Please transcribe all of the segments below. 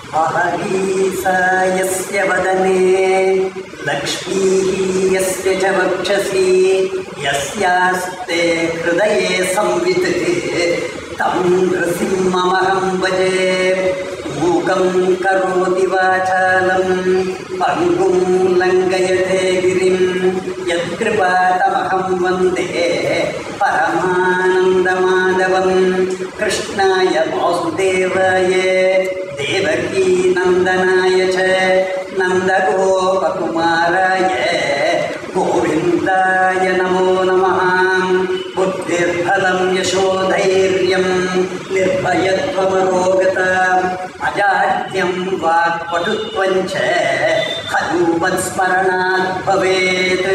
महरीसा यस्य वदने लक्ष्मीः यस्य च वक्षसि यस्यास्ते हृदये संवित् तं नृसिंहमहं भजे मूकं करोति वाचालं पङ्गुं लङ्घयते गिरिं यत्कृपातमहं वन्दे परमानन्दमाधवं कृष्णाय वासुदेवाय देवकी नन्दनाय च नन्दगोपकुमाराय गोविन्दाय नमो नमः बुद्धिर्फलं यशोधैर्यं निर्भयत्वमरोगता अजाड्यं वाक्पटुत्वं च हनुमत्स्मरणात् भवेत्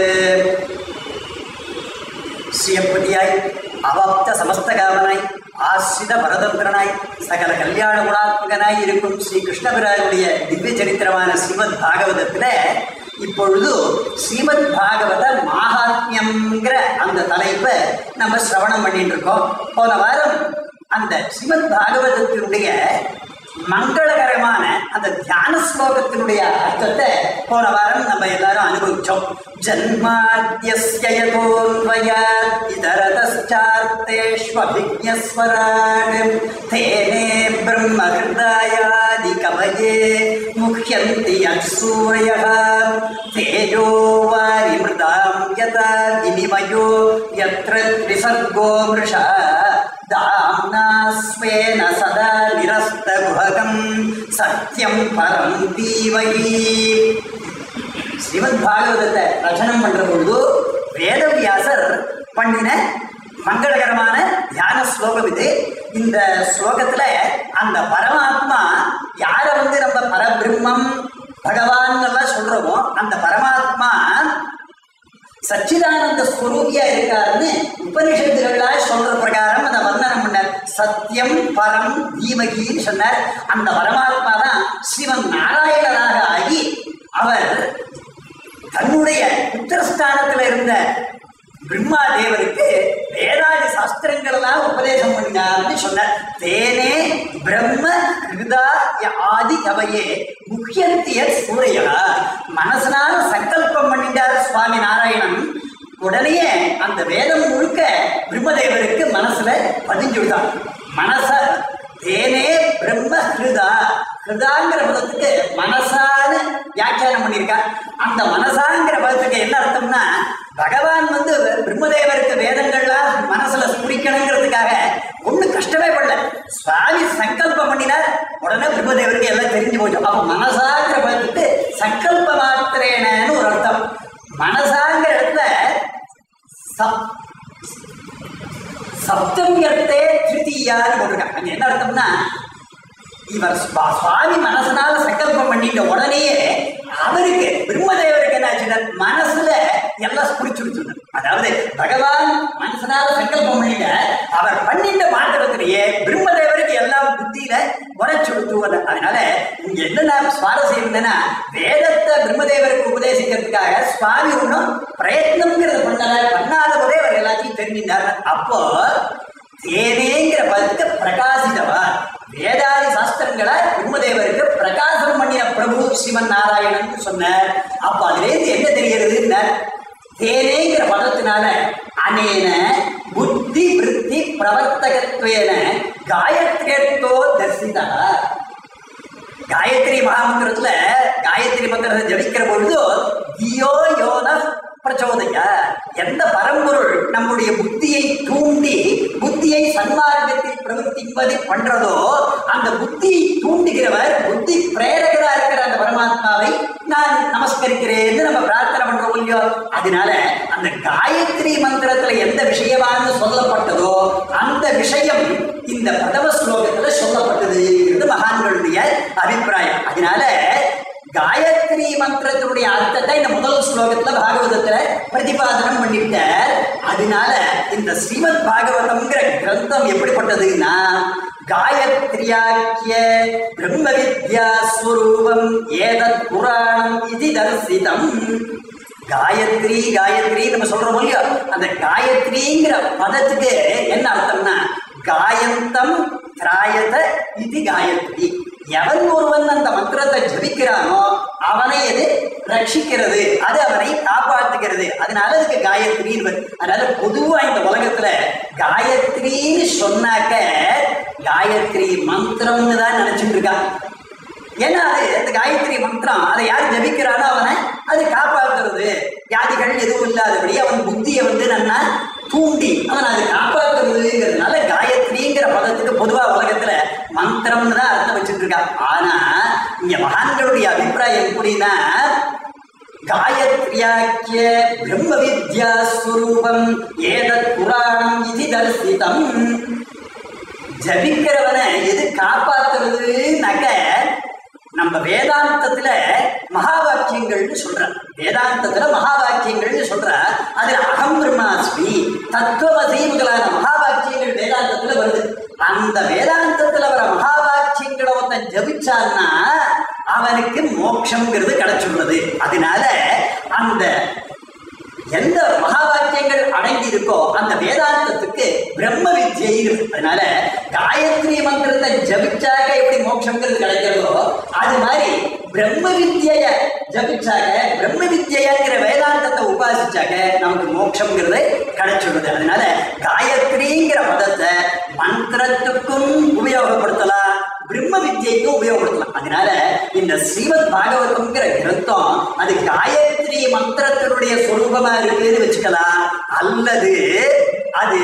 ஸ்ரீயப்பதியாய் அவாப்த சமஸ்தகாமனாய் ஆசிரித பரதந்திரனாய் சகல கல்யாண குணாத்மகனாய் இருக்கும் ஸ்ரீ கிருஷ்ணபிரானுடைய திவ்ய சரித்திரமான ஸ்ரீமத் பாகவதத்துல இப்பொழுது ஸ்ரீமத் பாகவத மாகாத்மியம்ங்கிற அந்த தலைப்பை நம்ம சிரவணம் பண்ணிட்டு இருக்கோம் போன வாரம் அந்த ஸ்ரீமத் பாகவதத்தினுடைய மங்களகரமான அந்த தியான ஸ்லோகத்தினுடைய அர்த்தத்தை போன வாரம் நம்ம எல்லாரும் அனுபவிச்சோம் ஜன்மாத்யஸ்யதோன்வயாத் இதரதச்சார்த்தேஷ்வபிஜஸ்வராட் தேனே பிரம்மஹிருதாயாதி கவயே முஹ்யந்தி யத்சூரயः தேஜோ வாரிமிருதாம் யதா வினிமயோ யத்ர த்ரிசர்கோ மிருஷா दाम्ना स्वेन सदा निरस्तगुहकं सत्यं परं धीमहि ஸ்ரீமத் பாகவதத்தை ரச்சனம் பண்ற பொழுது வேதவியாசர் பண்ணின மங்களகரமான தியான ஸ்லோகம் இது இந்த ஸ்லோகத்துல அந்த பரமாத்மா யார வந்து நம்ம பரபிரம்மம் பகவான் எல்லாம் சொல்றோமோ அந்த பரமாத்மா சச்சிதானந்த ஸ்வரூபியா இருக்காருன்னு உபனிஷத்துகளாய் சொல்ற பிரகாரம் அந்த வர்ணனம் பண்ணார் சத்தியம் பரம் தீமகின்னு சொன்னார் அந்த பரமாத்மா தான் சிவன் நாராயணராக ஆகி அவர் தன்னுடைய உத்தரஸ்தானத்தில் இருந்த பிரம்மா தேவருக்கு வேதாதி சாஸ்திரங்கள் எல்லாம் உபதேசம் பண்ணினார்னு சொன்னார் தேனே பிரம்ம ஹிருதா ஆதி கவையே முக்கியந்திய சூரையா மனசனால சங்கல்பம் பண்ணிட்டார் சுவாமி நாராயணன் உடனே அந்த வேதம் முழுக்க பிரம்மதேவருக்கு மனசுல பதிஞ்சு விட்டான் மனச தேனே பிரம்ம ஹிருதா ஹிருதாங்கிற பதத்துக்கு மனசான்னு வியாக்கியானம் பண்ணியிருக்கா அந்த மனசாங்கிற பதத்துக்கு என்ன அர்த்தம்னா பகவான் வந்து பிரம்மதேவருக்கு வேதங்கள்லாம் மனசுல ஸ்புரிக்கணுங்கிறதுக்காக ஒண்ணு கஷ்டமே படல சுவாமி சங்கல்பம் பண்ணினார் உடனே பிரம்மதேவருக்கு எல்லாம் தெரிஞ்சு போச்சு அப்ப மனசாங்கிற பதத்துக்கு சங்கல்ப மாத்திரேனன்னு ஒரு அர்த்தம் மனசாங்கிற இடத்துல சப் சப்தமியர்த்தே திருத்தீயான்னு போட்டிருக்காங்க அங்க என்ன அர்த்தம்னா இவர் சுவா- சுவாமி மனசனால சங்கல்பம் பண்ணிட்ட உடனேயே அவருக்கு பிரம்மதேவருக்கு என்ன ஆச்சுன்னா மனசுல எல்லாம் ஸ்புரிச்சுடுச்சு அதாவது பகவான் மனசனால சங்கல்பம் பண்ணிட்ட அவர் பண்ணிட்ட மாத்திரத்திலேயே பிரம்மதேவருக்கு எல்லாம் புத்தியில உரைச்சுடுத்து அதனால இங்க என்ன சுவாரஸ்யம் என்னன்னா வேதத்தை பிரம்மதேவருக்கு உபதேசிக்கிறதுக்காக சுவாமி ஒன்றும் பிரயத்னம்ங்கிறத பண்ணல பண்ணாத போதே அவர் எல்லாத்தையும் தெரிஞ்சிட்டார் அப்போ தேனேங்கிற பதத்தை பிரகாசிதவா வேதாதி சாஸ்திரங்களை பிரம்மதேவருக்கு பிரகாசம் பண்ணின பிரபு சிவன் நாராயணன் சொன்னார் அப்ப அதுலேருந்து என்ன தெரிகிறது தேனேங்கிற பதத்தினால அனேன புத்தி விருத்தி பிரவர்த்தகத்வேன காயத்ரேத்தோ தரிசிதா காயத்ரி மகாமந்திரத்துல காயத்ரி மந்திரத்தை ஜபிக்கிற பொழுது தியோ யோன பிரச்சோதய எந்த பரம்பொருள் நம்முடைய புத்தியை தூண்டி புத்தியை சன்மார்க்கத்தில் பிரவர்த்திப்பது பண்றதோ அந்த புத்தியை தூண்டுகிறவர் புத்தி பிரேரகரா இருக்கிற அந்த பரமாத்மாவை நான் நமஸ்கரிக்கிறேன்னு நம்ம பிரார்த்தனை பண்றோம் இல்லையோ அதனால அந்த காயத்ரி மந்திரத்துல எந்த விஷயமானது சொல்லப்பட்டதோ அந்த விஷயம் இந்த பிரதம ஸ்லோகத்துல சொல்லப்பட்டது என்று மகான்களுடைய அபிப்பிராயம் அதனால காயத்ரி மந்திரத்தினுடைய அர்த்தத்தை இந்த முதல் ஸ்லோகத்துல பாகவதத்துல பிரதிபாதனம் பண்ணிட்டார் அதனால இந்த ஸ்ரீமத் பாகவதம்ங்கிற கிரந்தம் எப்படிப்பட்டதுன்னா காயத்ரியாக்கிய பிரம்ம வித்யா ஸ்வரூபம் ஏதத் புராணம் இது தரிசிதம் காயத்ரி காயத்ரி நம்ம சொல்றோம் இல்லையோ அந்த காயத்ரிங்கிற பதத்துக்கு என்ன அர்த்தம்னா காயந்தம் திராயத இது காயத்ரி எவன் ஒருவன் அந்த மந்திரத்தை ஜபிக்கிறானோ அவனை அது ரட்சிக்கிறது அது அவனை காப்பாற்றுகிறது அதனால அதுக்கு காயத்ரின்னு வருது. அதனால பொதுவா இந்த உலகத்துல காயத்ரின்னு சொன்னாக்க காயத்ரி மந்திரம்னு தான் நினைச்சிட்டு இருக்காங்க ஏன்னா அது அந்த காயத்ரி மந்திரம் அதை யார் ஜபிக்கிறானோ அவனை அது காப்பாற்றுறது வியாதிகள் எதுவும் இல்லாதபடி அவன் புத்தியை வந்து நன்னா தூண்டி அவன் அதை காப்பாற்றுறதுங்கிறதுனால காயத்ரிங்கிற பதத்துக்கு பொதுவா உலகத்துல மந்திரம்னு தான் அர்த்தம் வச்சுட்டு இருக்காங்க ஆனா இங்க மகான்களுடைய அபிப்பிராயம் எப்படின்னா காயத்ரியாக்கிய பிரம்ம வித்யா ஸ்வரூபம் ஏதத் புராணம் இது தரிசிதம் ஜபிக்கிறவனை எது காப்பாத்துறதுனாக்க நம்ம வேதாந்தத்துல மகா வாக்கியங்கள்னு சொல்ற வேதாந்தத்துல மகா வாக்கியங்கள்னு சொல்ற அதுல அகம் பிரம்மாஸ்மி தத்துவமசி முதலான மகா வாக்கியங்கள் வேதாந்தத்துல வருது அந்த வேதாந்தத்துல வர மகா வாக்கியங்களை ஒருத்தன் ஜபிச்சான்னா அவனுக்கு மோட்சம்ங்கிறது கிடைச்சுள்ளது அதனால அந்த எந்த மகா வாக்கியங்கள் அடங்கி இருக்கோ அந்த வேதாந்தத்துக்கு பிரம்ம வித்யை இருக்கு அதனால காயத்ரி மந்திரத்தை ஜபிச்சாக எப்படி மோட்சம்ங்கிறது கிடைக்கிறதோ அது மாதிரி பிரம்ம வித்யைய ஜபிச்சாக பிரம்ம வித்யங்கிற வேதாந்தத்தை உபாசிச்சாக நமக்கு மோட்சம்ங்கிறது கிடைச்சிடுது அதனால காயத்ரிங்கிற பதத்தை மந்திரத்துக்கும் உபயோகப்படுத்தலாம் பிரம்ம வித்யைக்கும் உபயோகப்படுத்தலாம் அதனால இந்த ஸ்ரீமத் பாகவதம்ங்கிற கிரந்தம் அது காயத்ரி மந்திரத்தினுடைய சொரூபமா இருக்குன்னு வச்சுக்கலாம் அல்லது அது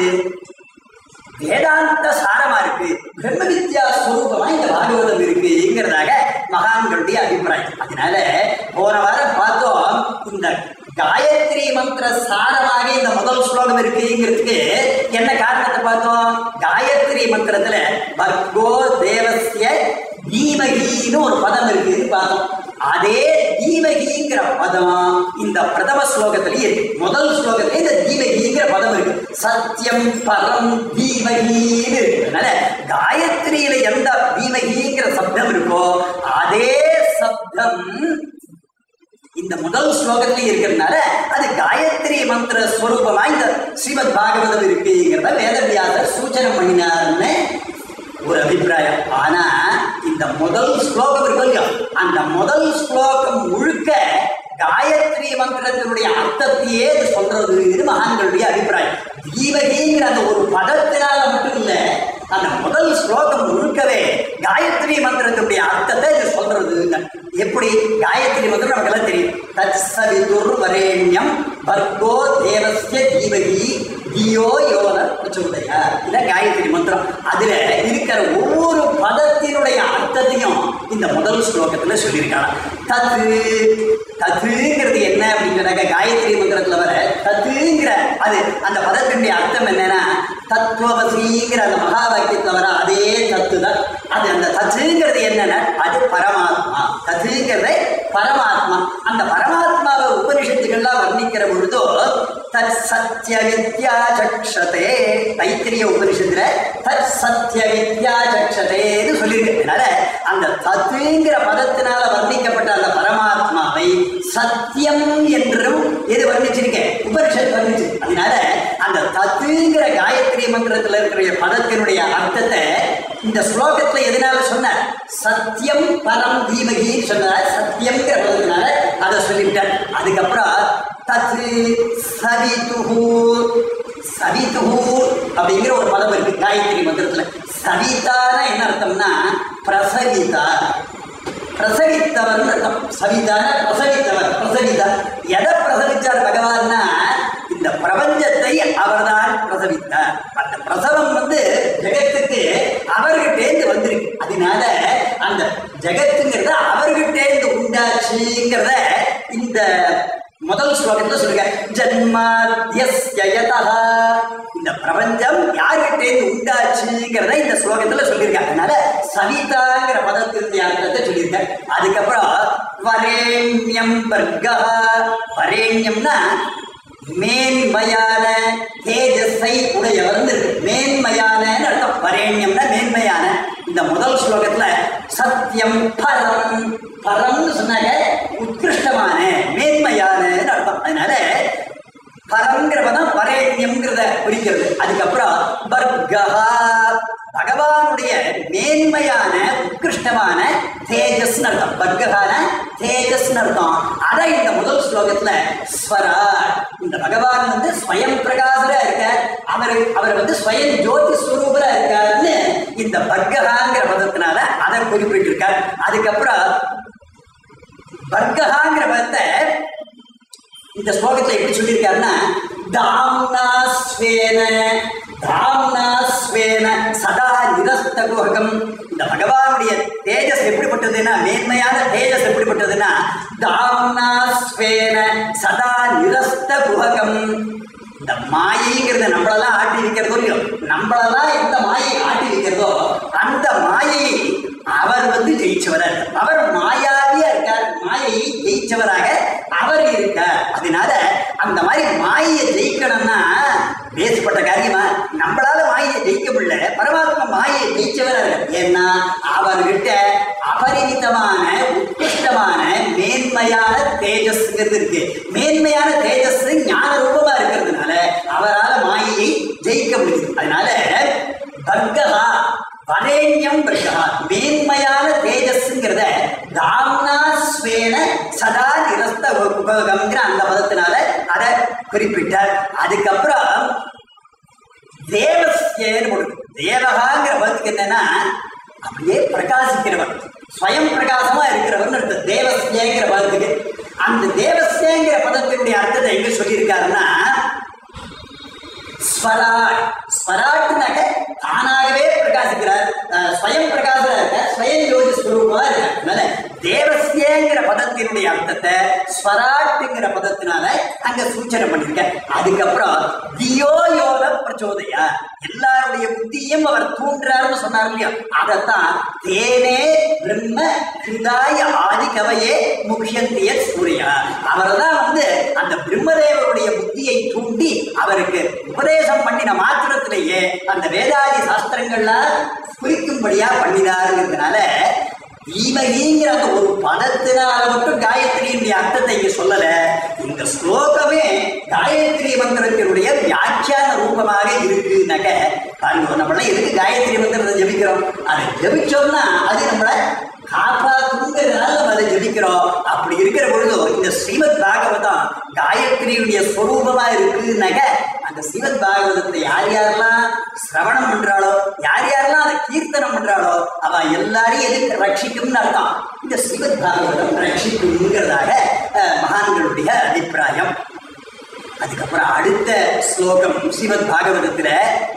வேதாந்த சாரமா இருக்கு பிரம்ம வித்யா ஸ்வரூபமா இந்த பாகவதம் இருக்குங்கிறதாக மகான்களுடைய அபிப்பிராயம் அதனால போன வாரம் பார்த்தோம் இந்த காயத்ரி மந்திர சாரமாக இந்த முதல் ஸ்லோகம் இருக்குங்கிறதுக்கு என்ன காரணத்தை பார்த்தோம் காயத்ரி மந்திரத்துல பர்கோ தேவஸ்ய தீமகின்னு ஒரு பதம் இருக்குன்னு பார்த்தோம் அதே தீமகிங்கிற பதம் இந்த பிரதம ஸ்லோகத்திலேயே இருக்கு முதல் ஸ்லோகத்திலே இந்த தீமகிங்கிற பதம் இருக்கு சத்தியம் பரம் தீமகின்னு இருக்கு அதனால காயத்ரியில எந்த தீமகிங்கிற சப்தம் இருக்கோ அதே சப்தம் இந்த முதல் ஸ்லோகத்துல இருக்கிறதுனால அது காயத்ரி மந்திர ஸ்வரூபமா இந்த ஸ்ரீமத் பாகவதம் இருக்குங்கிறத வேதவியாசர் சூச்சனை பண்ணினார்னு ஒரு அபிப்பிராயம் ஆனா இந்த முதல் ஸ்லோகம் இருக்கு இல்லையா அந்த முதல் ஸ்லோகம் முழுக்க காயத்ரி மந்திரத்தினுடைய அர்த்தத்தையே இது சொல்றதுன்னு மகான்களுடைய அபிப்பிராயம் தீபகிங்கிற அந்த ஒரு பதத்தினால மட்டும் இல்ல அந்த முதல் ஸ்லோகம் முழுக்கவே காயத்ரி மந்திரத்தினுடைய அர்த்தத்தை இது சொல்றதுங்க எப்படி காயத்ரி மந்திரம் நமக்கு எல்லாம் தெரியும் தத் சவிதுர் வரேண்யம் பர்கோ தேவஸ்ய தீபகி தியோ யோன பிரச்சோதயா இதான் காயத்ரி மந்திரம் அதுல இருக்கிற ஒவ்வொரு பதத்தினுடைய அர்த்தத்தையும் இந்த முதல் ஸ்லோகத்துல சொல்லியிருக்காங்க தத்து தத்துங்கிறது என்ன அப்படின்னு சொன்னாக்க காயத்ரி மந்திரத்துல வர தத்துங்கிற அது அந்த பதத்தினுடைய அர்த்தம் என்னன்னா தத்துவமசிங்கிற அந்த மகா வாக்கியத்துல வர அதே தத்து தான் அது அந்த தத்துங்கிறது என்னன்னா அது பரமாத்மா தத்துங்கிறது பரமாத்மா அந்த பரமாத்மாவை உபனிஷத்துக்கள்லாம் வர்ணிக்கிற பொழுதோ தத் சத்திய வித்யா சக்ஷதே தைத்திரிய உபனிஷத்துல தத் சத்திய வித்யா சக்ஷதேன்னு சொல்லியிருக்கு அதனால அந்த தத்துங்கிற பதத்தினால வர்ணிக்கப்பட்ட அந்த பரமாத்மாவை சத்தியம் என்றும் எது வர்ணிச்சிருக்கேன் உபனிஷத் வர்ணிச்சு அதனால அந்த தத்துங்கிற காயத்ரி மந்திரத்துல இருக்கிற பதத்தினுடைய அர்த்தத்தை இந்த ஸ்லோகத்துல எதனால சொன்னார் சத்தியம் பரம் தீமகி சொன்னார் சத்தியம்ங்கிற பதத்தினால அதை சொல்லிவிட்டார் அதுக்கப்புறம் தத்து சவிதுஹு சவிதுஹு அப்படிங்கிற ஒரு பதம் இருக்கு காயத்ரி மந்திரத்துல சவிதானா என்ன அர்த்தம்னா பிரசவிதா பிரசவித்தவர் அர்த்தம் சவிதான பிரசவித்தவர் பிரசவிதா எதை பிரசவிச்சார் பகவான்னா இந்த பிரபஞ்சத்தை அவர்தான் பிரசவித்தார் அந்த பிரசவம் வந்து ஜெகத்துக்கு அவர்கிட்டேந்து வந்திருக்கு அதனால அந்த ஜெகத்துங்கிறத அவர்கிட்டேந்து உண்டாச்சுங்கிறத இந்த முதல் ஸ்லோகத்துல சொல்லுங்க ஜன்மாத்யஸ்யயதா இந்த பிரபஞ்சம் யார்கிட்டேந்து உண்டாச்சுங்கிறத இந்த ஸ்லோகத்துல சொல்லியிருக்காங்க அதனால சவிதாங்கிற பதத்தினுடைய அர்த்தத்தை சொல்லியிருக்காங்க அதுக்கப்புறம் வரேண்யம் வர்க்கா வரேண்யம்னா மேன்மையான தேஜஸை உடையவர்னு இருக்கு மேன்மையான அர்த்தம் வரேண்யம்னா மேன்மையான இந்த முதல் ஸ்லோகத்துல சத்தியம் பரம் பரம்னு சொன்னாங்க உத்கிருஷ்டமான மேன்மையான அர்த்தம் அதனால பரங்கிற பதம் வரேண்யம்ங்கிறத குறிக்கிறது அதுக்கப்புறம் பர்கஹா பகவானுடைய மேன்மையான உத்கிருஷ்டமான தேஜஸ் அர்த்தம் பர்ககான தேஜஸ் அர்த்தம் அதை இந்த முதல் ஸ்லோகத்துல ஸ்வரா இந்த பகவான் வந்து ஸ்வயம் பிரகாசரா இருக்கார் அவர் அவர் வந்து ஸ்வயம் ஜோதி ஸ்வரூபரா இருக்காருன்னு இந்த பர்ககாங்கிற பதத்தினால அதை குறிப்பிட்டிருக்கார் அதுக்கப்புறம் பர்ககாங்கிற பதத்தை இந்த ஸ்லோகத்துல எப்படி சொல்லியிருக்காருன்னா தாம்னா ஸ்வேன தாம்னா ஸ்வேன சதா நிரஸ்த குஹகம் இந்த பகவானுடைய தேஜஸ் எப்படிப்பட்டதுன்னா மேன்மையான தேஜஸ் எப்படிப்பட்டதுன்னா தாம்னா ஸ்வேன சதா நிரஸ்த குஹகம் இந்த மாயைங்கிறத நம்மளெல்லாம் ஆட்டி வைக்கிறதோ இல்லையோ நம்மளெல்லாம் எந்த மாயை ஆட்டி வைக்கிறதோ அந்த மாயையை அவர் வந்து ஜெயிச்சவரா இருக்கார் அவர் மாயாவியா இருக்கார் மாயையை ஜெயிச்சவராக அவர் இருக்கார் அதனால அந்த மாதிரி மாயையை ஜெயிக்கணும்னா பேசப்பட்ட காரியமா நம்மளால மாயையை ஜெயிக்க முடியல பரமாத்மா மாயையை ஜெயிச்சவரா இருக்கார் ஏன்னா அவர்கிட்ட அபரிமிதமான உத்கிருஷ்டமான மேன்மையான தேஜஸ்ங்கிறது இருக்கு மேன்மையான தேஜஸ் ஞான ரூபமா இருக்கிறதுனால அவரால மாயையை ஜெயிக்க முடியுது அதனால பர்கஹா வரேண்யம் பர்கஹா மேன்மையான தேஜஸ்ங்கிறத தாம்னா ஸ்வேன சதா நிரஸ்த உபகம்ங்கிற அந்த பதத்தினால அதை குறிப்பிட்டார் அதுக்கப்புறம் தேவஸ்யேன்னு ஒரு தேவகாங்கிற பதத்துக்கு என்னன்னா அப்படியே பிரகாசிக்கிறவர் ஸ்வயம் பிரகாசமா இருக்கிறவர் அர்த்தம் தேவஸ்யேங்கிற பதத்துக்கு அந்த தேவஸ்யேங்கிற பதத்தினுடைய அர்த்தத்தை எங்க சொல்லியிருக்காருன்னா ஸ்வராட் ஸ்வராட்னாக்க தானாகவே பிரகாசிக்கிறார் அஹ், ஸ்வயம் பிரகாசரா இருக்க ஸ்வயம் ஜோதி ஸ்வரூபமா இருக்கார் அதனால தேவஸ்யங்கிற பதத்தினுடைய அர்த்தத்தை ஸ்வராட்டுங்கிற பதத்தினால அங்க சூச்சனை பண்ணிருக்க அதுக்கப்புறம் தியோ யோக பிரச்சோதயா எல்லாருடைய புத்தியும் அவர் தூண்டுறாருன்னு சொன்னார் இல்லையா அதைத்தான் தேனே பிரம்ம ஹிருதாய ஆதி கவையே முக்கியந்திய சூர்யா அவர் தான் வந்து அந்த பிரம்மதேவருடைய புத்தியை தூண்டி அவருக்கு உபதேசம் பண்ணின மாத்திரத்திலேயே அந்த வேதாதி சாஸ்திரங்கள்லாம் குறிக்கும்படியா பண்ணினாருங்கிறதுனால ஈமகிங்கிற அந்த ஒரு பதத்தினால மட்டும் காயத்ரியினுடைய அர்த்தத்தை இங்க சொல்லல இந்த ஸ்லோகமே காயத்ரி மந்திரத்தினுடைய வியாக்கியான ரூபமாக இருக்குனாக்க பாருங்க நம்மளாம் எதுக்கு காயத்ரி மந்திரத்தை ஜபிக்கிறோம் அதை ஜபிச்சோம்னா அது நம்மளை காப்பாத்துங்கிறதுனால நம்ம அதை ஜபிக்கிறோம் அப்படி இருக்கிற பொழுது இந்த ஸ்ரீமத் பாகவதம் காயத்ரியுடைய ஸ்வரூபமா இருக்குனாக்க அந்த ஸ்ரீமத் பாகவதத்தை யார் யாரெல்லாம் சிரவணம் பண்றாளோ யார் யாரெல்லாம் அதை கீர்த்தனம் பண்றாளோ அவ எல்லாரையும் எதுக்கு ரட்சிக்கும்னு அர்த்தம் இந்த ஸ்ரீமத் பாகவதம் ரட்சிக்கும்ங்கிறதாக அஹ், மகான்களுடைய அபிப்பிராயம் அதுக்கப்புறம் அடுத்த ஸ்லோகம் ஸ்ரீமத் பாகவதத்துல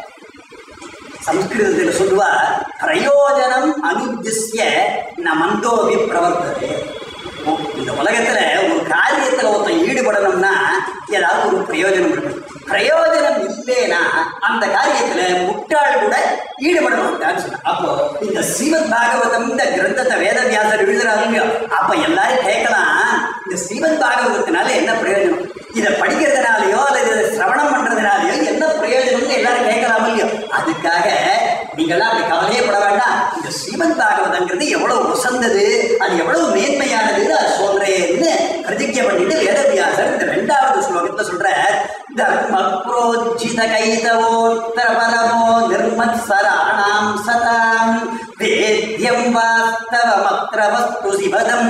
சம்ஸ்கிருதத்தில் சொல்லுவா பிரயோஜனம் அனுஜிஸ்ய ந மந்தோபி பிரவர்த்தது ஓ, இந்த உலகத்துல ஒரு காரியத்துல ஒருத்தன் ஈடுபடணும்னா ஏதாவது ஒரு பிரயோஜனம் இருக்கணும் பிரயோஜனம் இல்லைன்னா அந்த காரியத்துல முட்டாள் கூட ஈடுபட மாட்டான்னு சொன்ன அப்போ இந்த ஸ்ரீமத் பாகவதம் இந்த கிரந்தத்தை வேதவியாசர் எழுதுறாரு இல்லையோ அப்ப எல்லாரும் கேட்கலாம் இந்த ஸ்ரீமத் பாகவதத்தினால என்ன பிரயோஜனம் இதை படிக்கிறதுனாலயோ அல்லது இதை சிரவணம் பண்றதுனாலயோ என்ன பிரயோஜனம்னு எல்லாரும் கேட்கலாம் இல்லையோ அதுக்காக நீங்களாம் அப்படி கவலையே பட வேண்டாம் இந்த ஸ்ரீமத் பாகவதங்கிறது எவ்வளவு உசந்தது அது எவ்வளவு மேன்மையானதுன்னு அது சொல்றேன்னு பிரதிஜை பண்ணிட்டு வேதவியாசர் இந்த ரெண்டாவது ஸ்லோகத்துல சொல்ற தர்ம புரோஜித கைதவோத்தர பரமோ நிர்மத்சராணாம் சதாம் வேத்யம் வாஸ்தவமத்ர வஸ்து சிவதம்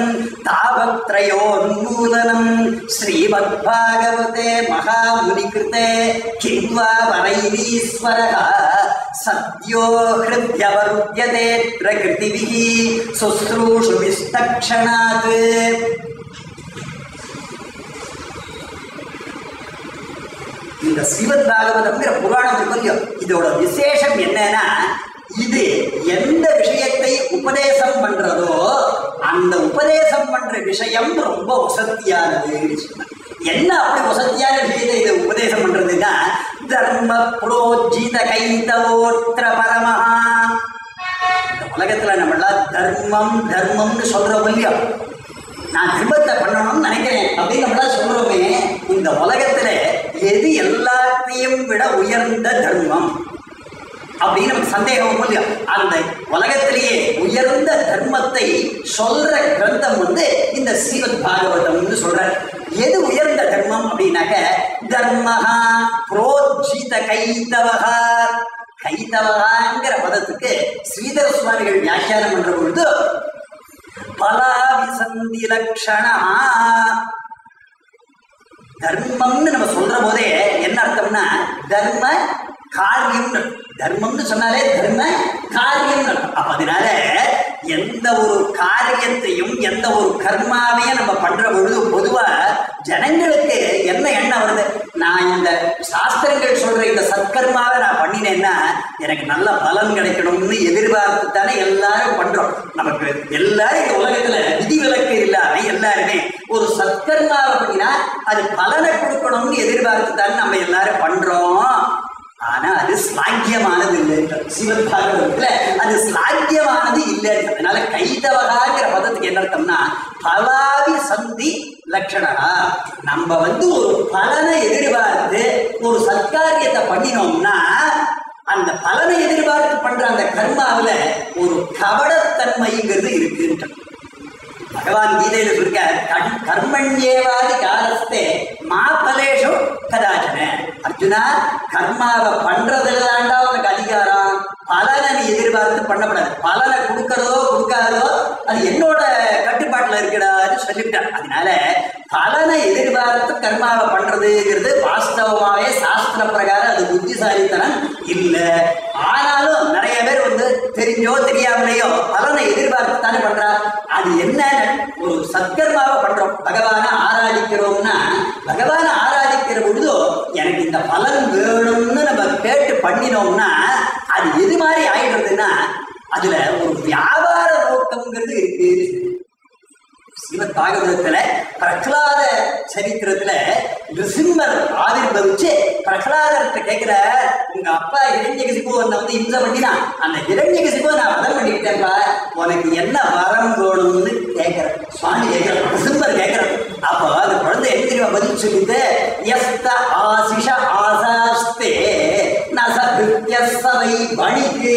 தாவத்ரயோன்மூலனம் ஸ்ரீமத்பாகவதே மகாமுனிகிருதே கிம் வா வரைரீஸ்வரः சத்யோ ஹிருத்யவருத்யதே பிரகிருதிபிः சுஸ்ரூஷு விஸ்தக்ஷணாத் இந்த ஸ்ரீமத் பாகவதம்ங்கிற புராணம் இருக்கு இல்லையோ இதோட விசேஷம் என்னன்னா இது எந்த விஷயத்தை உபதேசம் பண்றதோ அந்த உபதேசம் பண்ற விஷயம் ரொம்ப வசதியானது என்ன அப்படி வசதியான விஷயத்தை இதை உபதேசம் பண்றதுன்னா தர்ம புரோஜித கைதவோத்திர பரமஹா இந்த உலகத்துல நம்மளாம் தர்மம் தர்மம்னு சொல்றோம் இல்லையோ நான் தர்மத்தை பண்ணணும்னு நினைக்கிறேன் அப்படின்னு நம்மளாம் சொல்றோமே இந்த உலகத்துல எது எல்லாத்தையும் விட உயர்ந்த தர்மம் அப்படின்னு நமக்கு சந்தேகம் வரும் இல்லையா அந்த உலகத்திலேயே உயர்ந்த தர்மத்தை சொல்ற கிரந்தம் வந்து இந்த ஸ்ரீமத் பாகவதம்னு சொல்ற எது உயர்ந்த தர்மம் அப்படின்னாக்க தர்மஹா புரோஜித கைதவஹா கைதவகாங்கிற பதத்துக்கு ஸ்ரீதர சுவாமிகள் வியாக்கியானம் பண்ற பொழுது பலாவிசந்தி லட்சணா தர்மம்னு நம்ம சொல்ற போதே என்ன அர்த்தம்னா தர்ம காரியம் தர்மம்னு சொன்னாலே தர்ம காரியம் அப்ப அதனால எந்த ஒரு காரியத்தையும் எந்த ஒரு கர்மாவையும் நம்ம பண்ற பொழுது பொதுவா ஜனங்களுக்கு என்ன எண்ணம் வருது நான் இந்த சாஸ்திரங்கள் சொல்ற இந்த சத்கர்மாவை நான் பண்ணினேன்னா எனக்கு நல்ல பலன் கிடைக்கணும்னு எதிர்பார்த்து தானே எல்லாரும் பண்றோம் நமக்கு எல்லாரும் இந்த உலகத்துல விதிவிலக்கு இல்லாம எல்லாருமே ஒரு சத்கர்மாவை பண்ணினா அது பலனை கொடுக்கணும்னு எதிர்பார்த்து தானே நம்ம எல்லாரும் பண்றோம் ஆனா அது ஸ்லாக்கியமானது இல்லை சிவன் பாகவதத்துல அது ஸ்லாக்கியமானது இல்லை அதனால கைதவகாங்கிற பதத்துக்கு என்ன அர்த்தம்னா பலாவி சந்தி லட்சணா நம்ம வந்து ஒரு பலனை எதிர்பார்த்து ஒரு சத்காரியத்தை பண்ணினோம்னா அந்த பலனை எதிர்பார்த்து பண்ற அந்த கர்மாவுல ஒரு கபடத்தன்மைங்கிறது இருக்குன்ற பகவான் கீதையில சொல்லிருக்க கண் கர்மண்யேவாதி காலஸ்தே மா பலேஷு கதாச்சன அர்ஜுனா கர்மாவை பண்றதுல தாண்டா உனக்கு அதிகாரம் பலனை நீ எதிர்பார்த்து பண்ணப்படாது பலனை கொடுக்கறதோ கொடுக்காதோ அது என்னோட கட்டுப்பாட்டுல இருக்கடான்னு சொல்லிவிட்டார் அதனால பலனை எதிர்பார்த்து கர்மாவை பண்றதுங்கிறது வாஸ்தவமாவே சாஸ்திர பிரகாரம் அது புத்திசாலித்தனம் இல்லை ஆனாலும் நிறைய பேர் வந்து தெரிஞ்சோ தெரியாமலேயோ பலனை எதிர்பார்த்து தானே பண்றா அது என்ன ஒரு சத்கர்மாவை பண்றோம் பகவானை ஆராதிக்கிறோம்னா பகவானை ஆராதிக்கிற பொழுதோ எனக்கு இந்த பலன் வேணும்னு நம்ம கேட்டு பண்ணினோம்னா அது எது மாதிரி ஆயிடுறதுன்னா அதுல ஒரு வியாபார நோக்கம்ங்கிறது இருக்கு சிவத் பாகவதத்துல பிரகலாத சரித்திரத்துல நிருசிம்மர் ஆவிர்வவிச்சு பிரகலாதர்கிட்ட கேட்கிற உங்க அப்பா இரண்யகசிபு உன்னை வந்து இம்சை பண்ணினா அந்த இரண்யகசிபு நான் வதம் பண்ணிக்கிட்டேன்ப்பா உனக்கு என்ன வரம் வேணும்னு கேட்கிற சுவாமி கேட்கிற நிருசிம்மர் கேட்கிற அப்போ அந்த குழந்தை என்ன தெரியுமா பதில் சொல்லிட்டு எஸ்த ஆசிஷ ஆசாஸ்தே நச கிருத்திய சவை வணிக்கு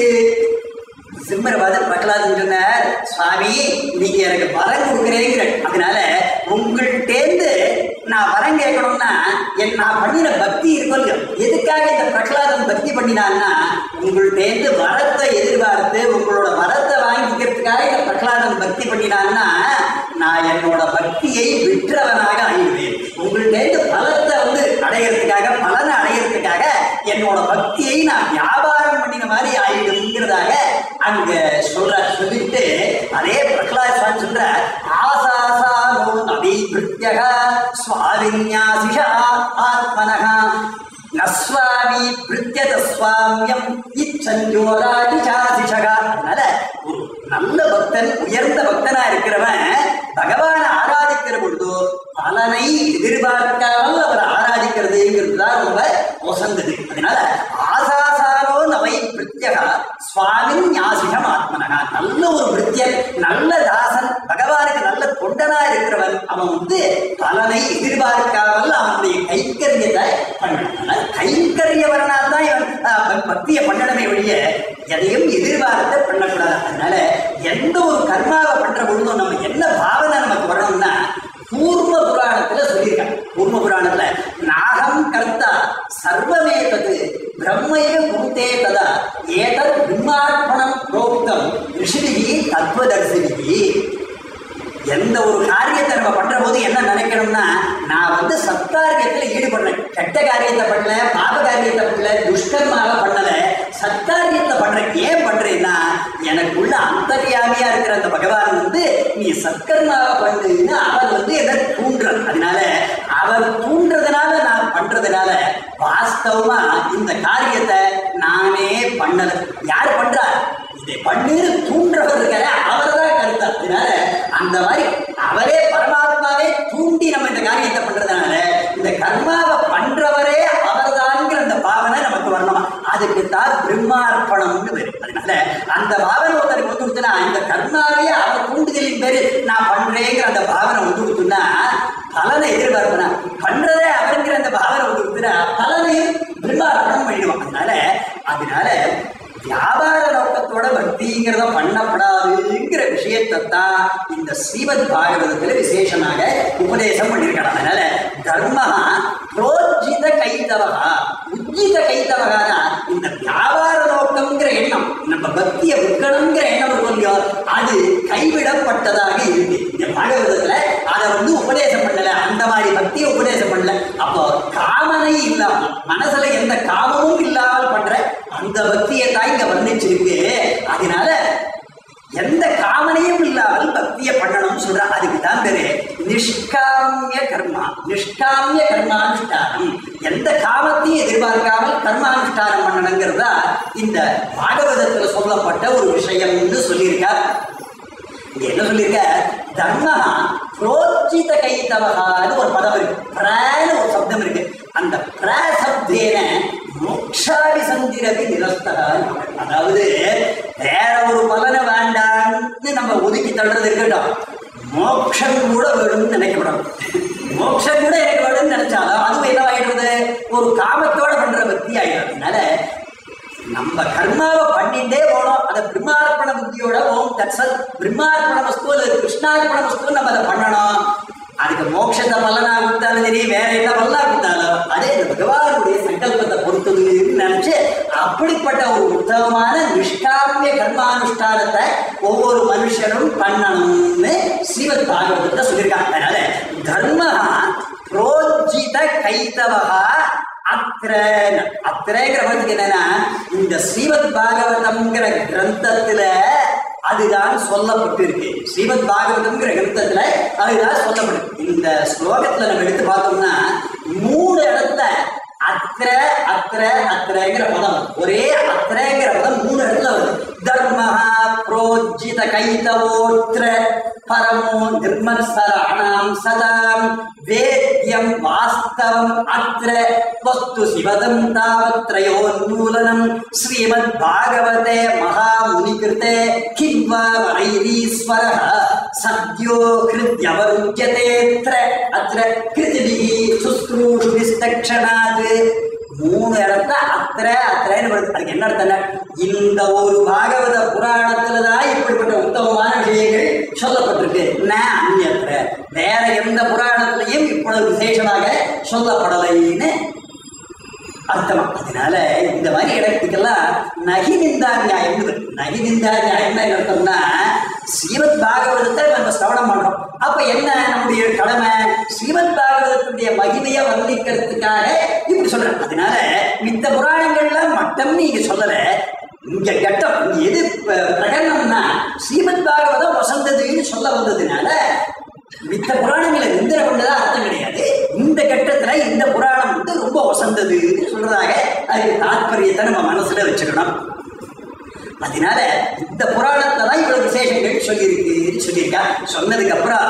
சிம்மரை பார்த்து பிரகலாதன் சொன்னார் சுவாமி நீங்க எனக்கு வரம் கொடுக்குறேங்கிற அதனால உங்கள்கிட்டேந்து நான் வரம் கேட்கணும்னா என் நான் பண்ணின பக்தி இருக்கும் இல்லையோ எதுக்காக இந்த பிரகலாதன் பக்தி பண்ணினான்னா உங்கள்கிட்டேந்து வரத்தை எதிர்பார்த்து உங்களோட வரத்தை வாங்கிக்கிறதுக்காக இந்த பிரகலாதன் பக்தி பண்ணினான்னா நான் என்னோட பக்தியை விற்றவனாக ஆயிடுவேன் உங்கள்கிட்டேந்து பலத்தை வந்து அடையிறதுக்காக பலனை அடையிறதுக்காக என்னோட பக்தியை நான் வியாபாரம் பண்ணின மாதிரி ஆயிடுங்கிறதாக அங்க சொல்ற சொல்லிட்டு அதே பிரகலாத் சுவாமி சொல்ற ஆசாசானோ நவீபிருத்தியக சுவாவின்யாசிஷா ஆத்மனகா நஸ்வாமி பிருத்தியத சுவாமியம் இச்சஞ்சோராதிசாசிஷகா அதனால ஒரு நல்ல பக்தன் உயர்ந்த பக்தனா இருக்கிறவன் பகவானை ஆராதிக்கிற பொழுது பலனை எதிர்பார்க்காமல் அவர் ஆராதிக்கிறதுங்கிறது தான் ரொம்ப ஒசந்தது அதனால ஆசாசாரோ நவை பிரித்யகா சுவாமின் ஞாசிகம் ஆத்மனகா நல்ல ஒரு பிரித்தியன் நல்ல தாசன் பகவானுக்கு நல்ல தொண்டனா இருக்கிறவன் அவன் வந்து பலனை எதிர்பார்க்காமல் அவனுடைய கைங்கரியத்தை பண்ணணும் அதனால கைங்கரியவரனா தான் இவன் ஆஹ், ப- பக்தியை பண்ணணுமே ஒழிய எதையும் எதிர்பார்த்து பண்ணக்கூடாது அதனால எந்த ஒரு கர்மாவை பண்ற பொழுதும் நம்ம என்ன பாவனை நமக்கு வரணும்னா பூர்வ புராணத்துல சொல்லியிருக்காங்க பூர்வ புராணத்துல நாகம் கர்த்தா சர்வமே தது பிரம்மைய குருத்தே ததா ஏதத் பிரம்மார்ப்பணம் புரோக்தம் ரிஷிபிகி தத்துவதர்சிபிகி எந்த ஒரு காரியத்தை நம்ம பண்ற போது என்ன நினைக்கணும்னா நான் வந்து சத்காரியத்துல ஈடுபடல கெட்ட காரியத்தை பண்ணல பாப காரியத்தை பண்ணல துஷ்கர்மாவை பண்ணல சத்காரியத்தை பண்றேன் ஏன் பண்றேன்னா எனக்குள்ள அந்தரியாமியா இருக்கிற அந்த பகவான் வந்து நீ சத்கர்மாவை பண்ணுன்னு அவர் வந்து என்ன தூண்டுறார் அதனால அவர் தூண்டுறதுனால நான் பண்றதுனால வாஸ்தவமா இந்த காரியத்தை நானே பண்ணல யார் பண்றா இதை பண்ணுன்னு தூண்டுறவர் இருக்காரு அவர் தான் கருத்து அதனால அந்த மாதிரி அவரே பரமாத்மாவே தூண்டி நம்ம இந்த காரியத்தை பண்றதுனால இந்த கர்மாவை பண்றவரே அவர்தான்ங்கிற அந்த பாவனை நமக்கு வரணுமா அதுக்கு தான் பிரம்மார்ப்பணம்னு பேரு அதனால அந்த பாவனை ஒருத்தருக்கு வந்து கொடுத்தனா இந்த கர்மாவே அவர் தூண்டுதலின் பேரு நான் பண்றேங்கிற அந்த பாவனை வந்து கொடுத்துனா பலனை எதிர்பார்ப்பனா பண்றதே அவருங்கிற அந்த பாவனை வந்து கொடுத்துனா பலனையும் பிரம்மார்ப்பணம் பண்ணிடுவான் அதனால அதனால வியாபார நோக்கத்தோட பக்திங்கிறத பண்ணப்படாதுங்கிற விஷயத்த தான் இந்த ஸ்ரீமத் பாகவதத்துல விசேஷமாக உபதேசம் பண்ணியிருக்கிறார் அதனால தர்ம புரோஜித கைத்தவகா உஜ்ஜித கைத்தவகானா இந்த வியாபார நோக்கம்ங்கிற எண்ணம் நம்ம பக்தியை விற்கணுங்கிற எண்ணம் இருக்கும் இல்லையோ அது கைவிடப்பட்டதாக இருக்கு இந்த பாகவதத்துல அதை வந்து உபதேசம் பண்ணல அந்த மாதிரி பக்தியை உபதேசம் பண்ணல அப்போ காமனை இல்லாமல் மனசுல எந்த காமமும் இல்லாமல் பண்ற அந்த பக்தியை தான் இங்க வர்ணிச்சிருக்கு அதனால எந்த காமனையும் இல்லாமல் பக்தியை பண்ணணும்னு சொல்ற அதுக்கு தான் பேரு நிஷ்காமிய கர்மா நிஷ்காமிய கர்மானுஷ்டானம் எந்த காமத்தையும் எதிர்பார்க்காமல் கர்மானுஷ்டானம் பண்ணணுங்கிறதா இந்த பாகவதத்துல சொல்லப்பட்ட ஒரு விஷயம்னு சொல்லியிருக்கார் இங்க என்ன சொல்லியிருக்க தர்ம புரோஜித கைத்தவகான்னு ஒரு பதம் இருக்கு பிரான்னு ஒரு சப்தம் இருக்கு அந்த பிரா சப்தேன மோக்ஷாதி சந்திரவி நிரஸ்தகான்னு அதாவது வேற ஒரு பலனை வேண்டாம்னு நம்ம ஒதுக்கி தள்ளுறது இருக்கட்டும் மோட்சம் கூட வேணும்னு நினைக்கப்படும் மோட்சம் கூட எனக்கு வேணும்னு நினைச்சாலும் அதுவும் என்ன ஆயிடுறது ஒரு காமத்தோட பண்ற பக்தி ஆயிடும் அதனால நம்ம கர்மாவை பண்ணிட்டே போனோம் அதை பிரம்மார்ப்பண புத்தியோட ஓம் தட்சல் பிரம்மார்ப்பண வஸ்து அல்லது கிருஷ்ணார்ப்பண வஸ்து நம்ம அதை பண்ணணும் அதுக்கு மோட்சத்தை பலனா கொடுத்தாலும் சரி வேற என்ன பலனா கொடுத்தாலும் அதே இந்த பகவானுடைய சங்கல்பத்தை பொறுத்ததுன்னு நினைச்சு அப்படிப்பட்ட ஒரு உத்தமமான நிஷ்காமிய கர்மானுஷ்டானத்தை ஒவ்வொரு மனுஷனும் பண்ணணும்னு ஸ்ரீமத் பாகவதத்தை சொல்லியிருக்காங்க அதனால தர்ம புரோஜித கைத்தவகா அத்திர அத்திரங்கிற பதத்துக்கு என்னன்னா இந்த ஸ்ரீமத் பாகவதம்ங்கிற கிரந்தத்துல அதுதான் சொல்லப்பட்டிருக்கு ஸ்ரீமத் பாகவதம்ங்கிற கிரந்தத்துல அதுதான் சொல்லப்பட்டிருக்கு இந்த ஸ்லோகத்துல நம்ம எடுத்து பார்த்தோம்னா மூணு இடத்துல அத்திர அத்திர அத்திரங்கிற பதம் ஒரே அத்திரங்கிற பதம் மூணு இடத்துல வருது தர்ம புரோஜித கைதவோத்திர பரமோ நிர்மத்சராணாம் சதாம் வேத்யம் வாஸ்தவம் அத்திர வஸ்து சிவதம் தாவத்ரயோன்மூலனம் ஸ்ரீமத் பாகவதே மகாமுனிகிருதே கிம்வா வரைரீஸ்வரः சத்யோ கிருத்யவருஜ்யதேத்ர அத்திர கிருதிபிஹி சுஸ்ரூஷுபிஸ்தக்ஷணாத் மூணு இடத்த அத்திர அத்திரன்னு வருது அதுக்கு என்ன அர்த்தம் இந்த ஒரு பாகவத புராணத்துல தான் இப்படிப்பட்ட உத்தமமான விஷயங்கள் சொல்லப்பட்டிருக்கு நான் அந்நியத்திர வேற எந்த புராணத்திலையும் இவ்வளவு விசேஷமாக சொல்லப்படலைன்னு அர்த்தமா அதனால இந்த மாதிரி இடத்துக்கெல்லாம் நகி நிந்தா நியாயம் நகி நிந்தா நியாயம் என்ன அர்த்தம்னா ஸ்ரீமத் பாகவதத்தை நம்ம சிரவணம் பண்றோம் அப்ப என்ன நம்முடைய கடமை ஸ்ரீமத் பாகவதத்துடைய மகிமையை வர்ணிக்கிறதுக்காக இப்படி சொல்றேன் அதனால மித்த புராணங்கள்லாம் மட்டும் நீங்க சொல்லல இங்க கட்டம் இங்க எது ப- பிரகடனம்னா ஸ்ரீமத் பாகவதம் வசந்ததுன்னு சொல்ல வந்ததுனால மித்த புராணங்களை நிந்திர கொண்டதா அர்த்தம் கிடையாது இந்த கட்டத்துல இந்த புராணம் வந்து ரொம்ப வசந்ததுன்னு சொல்றதாக அதுக்கு தாற்பயத்தை நம்ம மனசுல வச்சுக்கணும் அதனால இந்த புராணத்தை தான் இவ்வளவு விசேஷங்கள் சொல்லியிருக்குன்னு சொல்லியிருக்கா சொன்னதுக்கு அப்புறம்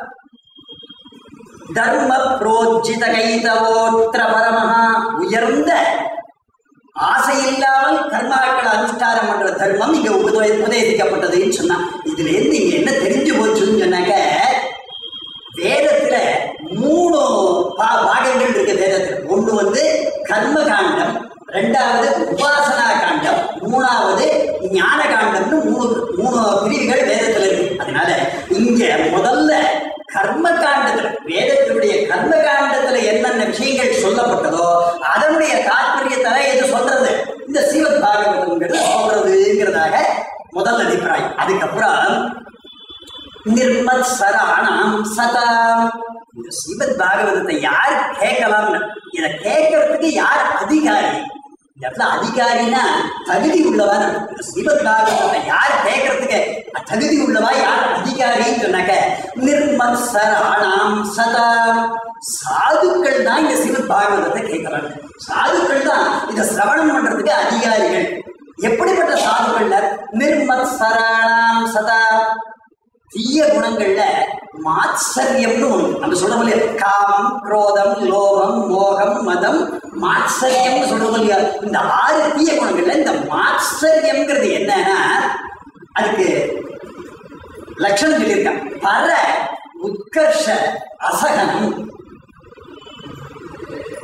தர்ம புரோஜித கைதவோத்திர பரமஹா உயர்ந்த ஆசை இல்லாமல் கர்மாக்களை அனுஷ்டானம் பண்ற தர்மம் இங்க உபதே உபதேசிக்கப்பட்டதுன்னு சொன்னா இதுல இருந்து இங்க என்ன தெரிஞ்சு போச்சுன்னு சொன்னாக்க வேதத்துல மூணு பா- பாகங்கள் இருக்கு வேதத்துல ஒண்ணு வந்து கர்ம காண்டம் ரெண்டாவது உபாசனா காண்டம் மூணாவது ஞான காண்டம்னு மூணு மூணு பிரிவுகள் வேதத்துல இருக்கு அதனால இங்க முதல்ல கர்ம காண்டத்துல வேதத்தினுடைய கர்ம காண்டத்துல என்னென்ன விஷயங்கள் சொல்லப்பட்டதோ அதனுடைய தாற்பயத்தை எது சொல்றது இந்த சிவத் பாகவதங்கிறது சொல்றதுங்கிறதாக முதல் அபிப்பிராயம் அதுக்கப்புறம் நிர்மத் சராணாம் சதாம் இந்த ஸ்ரீமத் பாகவதத்தை யார் கேட்கலாம்னு இதை கேட்கறதுக்கு யார் அதிகாரி இந்த இடத்துல அதிகாரினா தகுதி உள்ளவன் இந்த ஸ்ரீமத் பாகவதத்தை யார் கேட்கறதுக்கு தகுதி உள்ளவா யார் அதிகாரின்னு சொன்னாக்க நிர்மத் சராணாம் சதாம் சாதுக்கள் தான் இந்த ஸ்ரீமத் பாகவதத்தை கேட்கறாங்க சாதுக்கள் தான் இதை சிரவணம் பண்றதுக்கு அதிகாரிகள் எப்படிப்பட்ட சாதுக்கள் நிர்மத் சராணாம் சதாம் தீய குணங்கள்ல மாத்சரியம்னு ஒண்ணு நம்ம சொல்றோம் இல்லையா காமம் குரோதம் லோகம் மோகம் மதம் மாத்சரியம்னு சொல்றோம் இல்லையா இந்த ஆறு தீய குணங்கள்ல இந்த மாத்சரியம்ங்கிறது என்னன்னா அதுக்கு லட்சணம் சொல்லியிருக்கான் பர உத்கர்ஷ அசகனம்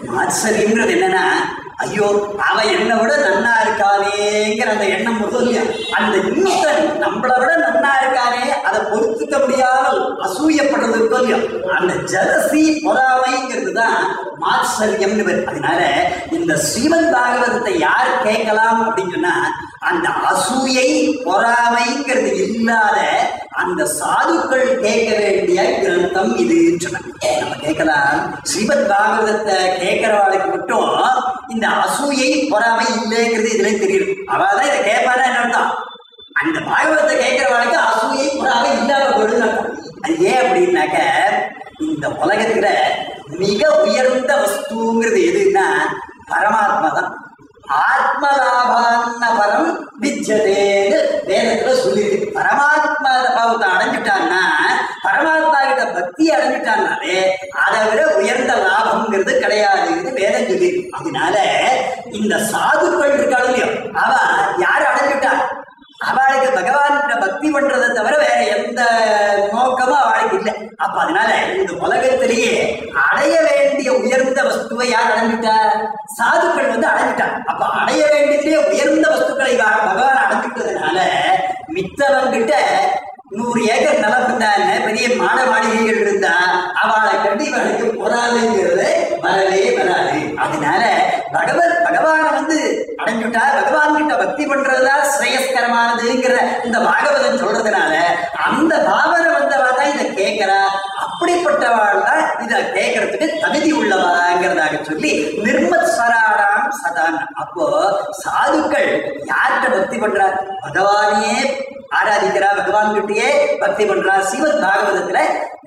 மாத்சரியம்ங்கிறது என்னன்னா ஐயோ அவ என்னை விட நன்னா இருக்கானேங்கிற அந்த எண்ணம் முதல் இல்லையா அந்த இன்னொருத்தன் நம்மளை விட நன்னா இருக்கானே அதை பொறுத்துக்க முடியாமல் அசூயப்படுறது இருக்கோ இல்லையா அந்த ஜலசி பொறாமைங்கிறது தான் மாத்சரியம்னு பேர் அதனால இந்த ஸ்ரீமத் பாகவதத்தை யார் கேட்கலாம் அப்படின்னு சொன்னா அந்த அசூயை பொறாமைங்கிறது இல்லாத அந்த சாதுக்கள் கேட்க வேண்டிய கிரந்தம் இதுன்னு சொன்னாங்க நம்ம கேட்கலாம் ஸ்ரீமத் பாகவதத்தை கேட்கிறவாளுக்கு மட்டும் இந்த அசூயை பொறாமை இல்லைங்கிறது இதுல தெரியும் அவதான் இதை கேட்பானா என்ன அர்த்தம் அந்த பாகவதத்தை கேட்கிறவாளுக்கு அசூயை பொறாமை இல்லாத போயிடுன்னு அர்த்தம் அது ஏன் அப்படின்னாக்க இந்த உலகத்துல மிக உயர்ந்த வஸ்துங்கிறது எதுன்னா பரமாத்மா தான் ஆத்மலாபான்ன பரம் விஜ்யதேன்னு வேதத்துல சொல்லியிருக்கு பரமாத்மா பாவத்தை அடைஞ்சிட்டான்னா பரமாத்மா கிட்ட பக்தி அடைஞ்சிட்டான்னாலே அதை விட உயர்ந்த லாபம்ங்கிறது கிடையாதுன்னு வேதம் சொல்லியிருக்கு அதனால இந்த சாதுக்கள் இருக்காள் இல்லையோ அவ யார் அடைஞ்சிட்டா அவளுக்கு பகவான் பக்தி பண்றதை தவிர வேற எந்த நோக்கமும் அவளுக்கு இல்லை அப்ப அதனால இந்த உலகத்திலேயே அடைய வேண்டிய உயர்ந்த வஸ்துவை யார் அடைஞ்சிட்டா சாதுக்கள் வந்து அடைஞ்சிட்டா அப்ப அடைய வேண்டியதிலே உயர்ந்த வஸ்துக்களை வா- பகவான் அடைஞ்சிட்டதுனால மித்தவங்கிட்ட நூறு ஏக்கர் நிலம் இருந்தாங்க பெரிய மாட மாளிகைகள் இருந்தா அவளை கட்டி இவளுக்கு பொறாதுங்கிறது வரவே வராது அதனால பகவத் பகவானை வந்து அடைஞ்சுட்டா பகவான் கிட்ட பக்தி பண்றதா ஸ்ரேயஸ்கரமானதுங்கிற இந்த பாகவதன் சொல்றதுனால அந்த பாவனை வந்தவா தான் இதை கேட்கிறா அப்படிப்பட்டவாள் தான் இதை கேட்கறதுக்கு தகுதி உள்ளவாங்கிறதாக சொல்லி நிர்மத் ஸ்வராடாம் சதான் அப்போ சாதுக்கள் யார்கிட்ட பக்தி பண்றா பகவானையே ஆராதிக்கிறா பகவான் கிட்டயே பக்தி பண்றா சிவத் பாகவதத்துல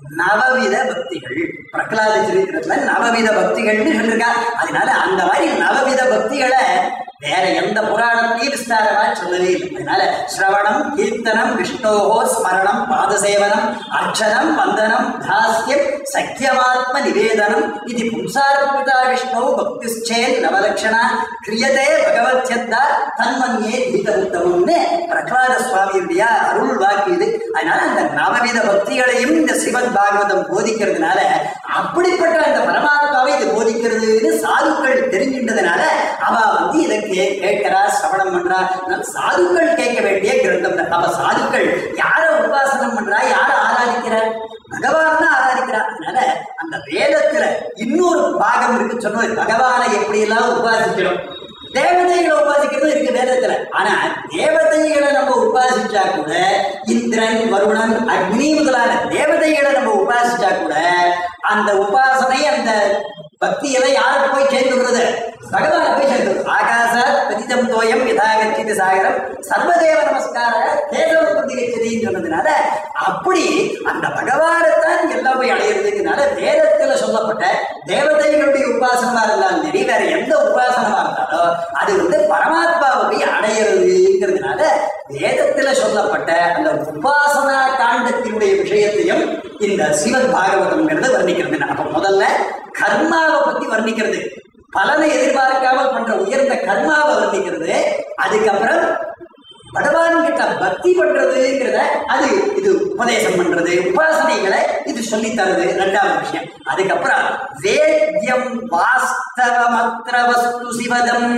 நவவித பக்திகள் பிரகலாத சரித்திரத்துல நவவித பக்திகள்னு சொல்லிருக்கா அதனால அந்த மாதிரி நவவித பக்திகளை வேற எந்த புராணத்தையும் விஸ்தாரமா சொல்லவே இல்லை அதனால சிரவணம் கீர்த்தனம் விஷ்ணோகோ ஸ்மரணம் பாதசேவனம் அர்ச்சனம் வந்தனம் தாஸ்யம் சக்கியமாத்ம நிவேதனம் இது பும்சார்பிதா விஷ்ணு பக்திச்சேன் நவலட்சணா கிரியதே பகவத்யத்தா தன்மன்யே தீதமுத்தமம்னு பிரகலாத சுவாமியுடைய அருள் வாக்கு இது அதனால அந்த நவவித பக்திகளையும் இந்த சிவத் பாகவதம் போதிக்கிறதுனால அப்படிப்பட்ட அந்த பரமாத்மாவை இது போதிக்கிறதுன்னு சாதுக்கள் தெரிஞ்சின்றதுனால அவ வந்து இதை கே கேட்கிறா சிரவணம் பண்றா அதனால சாதுக்கள் கேட்க வேண்டிய கிரந்தம் தான் அவ சாதுக்கள் யார உபாசனம் பண்றா யார ஆராதிக்கிறா பகவான் தான் ஆராதிக்கிறா அதனால அந்த வேதத்துல இன்னொரு பாகம் இருக்கு சொன்னோம் பகவானை எப்படி எல்லாம் உபாசிக்கிறோம் தேவதைகளை உபாசிக்கிறது இருக்கு வேதத்துல ஆனா தேவதைகளை நம்ம உபாசிச்சா கூட இந்திரன் வருணன் அக்னி முதலான தேவதைகளை நம்ம உபாசிச்சா கூட அந்த உபாசனை அந்த பக்தியெல்லாம் யாருக்கு போய் சேர்ந்துடுறது பகவான போய் சேர்ந்து ஆகாசாத் பதிதம் தோயம் யதாகச்சித்து சாகரம் சர்வதேவ நமஸ்கார தேசவ பிரதிகச்சதின்னு சொன்னதுனால அப்படி அந்த பகவானைத்தான் எல்லாம் போய் அடையிறதுக்குனால வேதத்துல சொல்லப்பட்ட தேவதைகளுடைய உபாசனமா இருந்தாலும் சரி வேற எந்த உபாசனமா இருந்தாலும் அது வந்து பரமாத்மாவை போய் அடையிறதுங்கிறதுனால வேதத்துல சொல்லப்பட்ட அந்த உபாசனா காண்டத்தினுடைய விஷயத்தையும் இந்த சிவத் பாகவதம்ங்கிறது வர்ணிக்கிறது அப்ப முதல்ல கர்மாவை பத்தி வர்ணிக்கிறது பலனை எதிர்பார்க்காமல் பண்ற உயர்ந்த கர்மாவை வர்ணிக்கிறது அதுக்கப்புறம் பகவான் கிட்ட பக்தி பண்றதுங்கிறத அது இது உபதேசம் பண்றது உபாசனைகளை இது சொல்லி தருது ரெண்டாவது விஷயம் அதுக்கப்புறம் வேத்யம் வாஸ்தவமத்ர வஸ்து சிவதம்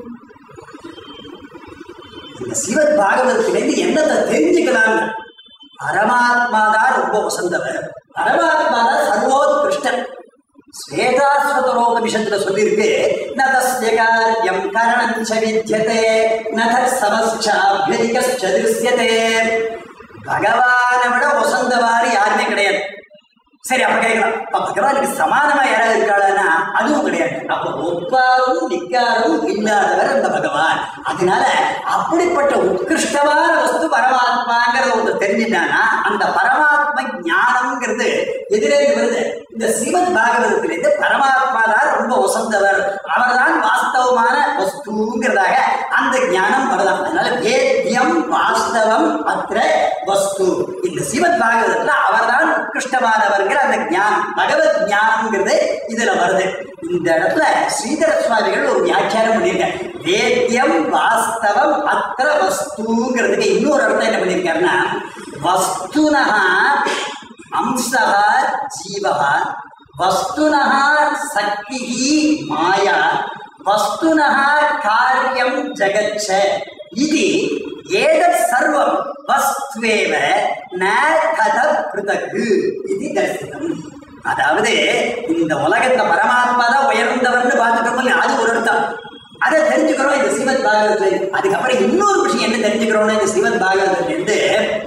இந்த சிவத் பாகவதத்திலிருந்து என்னத்தை தெரிஞ்சுக்கலாம் பரமாத்மா தான் ரொம்ப வசந்தவர் பரமாத்மா தான் சர்வோத்கிருஷ்டன் ஸ்வேதாஸ்வதரோபனிஷத்துல சொல்லியிருக்கு ந தஸ்ய காரியம் கரணம் ச வித்யதே ந தத் சமஸ்சாபியதிகஸ்ச திருஷ்யதே பகவானை விட வசந்தவாறு யாருமே கிடையாது சரி அப்ப கேட்கலாம் அப்ப பகவானுக்கு சமானமா யாராவது இருக்காளன்னா அதுவும் கிடையாது அப்ப ஒப்பாரும் நிக்காரும் இல்லாதவர் அந்த பகவான் அதனால அப்படிப்பட்ட உத்கிருஷ்டமான வஸ்து பரமாத்மாங்கிறத ஒன்று தெரிஞ்சுட்டானா அந்த பரமாத்ம ஞானம்ங்கிறது எதிரேந்து வருது இந்த சிவத் பாகவதத்திலிருந்து பரமாத்மா தான் ரொம்ப வசந்தவர் அவர்தான் வாஸ்தவமான வஸ்துங்கிறதாக அந்த ஞானம் வரலாம் அதனால வேத்தியம் வாஸ்தவம் அத்திர வஸ்து இந்த சிவத் பாகவதத்துல அவர்தான் உத்கிருஷ்டமானவர்ங்கிற அந்த ஞானம் பகவத் ஞானம்ங்கிறது இதுல வருது இந்த இடத்துல ஸ்ரீதர சுவாமிகள் ஒரு வியாக்கியானம் பண்ணியிருக்காங்க வேத்தியம் வாஸ்தவம் அத்திர வஸ்துங்கிறதுக்கு இன்னொரு அர்த்தம் என்ன பண்ணியிருக்காருன்னா வஸ்துனஹா அம்சா ஜீவா வஸ்துனः சக்தி மாயா வஸ்துனः காரியம் ஜகச்ச இது ஏதத் சர்வம் வஸ்துவேவ ந கத பிருதகு இது தரிசனம் அதாவது இந்த உலகத்துல பரமாத்மா தான் உயர்ந்தவர்னு பார்த்துட்டோம் இல்லையா? அது ஒரு அர்த்தம் அதை தெரிஞ்சுக்கிறோம் இந்த ஸ்ரீமத் பாகவத்துல அதுக்கப்புறம் இன்னொரு விஷயம் என்ன தெரிஞ்சுக்கிறோம்னா இந்த ஸ்ரீமத் பாகவத்துல இருந்து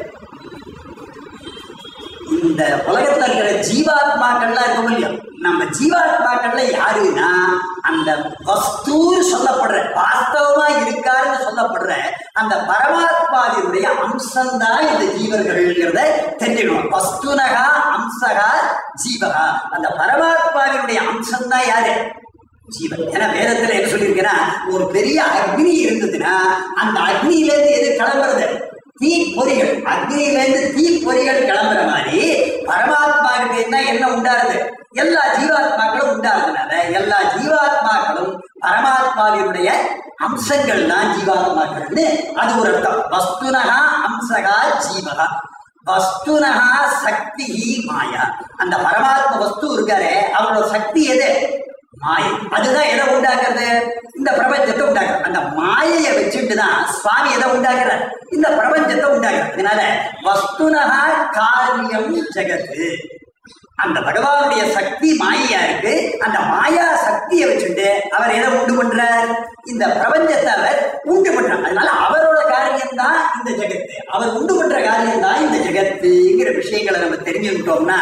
இந்த உலகத்துல இருக்கிற ஜீவாத்மாக்கள்லாம் இருக்கும் இல்லையா நம்ம ஜீவாத்மாக்கள்ல யாருன்னா அந்த வஸ்தூர் சொல்லப்படுற வாஸ்தவமா இருக்காருன்னு சொல்லப்படுற அந்த பரமாத்மாவினுடைய அம்சம்தான் இந்த ஜீவர்கள்ங்கிறத தெரிஞ்சுக்கணும் வஸ்துனகா அம்சகா ஜீவகா அந்த பரமாத்மாவினுடைய அம்சம் தான் யாரு ஜீவன் ஏன்னா வேதத்துல என்ன சொல்லியிருக்கேன்னா ஒரு பெரிய அக்னி இருந்ததுன்னா அந்த அக்னியில இருந்து எது கிளம்புறது தீ பொறிகள் அக்னியில இருந்து தீ பொறிகள் கிளம்புற மாதிரி பரமாத்மா கிட்ட என்ன உண்டாருது எல்லா ஜீவாத்மாக்களும் உண்டாருதுனால எல்லா ஜீவாத்மாக்களும் பரமாத்மாவினுடைய அம்சங்கள் தான் ஜீவாத்மாக்கள்னு அது ஒரு அர்த்தம் வஸ்துனகா அம்சகா ஜீவகா வஸ்துனகா சக்தி மாயா அந்த பரமாத்ம வஸ்து இருக்காரே அவரோட சக்தி எது மாயை அதுதான் எதை உண்டாக்குறது இந்த பிரபஞ்சத்தை உண்டாக்குறது அந்த மாயையை வச்சுட்டு தான் சுவாமி எதை உண்டாக்குறார் இந்த பிரபஞ்சத்தை உண்டாக்குறார் அதனால வஸ்துனகா காரியம் ஜெகத்து அந்த பகவானுடைய சக்தி மாயையா இருக்கு அந்த மாயா சக்தியை வச்சுட்டு அவர் எதை உண்டு பண்றார் இந்த பிரபஞ்சத்தை அவர் உண்டு பண்றார் அதனால அவரோட காரியம் தான் இந்த ஜெகத்து அவர் உண்டு பண்ற காரியம் தான் இந்த ஜெகத்துங்கிற விஷயங்களை நம்ம தெரிஞ்சுக்கிட்டோம்னா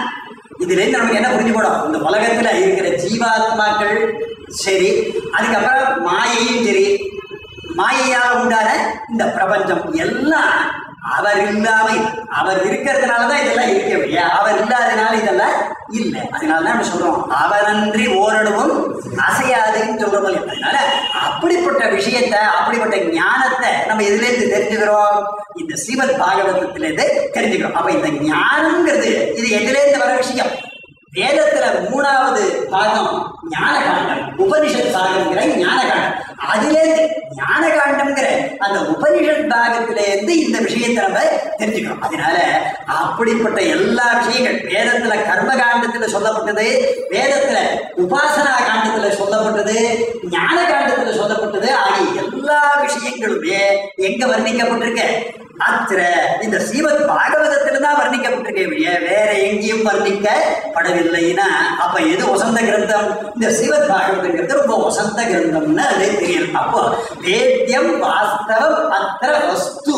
இதுல இருந்து நமக்கு என்ன புரிஞ்சு போடும் இந்த உலகத்துல இருக்கிற ஜீவாத்மாக்கள் சரி அதுக்கப்புறம் மாயையும் சரி மாயையால் உண்டான இந்த பிரபஞ்சம் எல்லாம் அவர் இல்லாம இல்லை. அவர் இருக்கிறதுனால தான் இதெல்லாம் இருக்க இல்லையா அவர் இல்லாதனால இதெல்லாம் இல்லை அதனால தான் நம்ம சொல்றோம் அவரன்றி ஓரளவும் அசையாதுன்னு சொல்றோம் இல்லையா? அதனால அப்படிப்பட்ட விஷயத்தை அப்படிப்பட்ட ஞானத்தை நம்ம எதுல இருந்து தெரிஞ்சுக்கிறோம் இந்த ஸ்ரீமத் பாகவதத்துல இருந்து தெரிஞ்சுக்கிறோம் அப்ப இந்த ஞானம்ங்கிறது இது எதுல இருந்து வர விஷயம் வேதத்துல மூணாவது பாகம் ஞான காண்டம் உபனிஷத் பாகம்ங்கிற ஞான காண்டம் அதுல இருந்து ஞான காண்டம்ங்கிற அந்த உபனிஷத் பாகத்துல இருந்து இந்த விஷயத்தை நம்ம தெரிஞ்சுக்கிறோம் அதனால அப்படிப்பட்ட எல்லா விஷயங்கள் வேதத்துல கர்ம காண்டத்துல சொல்லப்பட்டது வேதத்துல உபாசனா காண்டத்துல சொல்லப்பட்டது ஞான காண்டத்துல சொல்லப்பட்டது ஆகிய எல்லா விஷயங்களுமே எங்க வர்ணிக்கப்பட்டிருக்கு அத்திர இந்த ஸ்ரீமத் பாகவதத்துல தான் வர்ணிக்கப்பட்டிருக்கே ஒழிய வேற எங்கேயும் வர்ணிக்கப்படவில்லைன்னா அப்ப எது வசந்த கிரந்தம் இந்த ஸ்ரீமத் பாகவதங்கிறது ரொம்ப வசந்த கிரந்தம்னு அது தெரியும் அப்போ வேத்தியம் வாஸ்தவம் அத்திர வஸ்து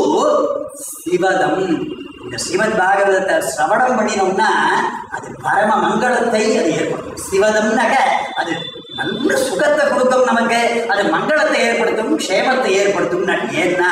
சிவதம் இந்த ஸ்ரீமத் பாகவதத்தை சிரவணம் பண்ணினோம்னா அது பரம மங்களத்தை அது ஏற்படுத்தும் சிவதம்னாக்க அது நல்ல சுகத்தை கொடுக்கும் நமக்கு அது மங்களத்தை ஏற்படுத்தும் க்ஷேமத்தை ஏற்படுத்தும் ஏன்னா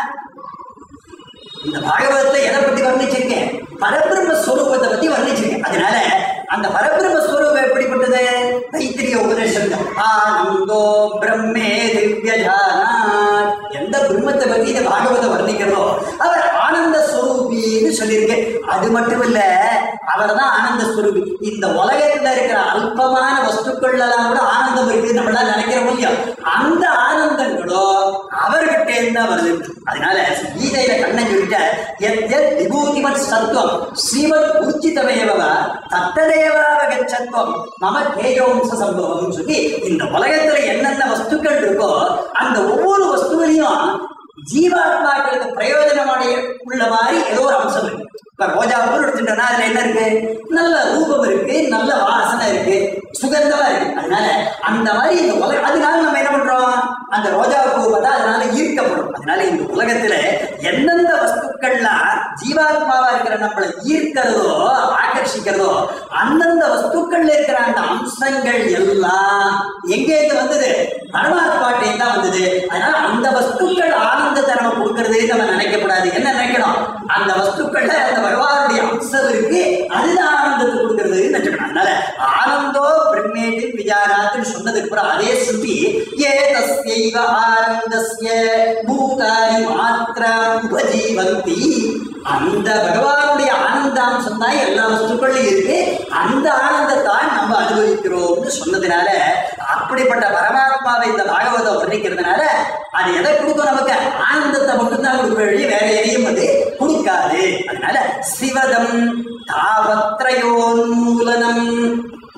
இந்த பாகவதத்தை எதை பத்தி வர்ணிச்சிருக்கேன் பரபிரம்ம ஸ்வரூபத்தை பத்தி வர்ணிச்சிருக்கேன் அதனால அந்த பரபிரம்ம ஸ்வரூபம் எப்படிப்பட்டது தைத்திரிய உபதேசம் ஆனந்தோ பிரம்மே திவ்யஜானாத் எந்த பிரம்மத்தை பத்தி இந்த பாகவதம் வர்ணிக்கிறதோ அவர் ஆனந்த ஸ்வரூபின்னு சொல்லியிருக்கேன் அது மட்டும் இல்ல அவர் தான் ஆனந்த ஸ்வரூபி இந்த உலகத்துல இருக்கிற அல்பமான வஸ்துக்கள் எல்லாம் கூட ஆனந்தம் இருக்கு நம்மளால நினைக்கிறோம் இல்லையா அந்த ஆனந்தங்களோ அவர்கிட்ட இருந்தா வருது அதனால கீதையில கண்ணன் சொல்லிட்ட எத் எத் விபூதிமத் சத்துவம் ஸ்ரீமத் ஊர்ஜிதமேவ தத்ததேவாவகச்சத்துவம் மம தேஜோம்ச சம்பவம் சொல்லி இந்த உலகத்துல என்னென்ன வஸ்துக்கள் இருக்கோ அந்த ஒவ்வொரு வஸ்துவிலையும் ஜீவாத்மாக்களுக்கு பிரயோஜனமான உள்ள மாதிரி ஏதோ ஒரு அம்சம் இருக்கு இப்ப ரோஜா பூ எடுத்துட்டோம்னா அதுல என்ன இருக்கு நல்ல ரூபம் இருக்கு நல்ல வாசனை இருக்கு சுகந்தமா இருக்கு அதனால அந்த மாதிரி இந்த உலக அதனால நம்ம என்ன பண்றோம் அந்த ரோஜா பூ பார்த்தா அதனால ஈர்க்கப்படும் அதனால இந்த உலகத்துல எந்தெந்த வஸ்துக்கள்லாம் ஜீவாத்மாவா இருக்கிற நம்மளை ஈர்க்கிறதோ ஆகர்ஷிக்கிறதோ அந்தந்த வஸ்துக்கள்ல இருக்கிற அந்த அம்சங்கள் எல்லாம் எங்க இருந்து வந்தது பரமாத்மாட்டே தான் வந்தது அதனால அந்த வஸ்துக்கள் ஆனந்தத்தை நம்ம கொடுக்கறது நம்ம நினைக்கக்கூடாது என்ன நினைக்கணும் அந்த வஸ்துக்கள்ல அந்த பகவானுடைய அம்சம் இருக்கு அதுதான் ஆனந்தத்தை கொடுக்கறது நினைச்சுக்கணும் அதனால ஆனந்தோ பிரம்மேதி விஜானாத்துன்னு சொன்னதுக்கு அப்புறம் அதே சுத்தி ஏ தஸ்யைவ ஆனந்தஸ்ய பூதானி மாத்திரம் உபஜீவந்தி அந்த பகவானுடைய ஆனந்தாம்சம் தான் எல்லா வஸ்துக்கள்லையும் இருக்கு அந்த ஆனந்தத்தான் நம்ம அனுபவிக்கிறோம்னு சொன்னதுனால அப்படிப்பட்ட பரமாத்மாவை இந்த பாகவதம் வர்ணிக்கிறதுனால அது எதை கொடுக்கும் நமக்கு ஆனந்தத்தை மட்டும்தான் கொடுக்க வழி வேற எதையும் அது கொடுக்காது அதனால சிவதம் தாவத்ரயோன்மூலனம்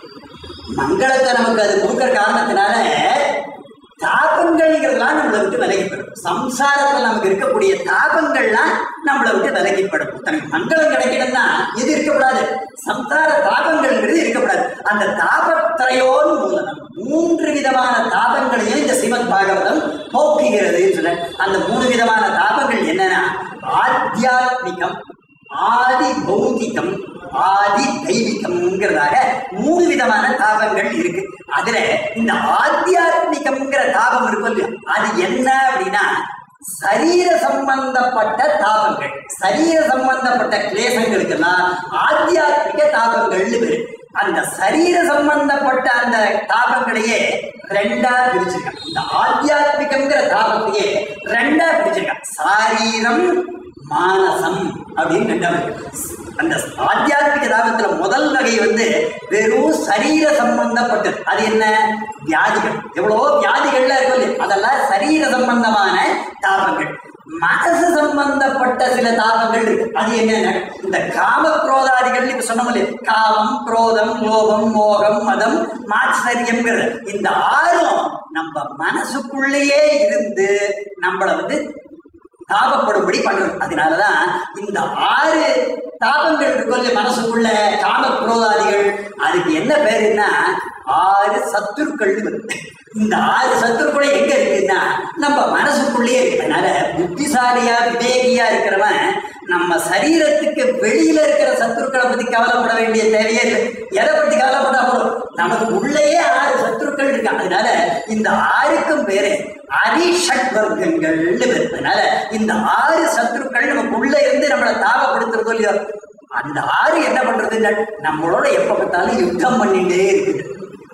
மங்களத்தை நமக்கு அது கொடுக்குற காரணத்தினால தாபங்கள்ங்கிறதுலாம் நம்மளை விட்டு விலகிப்படும் சம்சாரத்தில் நமக்கு இருக்கக்கூடிய தாபங்கள்லாம் நம்மளை விட்டு விலகிப்படும் தனக்கு மங்களம் கிடைக்கணும்னா எது இருக்கக்கூடாது சம்சார தாபங்கள்ங்கிறது இருக்கக்கூடாது அந்த தாபத்திரையோடு மூலனம் மூன்று விதமான தாபங்களையும் இந்த ஸ்ரீமத் பாகவதம் போக்குகிறதுன்னு சொல்ல அந்த மூணு விதமான தாபங்கள் என்னன்னா ஆத்தியாத்மிகம் ஆதி பௌதிகம் ஆதி தெய்வீகம்ங்கிறதாக மூணு விதமான தாபங்கள் இருக்கு அதுல இந்த ஆத்தியாத்மிகம்ங்கிற தாபம் இருக்கும் இல்லையா அது என்ன அப்படின்னா சரீர சம்பந்தப்பட்ட தாபங்கள் சரீர சம்பந்தப்பட்ட கிளேசங்களுக்கெல்லாம் ஆத்தியாத்மிக தாபங்கள்னு பேரு அந்த சரீர சம்பந்தப்பட்ட அந்த தாபங்களையே ரெண்டா பிரிச்சிருக்கான் இந்த ஆத்தியாத்மிகம்ங்கிற தாபத்தையே ரெண்டா பிரிச்சிருக்கான் சாரீரம் மானசம் அப்படின்னு ரெண்டாவது அந்த ஆத்தியாத்மிக தாபத்துல முதல் வகை வந்து வெறும் சரீர சம்பந்தப்பட்டது அது என்ன வியாதிகள் எவ்வளவோ வியாதிகள்லாம் இருக்கும் இல்லையா? அதெல்லாம் சரீர சம்பந்தமான தாபங்கள் மனசு சம்பந்தப்பட்ட சில தாபங்கள் இருக்கு அது என்னென்ன இந்த காம குரோதாதிகள் இப்ப சொன்னோம் இல்லையா காமம் குரோதம் லோபம் மோகம் மதம் மாத்சரியம்ங்கிறது இந்த ஆறும் நம்ம மனசுக்குள்ளேயே இருந்து நம்மளை வந்து தாபப்படும்படி பண்றது அதனாலதான் இந்த ஆறு தாபங்கள் இருக்குல்ல மனசுக்குள்ள காம குரோதாதிகள் அதுக்கு என்ன பேருன்னா ஆறு சத்துருக்கள் இந்த ஆறு சத்துருக்களை எங்க இருக்குன்னா நம்ம மனசுக்குள்ளேயே இருக்கு அதனால புத்திசாலியா விவேகியா இருக்கிறவன் நம்ம சரீரத்துக்கு வெளியில இருக்கிற சத்துருக்களை பத்தி கவலைப்பட வேண்டிய தேவையே இல்லை எதை பத்தி கவலைப்பட்டா போதும் நமக்கு உள்ளேயே ஆறு சத்துருக்கள் இருக்கு அதனால இந்த ஆறுக்கும் பேரு அரிஷட் வர்க்கங்கள்னு பேரு அதனால இந்த ஆறு சத்துருக்கள் நமக்கு உள்ள இருந்து நம்மளை தாபப்படுத்துறதோ இல்லையோ அந்த ஆறு என்ன பண்றது நம்மளோட எப்ப பார்த்தாலும் யுத்தம் பண்ணிட்டே இருக்குது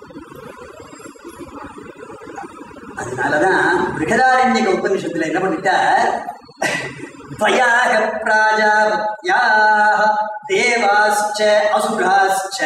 அதனாலதான் பிருகதாரண்யக உபநிஷத்துல என்ன பண்ணிட்டார் பயாக பிராஜாவத்யா தேவாஸ்ச அசுராஸ்ச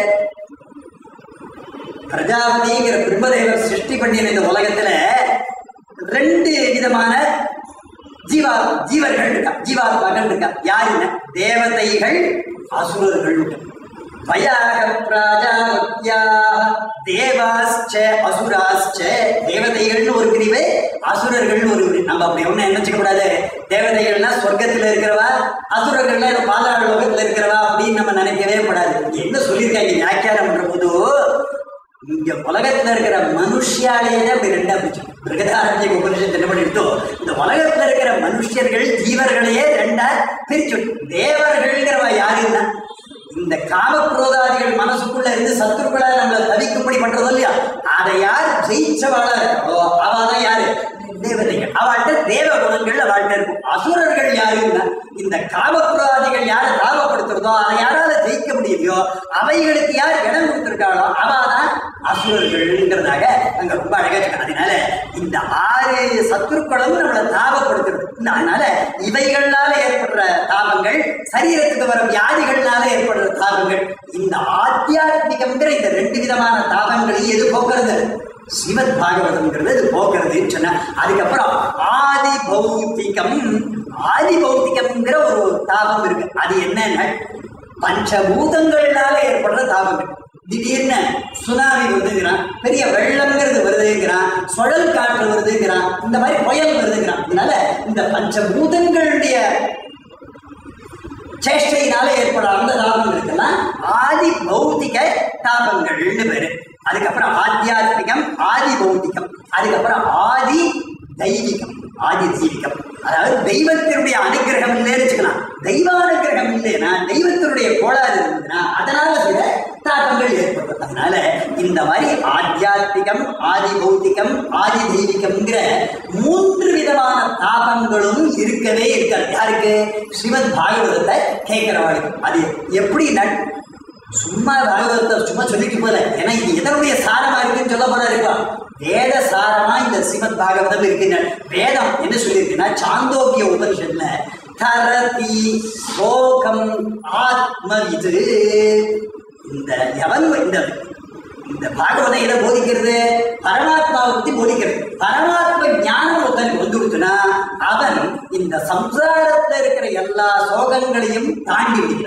பிரஜாபதிங்கிற பிரம்மதேவர் சிருஷ்டி பண்ணின இந்த உலகத்துல ரெண்டு விதமான ஜீவா ஜீவர்கள் இருக்கா ஜீவாத்மாக்கள் இருக்கா யாருங்க தேவதைகள் அசுரர்கள் பயாக பிராஜாவத்யா தேவாஸ்ச அசுராஸ்ச தேவதைகள்னு ஒரு பிரிவு அசுரர்கள்னு ஒரு பிரிவு நம்ம அப்படி ஒண்ணு நினைச்சுக்க கூடாது தேவதைகள்னா சொர்க்கத்துல இருக்கிறவா அசுரர்கள்னா இந்த பாதாள லோகத்துல இருக்கிறவா அப்படின்னு நம்ம நினைக்கவே கூடாது என்ன சொல்லியிருக்காங்க வியாக்கியானம் பண்ற போது இங்க உலகத்துல இருக்கிற மனுஷியாலேயே தான் இப்படி ரெண்டா பிரிச்சு பிரகதாரண்ய உபனிஷத்து என்ன பண்ணிட்டோ இந்த உலகத்துல இருக்கிற மனுஷர்கள் ஜீவர்களையே ரெண்டா பிரிச்சு தேவர்கள்ங்கிறவ யாருன்னா இந்த காமக்ரோதாதிகள் மனசுக்குள்ள இருந்து சத்துருக்களா நம்மளை தவிக்கும்படி பண்றதோ இல்லையா அதை யார் ஜெயிச்சவாளா இருக்காளோ அவதான் யாரு தேவதைகள் அவள்கிட்ட தேவ குணங்கள் அவள்கிட்ட இருக்கும் அசுரர்கள் யாருன்னா இந்த காமப்புராதிகள் யாரை தாபப்படுத்துறதோ அதை யாரால ஜெயிக்க முடியலையோ அவைகளுக்கு யார் இடம் கொடுத்திருக்காளோ அவாதான் அசுரர்கள்ங்கிறதாக அங்க ரொம்ப அழகா இருக்கு அதனால இந்த ஆறு சத்துருக்களும் நம்மளை தாபப்படுத்துறது இந்த அதனால இவைகளால ஏற்படுற தாபங்கள் சரீரத்துக்கு வரும் வியாதிகள்னால ஏற்படுற தாபங்கள் இந்த ஆத்தியாத்மிகம்ங்கிற இந்த ரெண்டு விதமான தாபங்களை எது போக்குறது சிவத் பாகவதம்ங்கிறது இது போக்குறதுன்னு சொன்ன அதுக்கப்புறம் ஆதி பௌத்திகம் ஆதி பௌத்திகம்ங்கிற ஒரு தாபம் இருக்கு அது என்னன்னா பஞ்சபூதங்கள்னால ஏற்படுற தாபங்கள் திடீர்னு சுனாமி வருதுங்கிறான் பெரிய வெள்ளம்ங்கிறது வருதுங்கிறான் சுழல் காற்று வருதுங்கிறான் இந்த மாதிரி புயல் வருதுங்கிறான் அதனால இந்த பஞ்சபூதங்களுடைய சேஷ்டையினால ஏற்பட அந்த தாபம் இருக்குன்னா ஆதி பௌத்திக தாபங்கள்னு பேரு அதுக்கப்புறம் ஆத்தியாத்மிகம் ஆதி பௌத்திகம் அதுக்கப்புறம் ஆதி தெய்வீகம் ஆதி தெய்வீகம் அதாவது தெய்வத்தினுடைய அனுகிரகம் இல்லைன்னு வச்சுக்கலாம் தெய்வானுகிரகம் இல்லைன்னா தெய்வத்தினுடைய கோளாறு இருந்ததுன்னா அதனால சில தாக்கங்கள் ஏற்படும் அதனால இந்த மாதிரி ஆத்தியாத்மிகம் ஆதி பௌத்திகம் ஆதி தெய்வீகம்ங்கிற மூன்று விதமான தாபங்களும் இருக்கவே இருக்காது யாருக்கு ஸ்ரீமத் பாகவதத்தை கேட்கிறவாளுக்கு அது எப்படி நட் சும்மா பாகவதத்தை சும்மா சொல்லிட்டு போல ஏன்னா இது எதனுடைய சாரமா இருக்குன்னு சொல்ல போறாரு இப்போ வேத சாரமா இந்த ஸ்ரீமத் பாகவதம் இருக்குங்க வேதம் என்ன சொல்லியிருக்குன்னா சாந்தோக்கிய உபனிஷத்துல தரதி சோகம் ஆத்ம இது இந்த எவன் இந்த இந்த பாகவதம் எதை போதிக்கிறது பரமாத்மாவை பத்தி போதிக்கிறது பரமாத்ம ஞானம் ஒருத்தனுக்கு வந்து கொடுத்துனா அவன் இந்த சம்சாரத்துல இருக்கிற எல்லா சோகங்களையும் தாண்டி விடுகிறான்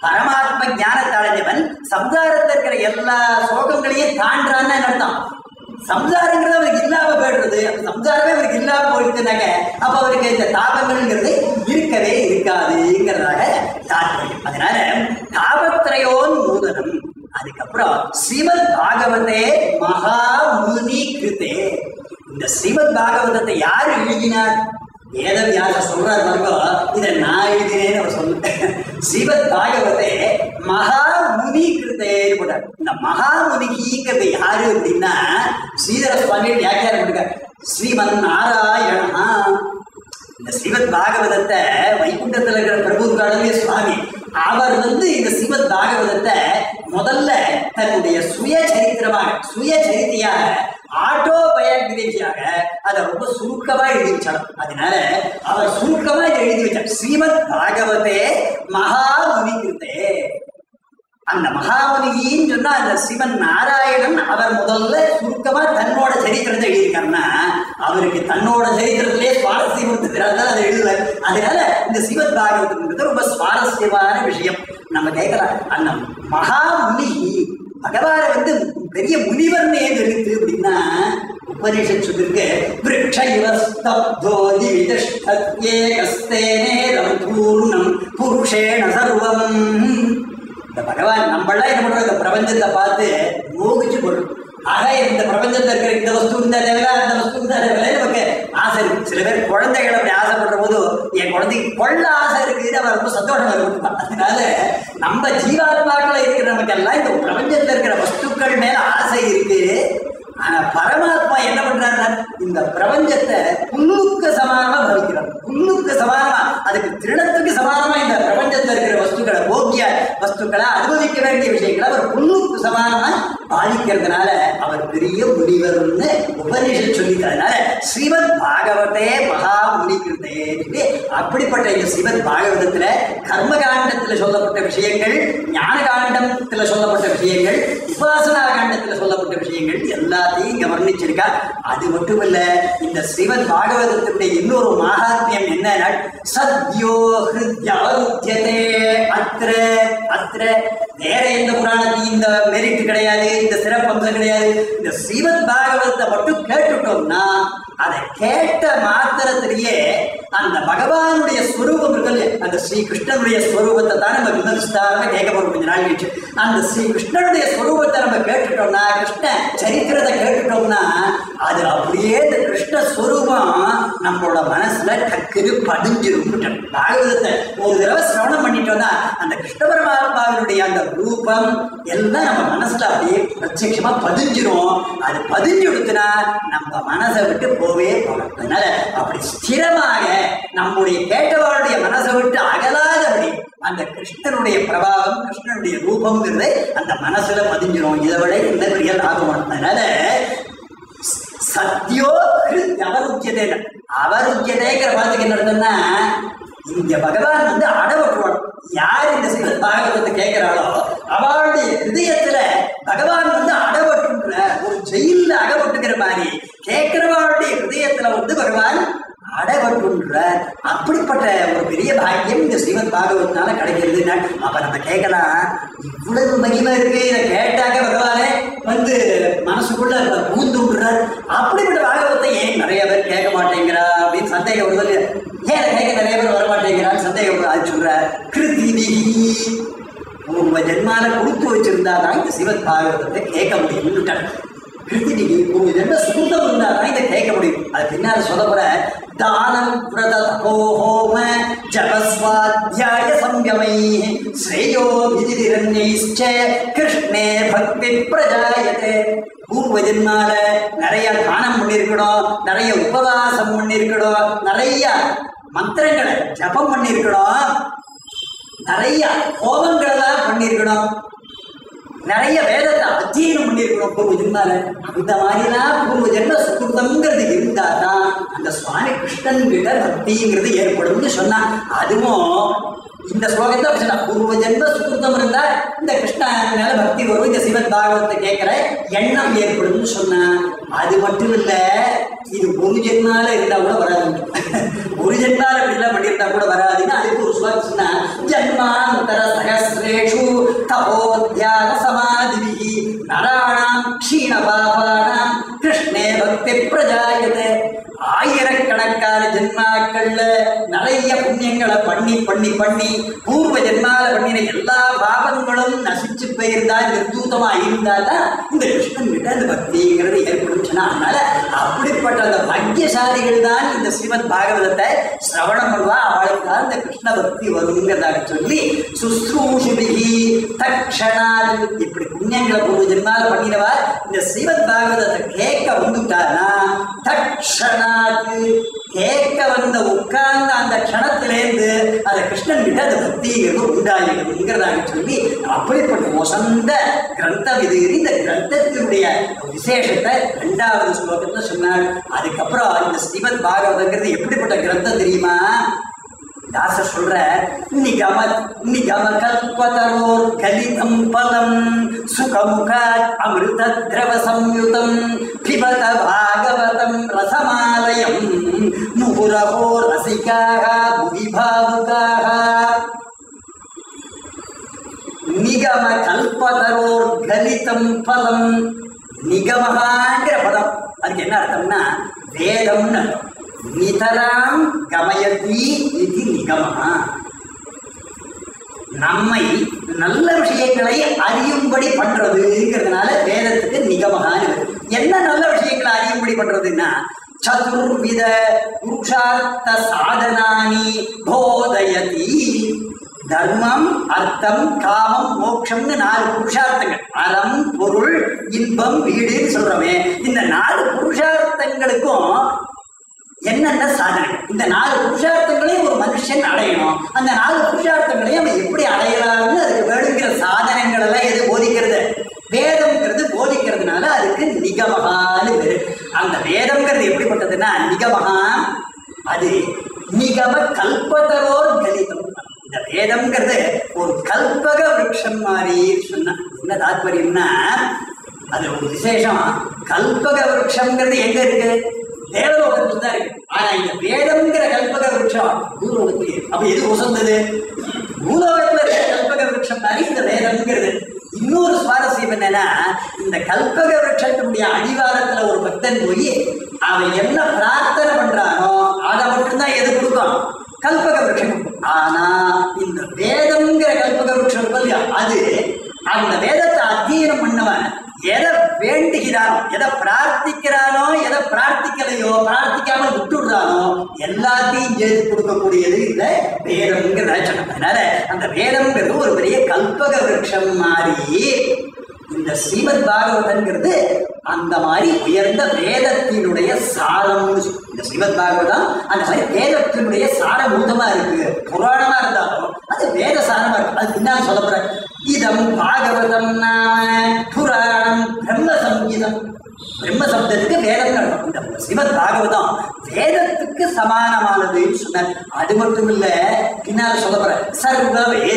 பரமாத்ம ஞானத்தை அடைஞ்சவன் சம்சாரத்தில் இருக்கிற எல்லா சோகங்களையும் தாண்டான்னு அர்த்தம் சம்சாரங்கிறது அவருக்கு இல்லாம போயிடுறது அப்ப சம்சாரமே அவருக்கு இல்லாம போயிடுச்சுனாக்க அப்ப அவருக்கு இந்த தாபங்கள்ங்கிறது இருக்கவே இருக்காதுங்கிறதாக தாற்பயம் அதனால தாபத்திரையோன் நூதனம் அதுக்கப்புறம் ஸ்ரீமத் பாகவதே மகா முனி கிருதே இந்த ஸ்ரீமத் பாகவதத்தை யார் எழுதினார் வேதவியாச சொல்றார் பாருங்க இதை நான் எழுதினேன்னு அவர் சொல்ல ஸ்ரீமத் பாகவதே மகா முனி கிருத்தேன்னு போட்டார் இந்த மகா முனிகிங்கிறது யாரு அப்படின்னா ஸ்ரீதர சுவாமி வியாக்கியானம் பண்ணிருக்கார் ஸ்ரீமன் நாராயணா இந்த ஸ்ரீமத் பாகவதத்தை வைகுண்டத்தில் இருக்கிற பிரபு கடவுளிய சுவாமி அவர் வந்து இந்த ஸ்ரீமத் பாகவதத்தை முதல்ல தன்னுடைய சுய சரித்திரமாக சுய சரித்தியாக ஆட்டோ பயோகிராபியாக அதை ரொம்ப சுருக்கமா எழுதி வச்சார் அதனால அவர் சுருக்கமா இதை எழுதி வச்சார் ஸ்ரீமத் பாகவதே மகாமுனிகிருத்தே அந்த மகாமுனிகின்னு சொன்னா அந்த சிவன் நாராயணன் அவர் முதல்ல சுருக்கமா தன்னோட சரித்திரத்தை எழுதியிருக்காருன்னா அவருக்கு தன்னோட சரித்திரத்திலே சுவாரஸ்யம் இருக்கிறதா அதை எழுதுவார் அதனால இந்த சிவன் பாகவதம்ன்றது ரொம்ப சுவாரஸ்யமான விஷயம் நம்ம கேட்கலாம் அந்த மகாமுனி பகவான வந்து பெரிய முனிவர்னு ஏன் தெரியுது அப்படின்னா உபனிஷத் சொல்லிருக்கு விரக்ஷ இவஸ்தப்தோதி விதஷ்டத்யே கஸ்தேனேதம் பூர்ணம் புருஷேண சர்வம் இந்த பகவான் நம்மளாம் என்ன பண்றோம் இந்த பிரபஞ்சத்தை பார்த்து மோகிச்சு போடுறோம் ஆக இந்த பிரபஞ்சத்துல இருக்கிற இந்த வஸ்து இந்த தேவையா அந்த வஸ்து இந்த தேவையா நமக்கு ஆசை இருக்கு சில பேர் குழந்தைகள் அப்படி ஆசைப்படுற போது என் குழந்தைக்கு கொள்ள ஆசை இருக்குன்னு அவன் ரொம்ப சந்தோஷமா இருக்கும் அதனால நம்ம ஜீவாத்மாக்கள் இருக்கிற நமக்கெல்லாம் இந்த பிரபஞ்சத்துல இருக்கிற வஸ்துக்கள் மேல ஆசை இருக்கு ஆனா பரமாத்மா என்ன பண்றாருன்னா இந்த பிரபஞ்சத்தை புல்லுக்கு சமானமா பவிக்கிறார் புல்லுக்கு சமானமா அதுக்கு திருடத்துக்கு சமானமா இந்த பிரபஞ்சத்துல இருக்கிற வஸ்துக்களை போக்கிய வஸ்துக்களை அனுபவிக்க வேண்டிய விஷயங்களை அவர் புல்லுக்கு சமானமா பாதிக்கிறதுனால அவர் பெரிய முனிவர்னு உபனிஷத் சொல்லிக்கிறதுனால ஸ்ரீமத் பாகவதே மகா முனிகிருதே சொல்லி அப்படிப்பட்ட இந்த ஸ்ரீமத் பாகவதத்துல கர்மகாண்டத்துல சொல்லப்பட்ட விஷயங்கள் ஞான காண்டத்துல சொல்லப்பட்ட விஷயங்கள் உபாசனா காண்டத்துல சொல்லப்பட்ட விஷயங்கள் எல்லாத்தையும் இங்க வர்ணிச்சிருக்கா அது மட்டுமல்ல இந்த ஸ்ரீமத் பாகவதத்தினுடைய இன்னொரு மகாத்மியம் என்னன்னா சத்யோ ஹிருத்யாருத்தியதே அத்திர அத்திர வேற எந்த புராணத்தையும் இந்த மெரிட் கிடையாது இந்த சிறப்பம்சம் கிடையாது இந்த ஸ்ரீமத் பாகவதத்தை மட்டும் கேட்டுட்டோம்னா அதை கேட்ட மாத்திரத்திலேயே அந்த பகவானுடைய ஸ்வரூபம் இருக்கு இல்லையா அந்த ஸ்ரீ கிருஷ்ணனுடைய ஸ்வரூபத்தை தான் நம்ம விமர்சித்தாரமா கேட்க போறோம் கொஞ்ச நாள் கழிச்சு அந்த ஸ்ரீ கிருஷ்ணனுடைய ஸ்வரூபத்தை நம்ம கேட்டுட்டோம்னா கிருஷ்ண சரித்திரத்தை கேட்டுட்டோம்னா அது அப்படியே இந்த கிருஷ்ண ஸ்வரூபம் நம்மளோட மனசுல டக்குன்னு பதிஞ்சிரும் பாகவதத்தை ஒரு தடவை சிரவணம் பண்ணிட்டோம்னா அந்த கிருஷ்ண பரமாத்மாவினுடைய அந்த ரூபம் எல்லாம் நம்ம மனசுல அப்படியே பிரத்யட்சமா பதிஞ்சிரும் அது பதிஞ்சு கொடுத்துனா நம்ம மனசை விட்டு போவே போகணும் அதனால அப்படி ஸ்திரமாக நம்முடைய கேட்டவருடைய மனசை விட்டு அகலாதபடி அந்த கிருஷ்ணனுடைய பிரபாவம் கிருஷ்ணனுடைய ரூபம்ங்கிறது அந்த மனசுல பதிஞ்சிரும் இதை விட எந்த பெரிய லாபம் அதனால சத்யோ அவருக்கியதே அவருக்கியதேங்கிற வார்த்தைக்கு என்ன அர்த்தம்னா இங்க பகவான் வந்து அடவட்டுவான் யார் இந்த சிவ பாகவத்தை கேட்கிறாளோ அவளுடைய ஹிருதயத்துல பகவான் வந்து அடவட்டுன்ற ஒரு ஜெயில அகப்பட்டுக்கிற மாதிரி கேட்கிறவாளுடைய ஹிருதயத்துல வந்து பகவான் அடவட்டுன்ற அப்படிப்பட்ட ஒரு பெரிய பாக்கியம் இந்த ஸ்ரீமத் பாகவத்தினால கிடைக்கிறதுன்னா அப்ப நம்ம கேட்கலாம் இவ்வளவு மகிமை இருக்கு இதை கேட்டாக்க பகவானே வந்து மனசுக்குள்ள பூந்து விடுறார் அப்படிப்பட்ட பாகவத்தை ஏன் நிறைய பேர் கேட்க மாட்டேங்கிறா அப்படின்னு சந்தேகம் வருது இல்லையா? ஏன் இதை கேட்க நிறைய பேர் வர மாட்டேங்கிறான்னு சந்தேகம் வருது. அது சொல்ற கிருதினி உங்க ஜென்மால கொடுத்து வச்சிருந்தா தான் இந்த சிவத் பாகவதத்தை கேட்க முடியும்னு கிருத்தினிக்கு உங்க ஜென்ம சுத்தம் இருந்தா தான் இதை கேட்க முடியும் அது பின்னால சொல்ல போற தானம் விரத தபோ ஹோம ஜபஸ்வாத்தியாய சம்யமை ஸ்ரேயோ விதிரண்யைச்ச கிருஷ்ணே பக்தி பிரஜாயதே பூர்வ ஜென்மால நிறைய தானம் பண்ணியிருக்கணும் நிறைய உபவாசம் பண்ணியிருக்கணும் நிறைய மந்திரங்களை ஜபம் பண்ணியிருக்கணும் நிறைய ஹோமங்களெல்லாம் பண்ணியிருக்கணும் நிறைய வேதத்தை அத்தியனம் பண்ணியிருக்கணும் பூர்வ ஜென்மால அந்த மாதிரிலாம் பூர்வ ஜென்ம சுகிருதம்ங்கிறது இருந்தா தான் அந்த சுவாமி கிருஷ்ணன் கிட்ட பக்திங்கிறது ஏற்படும்னு சொன்னா அதுவும் இந்த ஸ்லோகத்தை அப்படி சொன்னா பூர்வ ஜென்ம சுகிருதம் இருந்தா இந்த கிருஷ்ணன் மேல பக்தி வரும் இந்த சிவன் பாகவத்தை கேட்கிற எண்ணம் ஏற்படும்னு சொன்னா அது மட்டும் இல்ல இது ஒரு ஜென்மால இருந்தா கூட வராது ஒரு ஜென்மால இப்படி எல்லாம் பண்ணியிருந்தா கூட வராதுன்னு அதுக்கு ஒரு ஸ்லோகம் சொன்னா ஜன்மாந்தர சகசிரேஷு தபோத்யாக சமாதிபிஹி நராணாம் க்ஷீண பாபானாம் கிருஷ்ணே பக்தி பிரஜாயதே ஆயிரக்கணக்கான ஜென்மாக்கள்ல நிறைய புண்ணியங்களை பண்ணி பண்ணி பண்ணி பூர்வ ஜென்மால பண்ணின எல்லா பாபங்களும் நசிச்சு போயிருந்தா நிர்தூதமா இருந்தா தான் இந்த கிருஷ்ணன் கிட்ட அந்த பக்திங்கிறது ஏற்படும் சொன்னா அதனால அப்படிப்பட்ட அந்த பாக்கியசாலிகள் தான் இந்த ஸ்ரீமத் பாகவதத்தை சிரவணம் பண்ணுவா அவளுக்கு தான் இந்த கிருஷ்ண பக்தி வருங்கிறதாக சொல்லி சுஸ்ரூஷுபிகி தக்ஷணாது இப்படி புண்ணியங்களை பூர்வ ஜென்மால பண்ணினவா இந்த ஸ்ரீமத் பாகவதத்தை கேட்க வந்துட்டானா தக்ஷணாது கேட்க வந்த உட்கார்ந்த அந்த க்ஷணத்திலேருந்து அந்த கிருஷ்ணன் கிட்ட அந்த பக்திங்கிறது உண்டாயிடுங்கிறதாக சொல்லி அப்படிப்பட்ட வசந்த கிரந்தம் இது இந்த கிரந்தத்தினுடைய விசேஷத்தை ரெண்டாவது ஸ்லோகத்துல சொன்னார் அதுக்கப்புறம் இந்த ஸ்ரீமத் பாகவதங்கிறது எப்படிப்பட்ட கிரந்தம் தெரியுமா தாசர் சொல்ற நிகம நிகம கல்பதரோர் கலிதம் பலம் சுகமுக அமிர்த திரவ சம்யுதம் பிபத பாகவதம் ரசமாலயம் முகுரவோ ரசிகாக புவி பாவுகாக நிகம கல்பதரோர் கலிதம் பலம் நிகமகாங்கிற பதம் அதுக்கு என்ன அர்த்தம்னா வேதம்னு அர்த்தம் நிதராம் கமயதி இது நிகமஹா நம்மை நல்ல விஷயங்களை அறியும்படி பண்றதுங்கிறதுனால வேதத்துக்கு நிகமகான்னு வருது. என்ன நல்ல விஷயங்களை அறியும்படி பண்றதுன்னா சதுர்வித புருஷார்த்த சாதனானி போதயதி தர்மம் அர்த்தம் காமம் மோட்சம்னு நாலு புருஷார்த்தங்கள் அறம் பொருள் இன்பம் வீடுன்னு சொல்றோமே இந்த நாலு புருஷார்த்தங்களுக்கும் என்னென்ன சாதனை இந்த நாலு புருஷார்த்தங்களையும் ஒரு மனுஷன் அடையணும் அந்த நாலு புருஷார்த்தங்களையும் அவன் எப்படி அடையலாம்னு அதுக்கு வேணுங்கிற சாதனங்கள் எல்லாம் எது போதிக்கிறது வேதம்ங்கிறது போதிக்கிறதுனால அதுக்கு நிகமகான்னு பேரு அந்த வேதம்ங்கிறது எப்படிப்பட்டதுன்னா நிகமகா அது நிகம கல்பதரோர் கலிதம் இந்த வேதம்ங்கிறது ஒரு கல்பக விருட்சம் மாதிரி சொன்ன என்ன தாத்பரியம்னா அது ஒரு விசேஷம் கல்பக விருட்சம்ங்கிறது எங்க இருக்கு தேவலோகத்துல தான் இருக்கு ஆனா இந்த வேதம்ங்கிற கல்பக விருட்சம் பூலோகத்துல இருக்கு அப்ப எது உசந்தது பூலோகத்துல இருக்க கல்பக விருட்சம் மாதிரி இந்த வேதம்ங்கிறது இன்னொரு சுவாரஸ்யம் என்னன்னா இந்த கல்பக விருட்சத்தினுடைய அடிவாரத்துல ஒரு பக்தன் போய் அவன் என்ன பிரார்த்தனை பண்றானோ அதை மட்டும்தான் எது கொடுக்கும் கல்பக விருட்சம் கொடுக்கும். ஆனா இந்த வேதம்ங்கிற கல்பக விருட்சம் இருக்கு இல்லையா அது அந்த வேதத்தை அத்தியனம் பண்ணவன் எதை வேண்டுகிறானோ எதை பிரார்த்திக்கிறானோ எதை பிரார்த்திக்கலையோ பிரார்த்திக்காம விட்டுடுறானோ எல்லாத்தையும் சேர்த்து கொடுக்கக்கூடியது இந்த வேதம்ங்கிற சொன்னோம் அதனால அந்த வேதம்ங்கிறது ஒரு பெரிய கல்பக விருட்சம் மாதிரி இந்த ஸ்ரீமத் பாகவதங்கிறது அந்த மாதிரி உயர்ந்த வேதத்தினுடைய சாரம்னு சொல்லு. இந்த ஸ்ரீமத் பாகவதம் அந்த மாதிரி வேதத்தினுடைய சாரபூதமா இருக்கு புராணமா இருந்தாலும் அது வேத சாரமா இருக்கு அது பின்னால் சொல்ல போற இதம் பாகவதம் நாம புராணம் பிரம்ம சங்கீதம் பிரம்ம சப்தத்துக்கு வேதம் அர்த்தம். இந்த ஸ்ரீமத் பாகவதம் வேதத்துக்கு சமானமானதுன்னு சொன்னார் அது மட்டும் இல்ல பின்னால சொல்ல போற சர்வ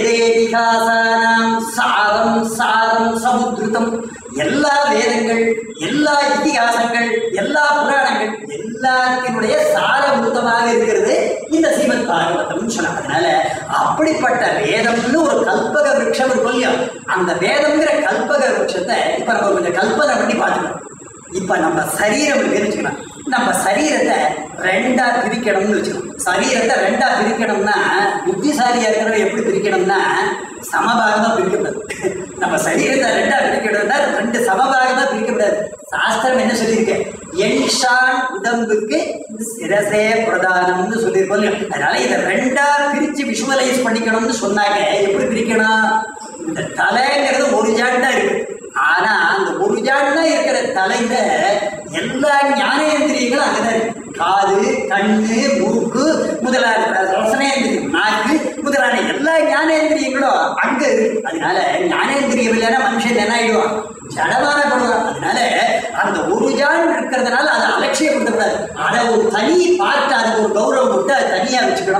வேதேதிகாசானாம் சாரம் சாரம் சமுத்ருதம் எல்லா வேதங்கள் எல்லா இதிகாசங்கள் எல்லா புராணங்கள் எல்லாத்தினுடைய சாரபூதமாக இருக்கிறது இந்த ஸ்ரீமத் பாகவதம் சொன்னாங்க அதனால அப்படிப்பட்ட வேதம்னு ஒரு கல்பக விருட்சம் இருக்கும் இல்லையா அந்த வேதம்ங்கிற கல்பக விருட்சத்தை இப்ப நம்ம கொஞ்சம் கல்பனை பண்ணி பார்த்துக்கணும் இப்ப நம்ம சரீரம் இருக்குன்னு வச்சுக்கலாம் நம்ம சரீரத்தை ரெண்டா பிரிக்கணும்னு வச்சுக்கணும் சரீரத்தை ரெண்டா பிரிக்கணும்னா புத்திசாலியா இருக்கிறவங்க எப்படி பிரிக்கணும்னா சமபாகமா பிரிக்கக்கூடாது நம்ம சரீரத்தை ரெண்டா பிரிக்கணும்னா ரெண்டு சமபாகமா பிரிக்கக்கூடாது சாஸ்திரம் என்ன சொல்லியிருக்கு என்ஷான் உடம்புக்கு சிரசே பிரதானம்னு சொல்லியிருக்கோம் இல்லையா? அதனால இதை ரெண்டா பிரிச்சு விஷுவலைஸ் பண்ணிக்கணும்னு சொன்னாங்க எப்படி பிரிக்கணும் இந்த தலைங்கிறது ஒரு ஜான் தான் இருக்கு ஆனா அந்த ஒரு ஜான் தான் இருக்கிற தலையில எல்லா ஞானேந்திரியங்களும் அங்கதான் இருக்கு காது கண்ணு மூக்கு முதலான ரசனேந்திரியம் நாக்கு முதலான எல்லா ஞானேந்திரியங்களும் அங்க இருக்கு அதனால ஞானேந்திரியம் இல்லைன்னா மனுஷன் என்ன ஆயிடுவான் ஜடமான படுவான் அதனால அந்த ஒரு ஜான் இருக்கிறதுனால அதை அலட்சியப்படுத்தக்கூடாது அதை ஒரு தனி பார்த்து அதுக்கு ஒரு கௌரவம் விட்டு அதை தனியா வச்சுக்கணும்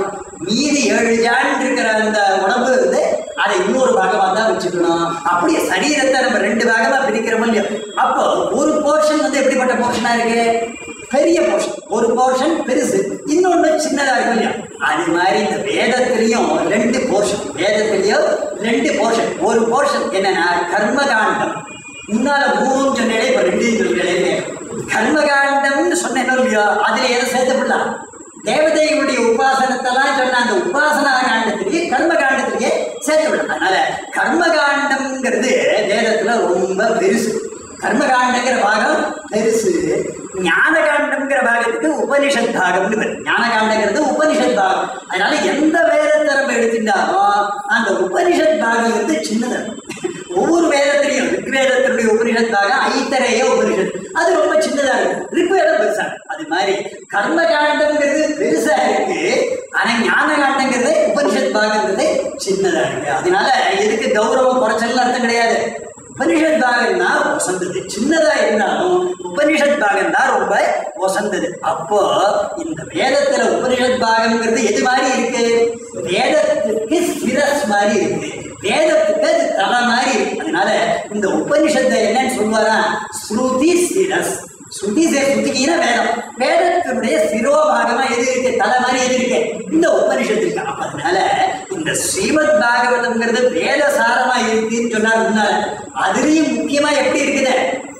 மீதி ஏழு ஜான் இருக்கிற அந்த உடம்பு வந்து அதை இன்னொரு பாகமா தான் வச்சுக்கணும் அப்படியே சரீரத்தை நம்ம ரெண்டு பாகமா பிரிக்கிறோம் இல்லையோ அப்போ ஒரு போர்ஷன் வந்து எப்படிப்பட்ட போர்ஷனா இருக்கு பெரிய போர்ஷன் ஒரு போர்ஷன் பெருசு இன்னொன்னு சின்னதா இருக்கும் இல்லையா அது மாதிரி இந்த வேதத்திலையும் ரெண்டு போர்ஷன் வேதத்திலையும் ரெண்டு போர்ஷன் ஒரு போர்ஷன் என்னன்னா கர்மகாண்டம் முன்னால மூணு சொன்னேன் இப்ப ரெண்டு சொல்கிறேன் கர்மகாண்டம்னு சொன்னேன் இல்லையோ அதுல எதை சேர்த்துப்படலாம் தேவதைகளுடைய உபாசனத்தெல்லாம் சொன்ன அந்த உபாசனா காண்டத்திலேயே கர்ம காண்டத்திலேயே சேர்த்து விடலாம் அதனால கர்ம காண்டம்ங்கிறது வேதத்துல ரொம்ப பெருசு கர்ம காண்டங்கிற பாகம் பெருசு ஞான காண்டம்ங்கிற பாகத்துக்கு உபனிஷத் பாகம்னு பேர் ஞான காண்டங்கிறது உபனிஷத் பாகம் அதனால எந்த வேதத்தை நம்ம எடுத்துட்டாலும் அந்த உபனிஷத் பாகம் வந்து சின்னது ஒவ்வொரு வேதத்திலையும் ரிக்வேதத்தினுடைய உபனிஷத் பாகம் ஐத்தரேய உபனிஷத் அது ரொம்ப சின்னதா இருக்கு ரிக்வேதம் பெருசா இருக்கு. அது மாதிரி கர்ம காண்டம்ங்கிறது பெருசா இருக்கு ஆனா ஞான காண்டங்கிறது உபனிஷத் பாகங்கிறது சின்னதா இருக்கு அதனால இதுக்கு கௌரவம் குறைச்சல் அர்த்தம் கிடையாது உபனிஷத் பாகம் தான் வசந்தது சின்னதா இருந்தாலும் உபனிஷத் பாகம் தான் ரொம்ப வசந்தது அப்போ இந்த வேதத்துல உபனிஷத் பாகம்ங்கிறது எது மாதிரி இருக்கு வேதத்துக்கு சிரஸ் மாதிரி இருக்கு வேதத்துக்கு அது தலை மாதிரி இருக்கு அதனால இந்த உபனிஷத்தை என்னன்னு சொல்லுவாரா ஸ்ருதி சிரஸ் ஸ்ருதி ஸ்ருதிக்கினா வேதம் வேதத்தினுடைய சிரோபாகமா எது இருக்கு தலை மாதிரி எது இருக்கு இந்த உபனிஷத்து இருக்கு அப்ப அதனால இந்த ஸ்ரீமத் பாகவதம்ங்கிறது வேத சாரமா இருக்குன்னு சொன்னார் முன்னால அதுலயும் முக்கியமா எப்படி இருக்குது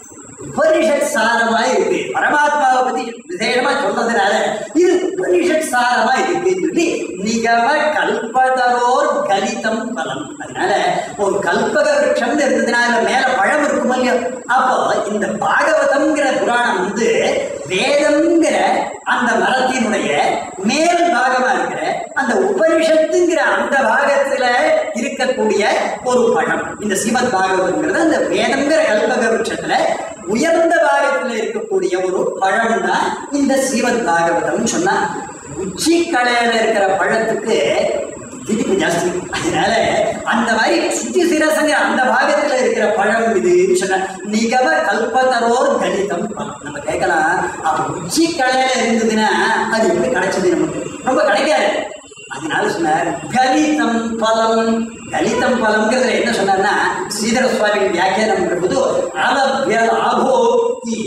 உபனிஷத் சாரமா இருக்கு பரமாத்மாவை பத்தி விசேஷமா சொல்றதுனால இது உபனிஷத் சாரமா இருக்குன்னு சொல்லி நிகம கல்பதரோர் கலிதம் பலம் அதனால ஒரு கல்பக விருட்சம் இருந்ததுனால மேல பழம் இருக்கும் இல்லையோ அப்போ இந்த பாகவதம்ங்கிற புராணம் வந்து வேதம்ங்கிற அந்த மரத்தினுடைய மேல் பாகமா இருக்கிற அந்த உபனிஷத்துங்கிற அந்த பாகத்துல இருக்கக்கூடிய ஒரு பழம் இந்த ஸ்ரீமத் பாகவதம்ங்கிறது அந்த வேதம்ங்கிற கல்பக விருட்சத்துல உயர்ந்த பாகத்துல இருக்கக்கூடிய ஒரு பழம் தான் இந்த ஸ்ரீமத் பாகவதம் சொன்னா உச்சி கலையில இருக்கிற பழத்துக்கு திதிப்பு ஜாஸ்தி அதனால அந்த மாதிரி சுத்தி சிரசங்கிற அந்த பாகத்துல இருக்கிற பழம் இது சொன்ன நிகம கல்பதரோர் கணிதம் பலம் நம்ம கேட்கலாம் அப்ப உச்சி கலையில இருந்ததுன்னா அது எப்படி கிடைச்சது நமக்கு ரொம்ப கிடைக்காது அதனால சொன்னார் கலிதம் பலம் கலிதம் பலம்ங்கிறதுல என்ன சொன்னார்னா ஸ்ரீதர சுவாமி வியாக்கியானம் பண்ணும்போது ஆலபிய ஆபோக்தி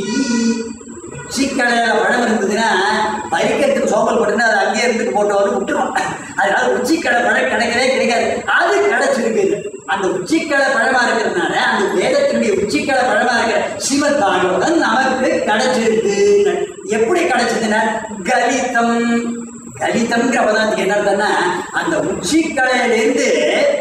உச்சிக்கடையில பழம் இருந்ததுன்னா பறிக்கிறதுக்கு சோம்பல் போட்டுன்னா அது அங்கேயே இருந்துட்டு போட்டு வந்து விட்டுரும் அதனால உச்சிக்கடை பழம் கிடைக்கவே கிடைக்காது அது கிடைச்சிருக்கு அந்த உச்சிக்கடை பழமா இருக்கிறதுனால அந்த வேதத்தினுடைய உச்சிக்கடை பழமா இருக்கிற சிவத் பாகவதம் நமக்கு கிடைச்சிருக்கு எப்படி கிடைச்சதுன்னா கலிதம் கலிதம்ங்கிற பதார்த்தத்துக்கு என்ன அர்த்தம்னா அந்த உச்சிக்கடையிலேருந்து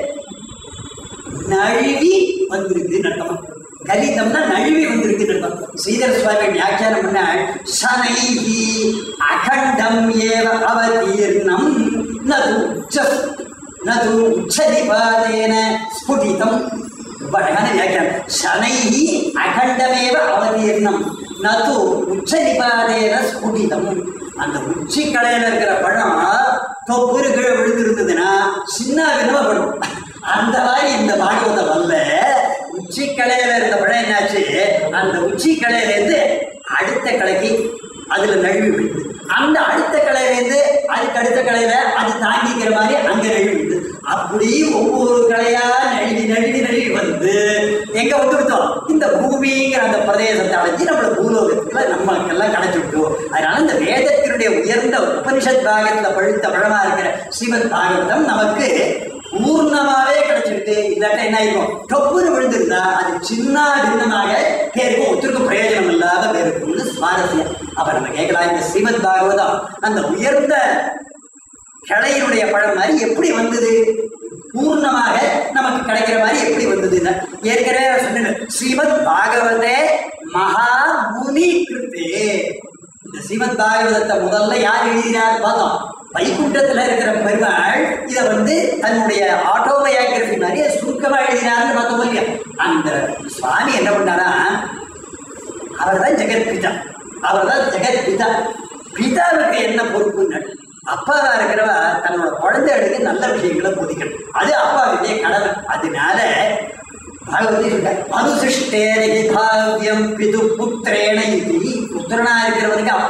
நழுவி வந்திருக்கு அர்த்தம் கலிதம்னா நழுவி வந்திருக்கு அர்த்தம் ஸ்ரீதர சுவாமி வியாக்கியானம் பண்ண சனைஹி அகண்டம் ஏவ அவதீர்ணம் நது உச்ச நது உச்சதிபாதேன ஸ்புடிதம் ரொம்ப அழகான வியாக்கியானம் சனைஹி அகண்டமேவ அவதீர்ணம் நது உச்சதிபாதேன ஸ்புடிதம் அந்த உச்சி கடையில இருக்கிற பழம் தொப்புரு கீழே விழுந்திருந்ததுன்னா சின்ன விதமா படும் அந்த மாதிரி இந்த பாகவதம் அல்ல உச்சி கலையில இருந்த பழம் என்னாச்சு அந்த உச்சி கலையில இருந்து அடுத்த கலைக்கு அதுல நழுவி விழுது அந்த அடுத்த கலையில இருந்து அதுக்கு அடுத்த கலையில அது தாங்கிக்கிற மாதிரி அங்க நழுவி விழுது அப்படி ஒவ்வொரு கலையா நழுவி நழுவி நழுவி வந்து எங்க வந்து விட்டோம் இந்த பூமிங்கிற அந்த பிரதேசத்தை அடைஞ்சு நம்மள பூலோகத்துல நம்மளுக்கெல்லாம் கிடைச்சு விட்டோம் அதனால இந்த வேதத்தினுடைய உயர்ந்த உபனிஷத் பாகத்துல பழுத்த பழமா இருக்கிற ஸ்ரீமத் பாகவதம் நமக்கு பூர்ணமாவே கிடைச்சிருக்கு இல்லாட்ட என்ன ஆயிருக்கும் டொப்புன்னு விழுந்திருந்தா அது சின்ன பின்னமாக பேருக்கும் ஒருத்தருக்கும் பிரயோஜனம் இல்லாத பேருக்கும்னு சுவாரஸ்யம் அப்ப நம்ம கேட்கலாம் இந்த ஸ்ரீமத் பாகவதம் அந்த உயர்ந்த கிளையினுடைய பழம் மாதிரி எப்படி வந்தது பூர்ணமாக நமக்கு கிடைக்கிற மாதிரி எப்படி வந்ததுன்னா ஏற்கனவே நான் சொன்னேன் ஸ்ரீமத் பாகவதே மகா முனி கிருத்தே இந்த ஸ்ரீமத் பாகவதத்தை முதல்ல யார் எழுதினார் பார்த்தோம் வைகுண்டத்துல இருக்கிற பெருமாள் இதை வந்து தன்னுடைய ஆட்டோபயோகிராஃபி மாதிரி சுருக்கமா எழுதினார்னு பார்த்தோம் இல்லையா அந்த சுவாமி என்ன பண்ணாரா அவர் தான் ஜெகத் பிதா அவர் தான் ஜெகத் பிதா பிதாவுக்கு என்ன பொறுப்புன்னு அப்பாவா இருக்கிறவ தன்னோட குழந்தைகளுக்கு நல்ல விஷயங்களை போதிக்கணும் அது அப்பாவுடைய கடமை அதனால பகவதி சொல்றார் அனுசிஷ்டேன பாவியம் பிது புத்திரேன இது புத்திரனா இருக்கிறவனுக்கு அப்பா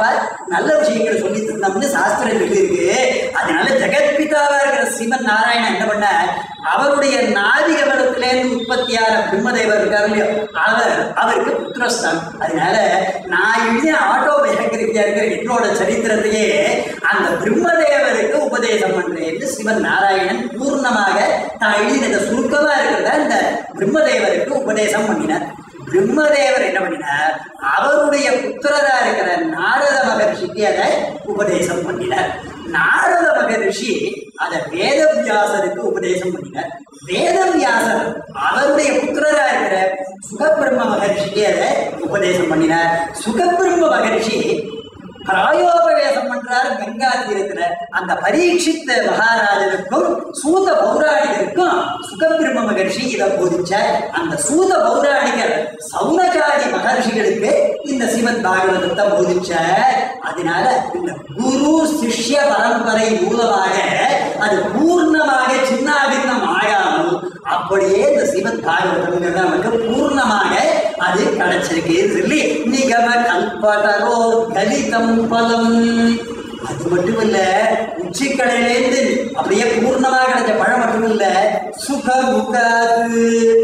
நல்ல விஷயங்களை சொல்லி தந்தோம்னு சாஸ்திரம் சொல்லியிருக்கு அதனால ஜெகத்பிதாவா இருக்கிற சிவன் நாராயணன் என்ன பண்ண அவருடைய நாதிக பலத்திலேருந்து உற்பத்தியான பிரம்மதேவர் இருக்காரு இல்லையோ அவர் அவருக்கு புத்திரஸ்தான் அதனால நான் எழுதின ஆட்டோபயோகிராபியா இருக்கிற என்னோட சரித்திரத்தையே அந்த பிரம்மதேவருக்கு உபதேசம் பண்றேன்னு சிவன் நாராயணன் பூர்ணமாக தான் எழுதினத சுருக்கமா இருக்கிறத இந்த பிரம்மதேவருக்கு உபதேசம் பண்ணினார் பிரம்மதேவர் என்ன பண்ணினார் அவருடைய புத்திரரா இருக்கிற நாரத மகர்ஷிக்கு அதை உபதேசம் பண்ணினார் நாரத மகரிஷி அதை வேதவியாசருக்கு உபதேசம் பண்ணினார் வேதவியாசர் அவருடைய புத்திரரா இருக்கிற சுகபிரம்ம மகரிஷிக்கு அதை உபதேசம் பண்ணினார் சுகபிரம்ம மகரிஷி பிராயோபவேசம் பண்றார் கங்கா தீரத்துல அந்த பரீட்சித்த மகாராஜனுக்கும் சூத பௌராணிகருக்கும் சுகபிரம்ம மகர்ஷி இதை போதிச்சார் அந்த சூத பௌராணிகர் சௌனகாதி மகர்ஷிகளுக்கு இந்த சிவன் பாகவதத்தை போதிச்சார் அதனால இந்த குரு சிஷ்ய பரம்பரை மூலமாக அது பூர்ணமாக சின்னாபின்னம் ஆகாமல் அப்படியே இந்த சிவன் பாகவதம்ங்கிறது நமக்கு பூர்ணமாக அது கிடைச்சிருக்குன்னு சொல்லி நிகம கல்படரோ கலிதம் பலம் அது மட்டும் இல்ல உச்சிக்கடையிலேருந்து அப்படியே பூர்ணமாக கிடைச்ச பழம் மட்டும் இல்ல சுக முகாது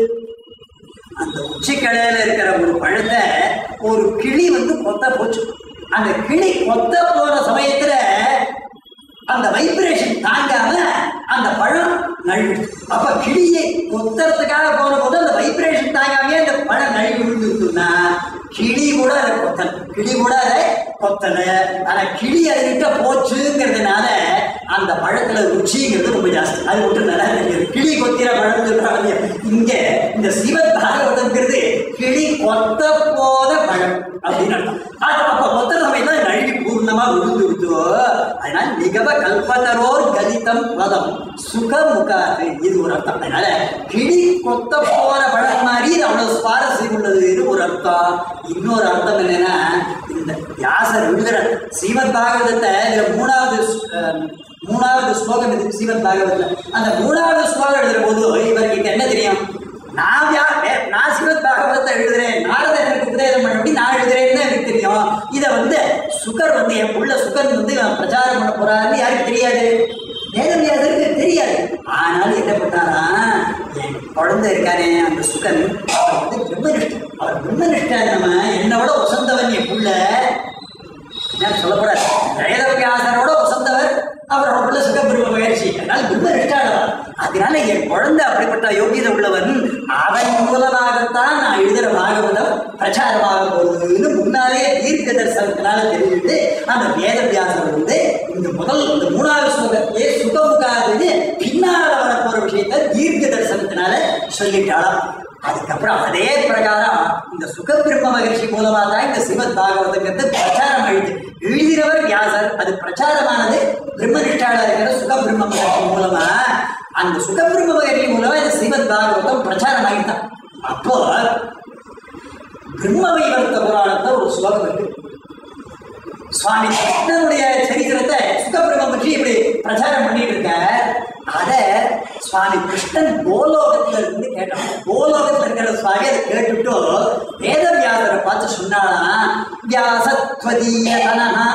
அந்த உச்சிக்கடையில இருக்கிற ஒரு பழத்தை ஒரு கிளி வந்து கொத்த போச்சு அந்த கிளி கொத்த போற சமயத்துல அந்த வைப்ரேஷன் தாங்காம அந்த பழம் நழுவிடுச்சு அப்ப கிளியை கொத்துறதுக்காக போன போது அந்த வைப்ரேஷன் தாங்காமே அந்த பழம் நழுவி விழுந்துருக்குன்னா கிளி கூட அதை கொத்தல கிளி கூட அதை கொத்தல ஆனா கிளி அதுகிட்ட போச்சுங்கிறதுனால அந்த பழத்துல ருச்சிங்கிறது ரொம்ப ஜாஸ்தி அது மட்டும் நல்லா தெரியுது கிளி கொத்திர பழம் சொல்றாங்க இல்லையா? இங்க இந்த சிவன் பாகவதம்ங்கிறது கிளி கொத்த போத பழம் அப்படின்னு அர்த்தம் அது அப்ப கொத்த சமயத்துல நழுவி பூர்ணமா விழுந்து விட்டோ அதனால நிகவ கல்பதரோர் கலிதம் பதம் சுக முகாது இது ஒரு அர்த்தம் அதனால கிளி கொத்த போற பழம் மாதிரி இது அவ்வளவு சுவாரஸ்யம் உள்ளதுன்னு ஒரு அர்த்தம் இன்னொரு அர்த்தம் என்னன்னா இந்த வியாசர் எழுதுற ஸ்ரீமத் பாகவதத்தை இதுல மூணாவது ஸ்- அஹ், மூணாவது ஸ்லோகம் இது ஸ்ரீமத் பாகவதத்துல அந்த மூணாவது ஸ்லோகம் எழுதுற போது இவருக்கு என்ன தெரியும் நான் யா வே- நான் சிவத் பாகவதத்தை எழுதுறேன் நாரதர் எனக்கு உபதேசம் பண்ணி நான் எழுதுறேன்னு எனக்கு தெரியும் இதை வந்து சுகர் வந்து என் புள்ள சுகர் வந்து இவன் பிரச்சாரம் பண்ண போறாருன்னு யாருக்கு தெரியாது வேதவியாசருக்கு தெரியாது ஆனாலும் என்ன பண்ணாரா என் குழந்தை இருக்கானே அந்த சுகன் அவர் வந்து பிரம்மனிஷ்டன் அவர் பிரம்மனிஷ்டன் நம்ம என்னோட வசந்தவன் என் புள்ள என்ன சொல்லக்கூடாது வேதவியாசரோட வசந்தவர் அவரோட உள்ள சுகபிரம்ம முயற்சி அதனால பிரம்ம நிஷ்டாளவர் அதனால என் குழந்தை அப்படிப்பட்ட யோகியதை உள்ளவன் அவன் மூலமாகத்தான் நான் எழுதுற பாகவதம் பிரச்சாரமாக போகுதுன்னு முன்னாலே தீர்க்க தரிசனத்தினால தெரிஞ்சுட்டு அந்த வேதவியாசர் வந்து இந்த முதல் இந்த மூணாவது ஸ்லோகத்தையே சுகமுகாதுன்னு பின்னால வரப்போற விஷயத்தை தீர்க்க தரிசனத்தினால சொல்லிட்டாளாம் அதுக்கப்புறம் அதே பிரகாரம் இந்த சுகபிரம்ம மகிழ்ச்சி மூலமா தான் இந்த சிவத் பாகவதங்கிறது பிரச்சாரம் ஆயிடுது எழுதினவர் வியாசர் அது பிரச்சாரமானது பிரம்மனிஷ்டால இருக்கிற சுகபிரம்ம மகிழ்ச்சி மூலமா அந்த சுகபிரம்ம மகிழ்ச்சி மூலமா இந்த சிவத் பாகவதம் பிரச்சாரம் ஆயிட்டான் அப்போ பிரம்ம வைவர்த்த புராணத்துல ஒரு ஸ்லோகம் இருக்கு சுவாமி கிருஷ்ணனுடைய சரித்திரத்தை சுகபிரம பற்றி இப்படி பிரச்சாரம் பண்ணிட்டு இருக்க அத சுவாமி கிருஷ்ணன் கோலோகத்துல இருந்து கேட்டான் கோலோகத்துல இருக்கிற சுவாமி அதை கேட்டுட்டு வேத வியாசரை பார்த்து சொன்னாலாம் வியாசத்வதீய தனஹா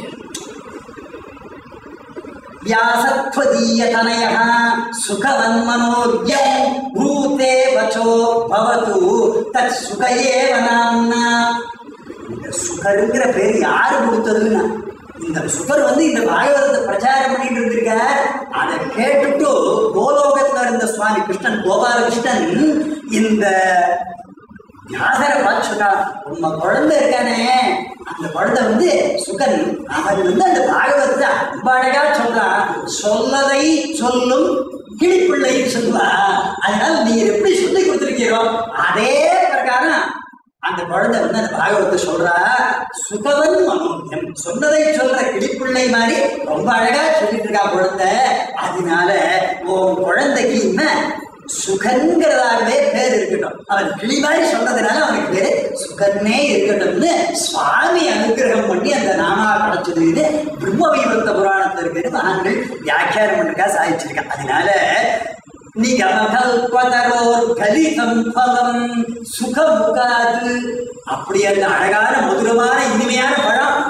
व्यासत्वदीयतनयः सुखवन्मनोद्यं भूते वचो भवतु तत् सुख एव नाम्ना இந்த சுகருங்கிற பேர் யாரு கொடுத்ததுன்னா இந்த சுகர் வந்து இந்த பாகவதத்தை பிரச்சாரம் பண்ணிட்டு இருந்திருக்கார் அதை கேட்டுட்டு கோலோகத்துல இருந்த சுவாமி கிருஷ்ணன் கோபாலகிருஷ்ணன் இந்த வியாசரை பார்த்து சொன்னா உங்க குழந்தை இருக்கானே அந்த குழந்தை வந்து சுகன் அவன் வந்து அந்த பாகவத்துல ரொம்ப அழகா சொல்றான் சொல்லதை சொல்லும் கிளிப்பிள்ளைன்னு சொல்லுவா அதனால நீங்க எப்படி சொல்லி கொடுத்துருக்கீரோ அதே பிரகாரம் அந்த குழந்தை வந்து அந்த பாகவத்தை சொல்றா சுகவன் மனோஜம் சொன்னதை சொல்ற கிளிப்பிள்ளை மாதிரி ரொம்ப அழகா சொல்லிட்டு இருக்கா குழந்தை அதனால உன் குழந்தைக்கு இன்னும் சுகன்கிறதாகவே பேர் இருக்கட்டும் அவன் கிளி மாதிரி சொன்னதுனால அவனுக்கு பேரு சுகன்னே இருக்கட்டும்னு சுவாமி அனுகிரகம் பண்ணி அந்த நாமா கிடைச்சதுன்னு பிரம்ம வைவர்த்த புராணத்தில் இருக்கிற மகான்கள் வியாக்கியானம் பண்ணிருக்கா சாதிச்சிருக்கா அதனால நிகமகல்பதரோர் கலிதம் பலம் சுகமுகாது அப்படி அந்த அழகான மதுரமான இனிமையான பழம்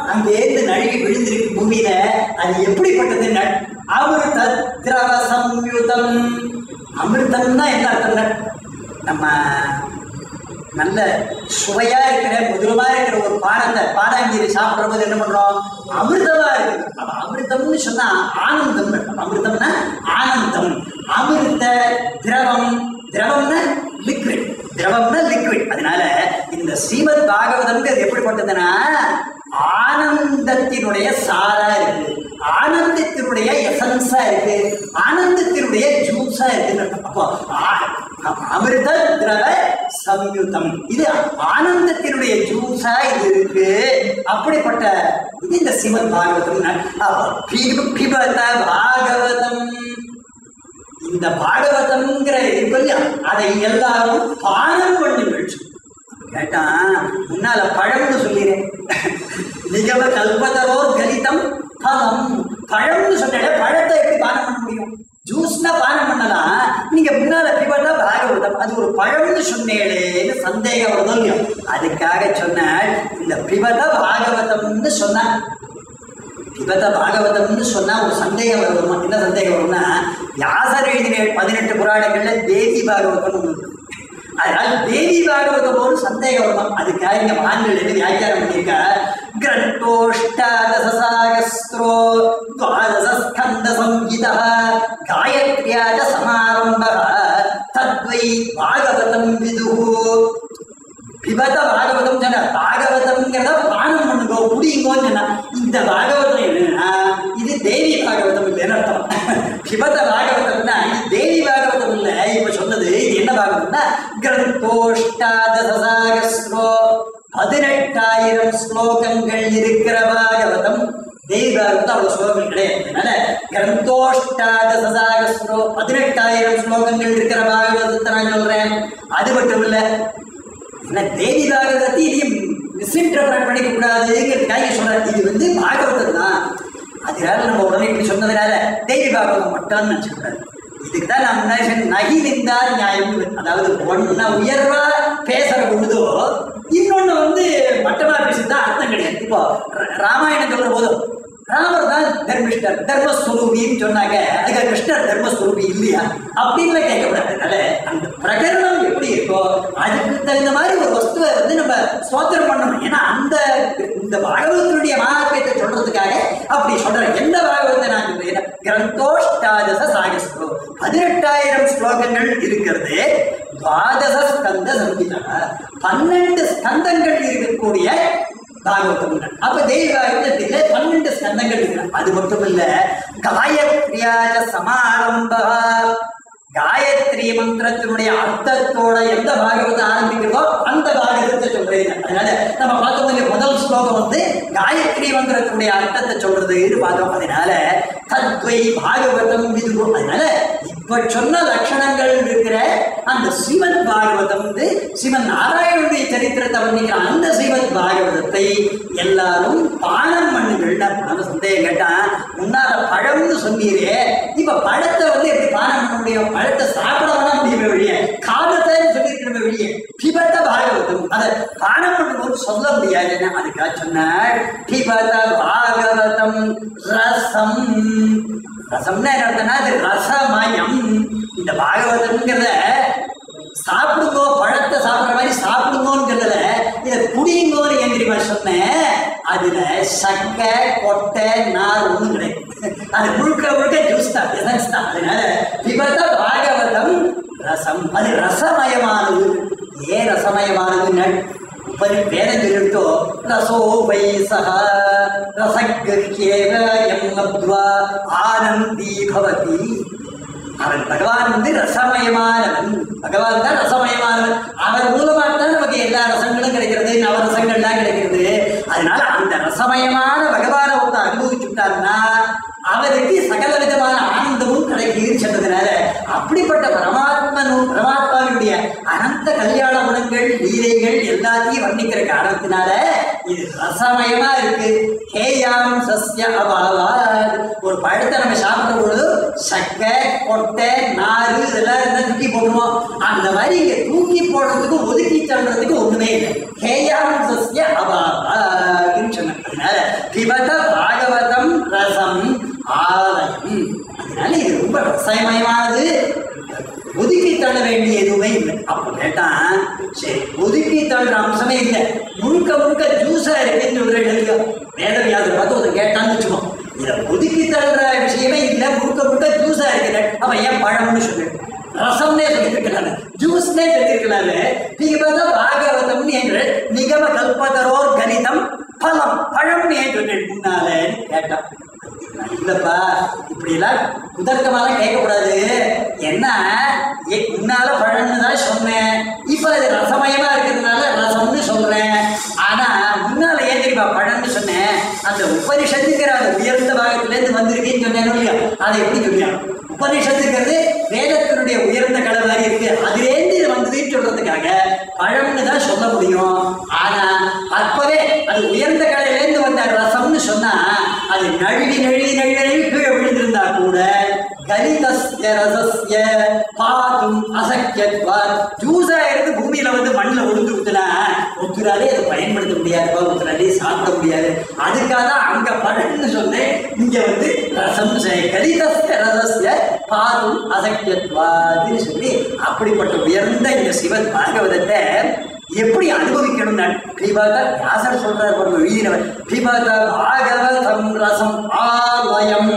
அங்கேருந்து நழுவி விழுந்திருக்கு பூமியில அது எப்படிப்பட்டதுன்னு அமிர்த திரவ சம்யுதம் அமிர்தம்னா என்ன அர்த்தம்னா நம்ம நல்ல சுவையா இருக்கிற மதுரமா இருக்கிற ஒரு பானத்தை பானாங்கீரி சாப்பிடுற போது என்ன பண்றோம் அமிர்தமா இருக்கு அப்ப அமிர்தம்னு சொன்னா ஆனந்தம் அமிர்தம்னா ஆனந்தம் அமிர்த திரவம் திரவம்னா லிக்விட் திரவம்னா லிக்விட் அதனால இந்த ஸ்ரீமத் பாகவதம்ங்கிறது எப்படிப்பட்டதுன்னா ஆனந்தத்தினுடைய சாரா இருக்கு ஆனந்தத்தினுடைய எசன்ஸா இருக்கு ஆனந்தத்தினுடைய ஜூஸா இருக்கு அப்போ ஆ- அமிர்த திரவ சம்யுதம் இது ஆனந்தத்தினுடைய ஜூஸா இது இருக்கு அப்படிப்பட்ட இது இந்த சிவன் பாகவதம் அப்போ பிப- பிபத பாகவதம் இந்த பாகவதம்ங்கிற இருக்கு இல்லையா அதை எல்லாரும் பானம் பண்ணி கழிச்சு கேட்டா முன்னால பழம்னு சொல்லிடுறேன் நிஜம கல்பதரோ கலிதம் பலம் பழம்னு சொன்னாலே பழத்தை எப்படி பானம் பண்ண முடியும் ஜூஸ்னா பானம் பண்ணலாம் நீங்க முன்னால பிபதா பாகவதம் அது ஒரு பழம்னு சொன்னேளேன்னு சந்தேகம் வருதோ இல்லையோ அதுக்காக சொன்னால் இந்த பிபத பாகவதம்னு சொன்னா பிபத பாகவதம்னு சொன்னா ஒரு சந்தேகம் வருமா என்ன சந்தேகம் வரும்னா வியாசர் எழுதின பதினெட்டு புராணங்கள்ல தேவி பாகவதம் ஒண்ணு இருக்கு. அதனால தேவி பாகவதம் ஒரு சந்தேகம் வருமா அதுக்காக இங்க மகான்கள் என்ன வியாக்கியானம் பண்ணியிருக்கா கிரந்தோஷ்டாதசாகஸ்திரோ துவாதசஸ்கந்த சங்கீதா காயத்ரியாஜ சமாரம்ப தத்வை பாகவதம் விதுஹு பிபத பாகவதம் சொன்ன பாகவதம்ங்கிறத பானம் பண்ணுங்கோ குடிங்கோன்னு சொன்னா இந்த பாகவதம் என்னன்னா இது தேவி பாகவதம் இல்லைன்னு அர்த்தம் பிபத பாகவதம்னா இது தேவி பாகவதம் இல்ல இப்ப சொன்னது இது என்ன பாகவதம்னா கிரந்தோஷ்டாதசாகஸ்ரோ பதினெட்டாயிரம் ஸ்லோகங்கள் இருக்கிற பாகவதம் தேவி பாகவதம் அவ்வளவு ஸ்லோகங்கள் கிடையாது அதனால கிரந்தோஷ்டாதசாகஸ்ரோ பதினெட்டாயிரம் ஸ்லோகங்கள் இருக்கிற பாகவதத்தை நான் சொல்றேன் அது மட்டும் இல்ல ஏன்னா தேவி பாகவதத்தை இதையும் மிஸ்இன்டர்பிரட் பண்ணிக்க கூடாதுங்கிறதுக்காக சொல்றேன் இது வந்து பாகவதம் தான் அதனால நம்ம உடனே இப்படி சொன்னதுனால தேவி பாகவதம் மட்டும் நினைச்சுக்கூடாது இதுக்கு தான் நான் முன்னாடி சொன்னேன், நகி நின்றா நியாயம் அதாவது ஒன்னா உயர்வா பேசுற பொழுதோ இன்னொன்னு வந்து மட்டமா பேசுறதா அர்த்தம் கிடையாது இப்போ ர- ராமாயணம் சொல்ற போதும் ராமர் தான் தர்மிஷ்டர் தர்மஸ்வரூபின்னு சொன்னாங்க அதுக்கு கிருஷ்ணர் தர்மஸ்வரூபி இல்லையா அப்படின்னு கேட்கக்கூடாது அதனால அந்த பிரகரணம் எப்படி இருக்கோ அதுக்கு தகுந்த மாதிரி ஒரு வஸ்துவை வந்து நம்ம ஸ்தோத்திரம் பண்ணணும் ஏன்னா அந்த இந்த பாகவதனுடைய மகாத்மியத்தை சொல்றதுக்காக அப்படி சொல்றேன் எந்த பாகவத்தை நான் சொல்றேன் கிரந்தோஷ்டாதச சாகஸ்ரோ பதினெட்டாயிரம் ஸ்லோகங்கள் இருக்கிறது துவாதச ஸ்கந்த சங்கீதா பன்னெண்டு ஸ்கந்தங்கள் இருக்கக்கூடிய பாகவதம் உண்டு. அப்ப தேவி பாகவதத்தில பன்னெண்டு ஸ்கந்தங்கள் இருக்கு அது மட்டும் இல்ல காயத்ரியாஜ சமாரம்பா காயத்ரி மந்திரத்தினுடைய அர்த்தத்தோட எந்த பாகவதம் ஆரம்பிக்கிறதோ அந்த பாகவதத்தை சொல்றீங்க அதனால நம்ம பார்த்தோம் இல்லையா, முதல் ஸ்லோகம் வந்து காயத்ரி மந்திரத்தினுடைய அர்த்தத்தை சொல்றதுன்னு பார்த்தோம் அதனால தத்வை பாகவதம் இது அதனால இப்ப சொன்ன லட்சணங்கள் இருக்கிற அந்த ஸ்ரீமத் பாகவதம் வந்து ஸ்ரீமன் நாராயணனுடைய சரித்திரத்தை வர்ணிக்கிற அந்த ஸ்ரீமத் பாகவதத்தை எல்லாரும் பானம் பண்ணுங்கள் நம்ம சந்தேகம் கேட்டா முன்னால பழம்னு சொன்னீரே இப்ப பழத்தை வந்து எப்படி பானம் பண்ண முடியும் பழத்தை சாப்பிட வேணா முடியுமே வெளியே காலத்தை சொல்லியிருக்கிறோமே வெளியே பிபத பாகவதம் அதை பானம் பண்ணும்போது சொல்ல முடியாது அதுக்காக சொன்னார் பிபத பாகவதம் ரசம் ரசம்னா என்ன அர்த்தம்னா அது ரசமயம் இந்த பாகவதம்ங்கிறத சாப்பிடுங்கோ பழத்தை சாப்பிடுற மாதிரி சாப்பிடுங்கோங்கிறதுல இதை குடிங்கோன்னு ஏன் தெரியுமா சொன்னேன் அதுல சக்கை கொட்டை நார் ஒண்ணும் கிடையாது அது முழுக்க முழுக்க ஜூஸ் தான் எசன்ஸ் தான் அதனால விபத பாகவதம் ரசம் அது ரசமயமானது ஏன் ரசமயமானதுன்னு உபரி வேதம் சொல்லிட்டோ ரசோ வை சக ரசகிருஹ்யேவ எம் லப்த்வா ஆனந்தி பவதி அவன் பகவான் வந்து ரசமயமானவன் பகவான் தான் ரசமயமானவன் அவர் மூலமா தான் நமக்கு எல்லா ரசங்களும் கிடைக்கிறது நவரசங்கள்லாம் கிடைக்கிறது அதனால அந்த ரசமயமான பகவானை ஒருத்தர் அனுபவிச்சுட்டாருன்னா அவருக்கு சகல விதமான ஆனந்தமும் கிடைக்குதுன்னு சொன்னதுனால அப்படிப்பட்ட பரமாத்மனும் பரமாத்மாவினுடைய அனந்த கல்யாண குணங்கள் லீலைகள் எல்லாத்தையும் வர்ணிக்கிற காரணத்தினால இது ரசமயமா இருக்கு ஹேயாம் சஸ்ய அபாவாத் ஒரு பழத்தை நம்ம சாப்பிடுற பொழுது சக்கை கொட்டை நாறு இதெல்லாம் இருந்தா தூக்கி போடுவோம் அந்த மாதிரி இங்க தூக்கி போடுறதுக்கு ஒதுக்கி தள்ளுறதுக்கு ஒண்ணுமே இல்லை ஹேயாம் சஸ்ய அபாவாத்னு சொன்னாங்க அதனால சரி ஒதுக்கி தள்ளுற அம்சமே இல்லை முழுக்க முழுக்க ஜூஸா இருக்குன்னு ஒரு எழுதியோ வேதவியாதர் பார்த்து ஒருத்தன் கேட்டான்னு வச்சுக்கோ இதை ஒதுக்கி தள்ளுற விஷயமே இல்லை முழுக்க முழுக்க ஜூஸா இருக்குது அவன் ஏன் பழம்னு சொல்லு ரசம்னே சொல்லியிருக்கிறாரு ஜூஸ்னே சொல்லியிருக்கிறாரு நீங்க பார்த்தா பாகவதம்னு என்று நிகம கல்பதரோர் கணிதம் பழம் பழம்னு ஏன் சொன்னேன் முன்னால கேட்டான் இல்லப்பா இப்படி எல்லாம் குதர்க்கமாலாம் கேட்கக்கூடாது என்ன ஏ- முன்னால பழம்னு தான் சொன்னேன் இப்ப அது ரசமயமா இருக்கிறதுனால ரசம்னு சொல்றேன் ஆனா முன்னால ஏன் தெரியுமா பழம்னு சொன்னேன் அந்த உபனிஷத்துங்கிற அந்த உயர்ந்த பாகத்துல இருந்து வந்திருக்கேன்னு சொன்னேன் இல்லையா அதை எப்படி சொல்லியா உபனிஷத்துங்கிறது வேதத்தினுடைய உயர்ந்த கடை மாதிரி இருக்கு அதுலேருந்து இது வந்ததுன்னு சொல்றதுக்காக பழம்னு தான் சொல்ல முடியும் ஆனா அப்பவே அது உயர்ந்த கடையிலேருந்து வந்த ரசம்னு சொன்னா அது நழுவி நழுவி நழுவி நழுவி கீழே விழுந்திருந்தா கூட கலிதஸ்ய ரசஸ்ய பாதும் அசக்கியத்வா ஜூஸா இருந்து பூமியில வந்து மண்ணில் விழுந்து விட்டுனா ஒத்துராலே அதை பயன்படுத்த முடியாதுப்பா ஒத்துராலே சாப்பிட முடியாது அதுக்காக தான் அங்க பழம்னு சொன்னேன் இங்க வந்து ரசம் செய்- கலிதஸ்ய ரசஸ்ய பாதும் அசக்கியத்வாதுன்னு சொல்லி அப்படிப்பட்ட உயர்ந்த இந்த சிவன் பாகவதத்தை எப்படி அனுபவிக்கணும் நான் பிபாத வியாசர் சொல்றார் பாருங்க எழுதினவர் பிபாத பாகவதம் ரசம் ஆலயம்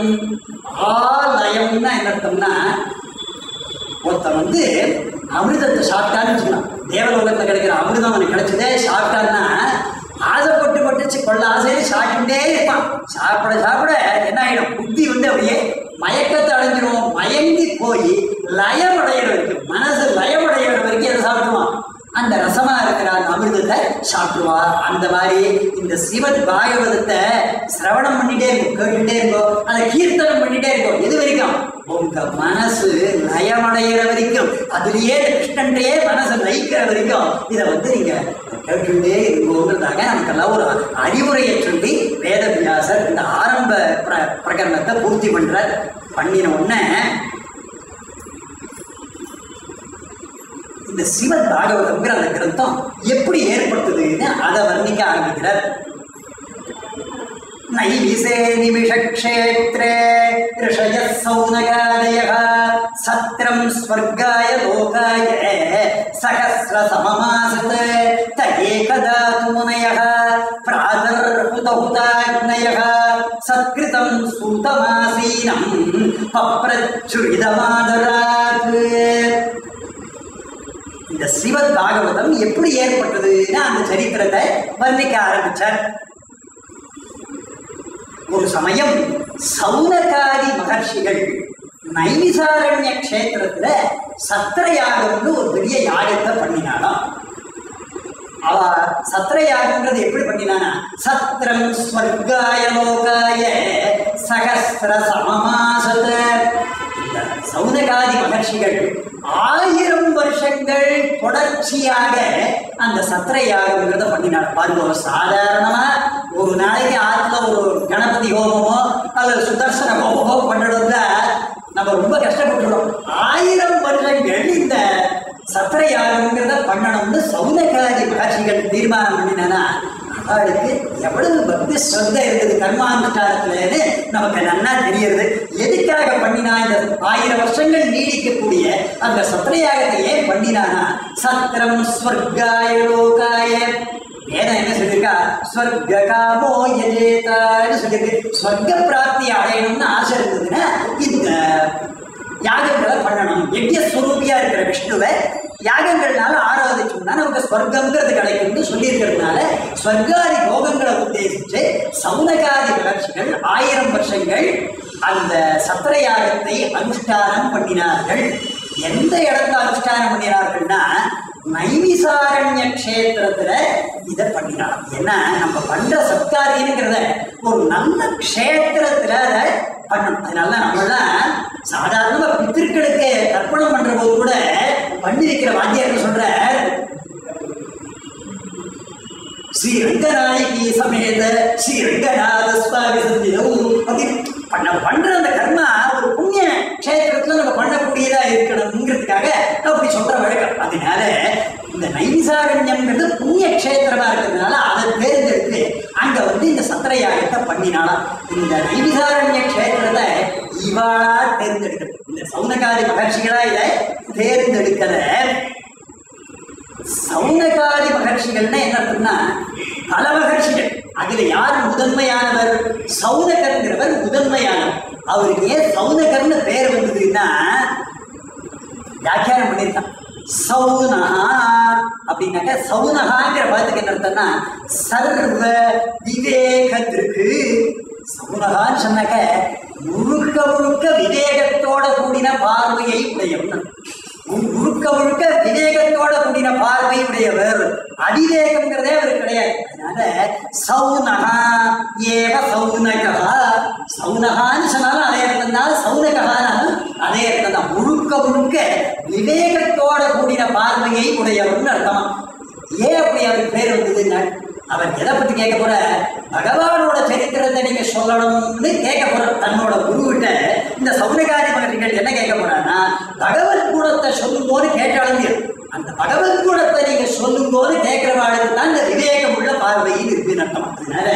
ஆலயம்னா என்ன அர்த்தம்னா ஒருத்தன் வந்து அமிர்தத்தை சாப்பிட்டான்னு வச்சுக்கலாம் தேவலோகத்தில் கிடைக்கிற அமிர்தம் அவனுக்கு கிடைச்சதே சாப்பிட்டான்னா ஆசைப்பட்டு பட்டுச்சு கொள்ள ஆசையை சாப்பிட்டுட்டே இருப்பான் சாப்பிட சாப்பிட என்ன ஆயிடும் புத்தி வந்து அப்படியே மயக்கத்தை அடைஞ்சிரும் மயங்கி போய் லயமடைகிற வரைக்கும் மனசு லயமடைகிற வரைக்கும் எதை சாப்பிடுவான் அந்த ரசமா இருக்கிற அந்த அமிர்தத்தை சாப்பிடுவார் அந்த மாதிரி இந்த சிவன் பாகவதத்தை சிரவணம் பண்ணிட்டே இருக்கும் கேட்டுட்டே இருக்கும் அதை கீர்த்தனம் பண்ணிட்டே இருக்கும் எது வரைக்கும் உங்க மனசு லயமடைகிற வரைக்கும் அதுலயே இந்த கிருஷ்ணன்டையே மனசு லயிக்கிற வரைக்கும் இதை வந்து நீங்க கேட்டுட்டே இருக்கோங்கிறதாக நமக்கெல்லாம் ஒரு அறிவுரையை சொல்லி வேதவியாசர் இந்த ஆரம்ப பிர பிரகரணத்தை பூர்த்தி பண்றார் பண்ணின உடனே இந்த சிவன் பாகவதம்ங்கிற அந்த கிரந்தம் எப்படி ஏற்படுத்துதுன்னு அதை வர்ணிக்க ஆரம்பிக்கிறார் நைவிசே நிமிஷக்ஷேத்ரே ரிஷய சௌனகாதய சத்ரம் ஸ்வர்காய லோகாய சகசிர சமமாசத் தஏகதா தூனய பிராதர்ஹுதஹுதாக்னய சத்கிருதம் சூதமாசீனம் பப்ரச்சுரிதமாதராத் இந்த சிவத் பாகவதம் எப்படி ஏற்பட்டதுன்னு அந்த சரித்திரத்தை வர்ணிக்க ஆரம்பிச்சார் ஒரு சமயம் சௌனகாதி மகர்ஷிகள் நைமிசாரண்ய க்ஷேத்திரத்துல சத்திர யாகம்னு ஒரு பெரிய யாகத்தை பண்ணினாலாம் அவ சத்திர யாகம்ன்றது எப்படி பண்ணினானா சத்திரம் ஸ்வர்காய லோகாய சகஸ்திர சமமாசத இந்த சௌனகாதி மகர்ஷிகள் ஆயிரம் வருஷங்கள் தொடர்ச்சியாக அந்த சத்திர யாகம்ங்கிறத பண்ணினார் பாருங்க ஒரு சாதாரணமா ஒரு நாளைக்கு ஆத்துல ஒரு கணபதி ஹோமமோ அல்லது சுதர்சன ஹோமமோ பண்ணணும்னா நம்ம ரொம்ப கஷ்டப்பட்டுறோம் ஆயிரம் வருஷங்கள் இந்த சத்திர யாகம்ங்கிறத பண்ணணும்னு சௌனகாதி மகர்ஷிகள் தீர்மானம் பண்ணினா அவளுக்கு எவ்வளவு பக்தி ஸ்ரத்த இருக்குது கர்மானுஷ்டானத்துலன்னு நமக்கு நன்னா தெரியுது எதுக்காக பண்ணினா இந்த ஆயிரம் வருஷங்கள் நீடிக்கக்கூடிய அந்த சத்திரயாகத்தை ஏன் பண்ணினானா சத்திரம் ஸ்வர்காய லோகாய வேதம் என்ன சொல்லியிருக்கா ஸ்வர்க காமோ யஜேதான்னு சொல்லியிருக்கு ஸ்வர்க்க பிராப்தி அடையணும்னு ஆசை இருந்ததுன்னா இந்த யாகங்களை பண்ணணும் யஜ்ய ஸ்வரூபியா இருக்கிற விஷ்ணுவை யாகங்கள்னால ஆராதிச்சோம்னா நமக்கு ஸ்வர்க்கம்ங்கிறது கிடைக்கும்னு சொல்லியிருக்கிறதுனால ஸ்வர்காதி போகங்களை உத்தேசிச்சு சௌனகாதி மகர்ஷிகள் ஆயிரம் வருஷங்கள் அந்த சத்திர யாகத்தை அனுஷ்டானம் பண்ணினார்கள் எந்த இடத்துல அனுஷ்டானம் பண்ணினார்கள்னா நைமிசாரண்ய க்ஷேத்திரத்துல இதை பண்ணினார் ஏன்னா நம்ம பண்ற சத்காரியங்கிறத ஒரு நல்ல க்ஷேத்திரத்துல அதை பண்ணணும் அதனால நம்மளாம் சாதாரணமா பித்திருக்களுக்கு தர்ப்பணம் பண்ற போது கூட பண்ணி வைக்கிற வாத்தியார் சொல்ற ஸ்ரீ ரங்கநாயகி சமேத ஸ்ரீ ரங்கநாத சுவாமி சந்திதம் அப்படின்னு பண்ண பண்ற அந்த கர்மா ஒரு புண்ணிய க்ஷேத்திரத்துல நம்ம பண்ணக்கூடியதா இருக்கணுங்கிறதுக்காக அப்படி சொல்ற வழக்கம் அதனால இந்த நைசாரண்யம்ங்கிறது புண்ணிய க்ஷேத்திரமா இருக்கிறதுனால அதை தேர்ந்தெடுத்து அங்க வந்து இந்த சத்திரயாகத்தை பண்ணினாலாம் இந்த நைவிசாரண்ய க்ஷேத்திரத்தை இவாளா தேர்ந்தெடுக்கணும் இந்த சௌனகாதி மகர்ஷிகளா இதை தேர்ந்தெடுக்கல சௌனகாதி மகர்ஷிகள்னா என்ன அர்த்தம்னா பல மகர்ஷிகள் அதுல யார் முதன்மையானவர் சௌனகர்ங்கிறவர் முதன்மையானவர் அவருக்கு ஏன் சௌனகர்னு பேர் வந்ததுன்னா வியாக்கியானம் பண்ணியிருக்கான் சௌனஹா அப்படின்னாக்க சௌனஹாங்கிற பதத்துக்கு என்ன அர்த்தம்னா சர்வ விவேகத்திற்கு சௌனஹான்னு சொன்னாக்க முழுக்க முழுக்க விவேகத்தோட கூடின பார்வையை உடையவன் மு- முழுக்க முழுக்க விவேகத்தோட கூடின பார்வை உடையவர் அவிவேகம்ங்கிறதே அவர் கிடையாது அதனால சௌனகா ஏவ சௌனகா சௌனகான்னு சொன்னாலும் அதே அர்த்தம் தான் சௌனகானாலும் அதே அர்த்தம் தான் முழுக்க முழுக்க விவேகத்தோட கூடின பார்வையை உடையவர்னு அர்த்தமா ஏன் அப்படி அவருக்கு பேர் வந்ததுன்னா அவர் எதை பத்தி கேட்க போற பகவானோட சரித்திரத்தை நீங்க சொல்லணும்னு கேட்க போற தன்னோட குருவிட்ட இந்த சௌனகாரி மகர்கள் என்ன கேட்க போறான்னா பகவத் குணத்தை சொல்லும் போது கேட்டாலும் இல்லையா? அந்த பகவத் குணத்தை நீங்க சொல்லும் போது கேட்கிறவாளுக்கு தான் இந்த விவேகம் உள்ள பார்வையில் இருக்குன்னு அர்த்தம் அதனால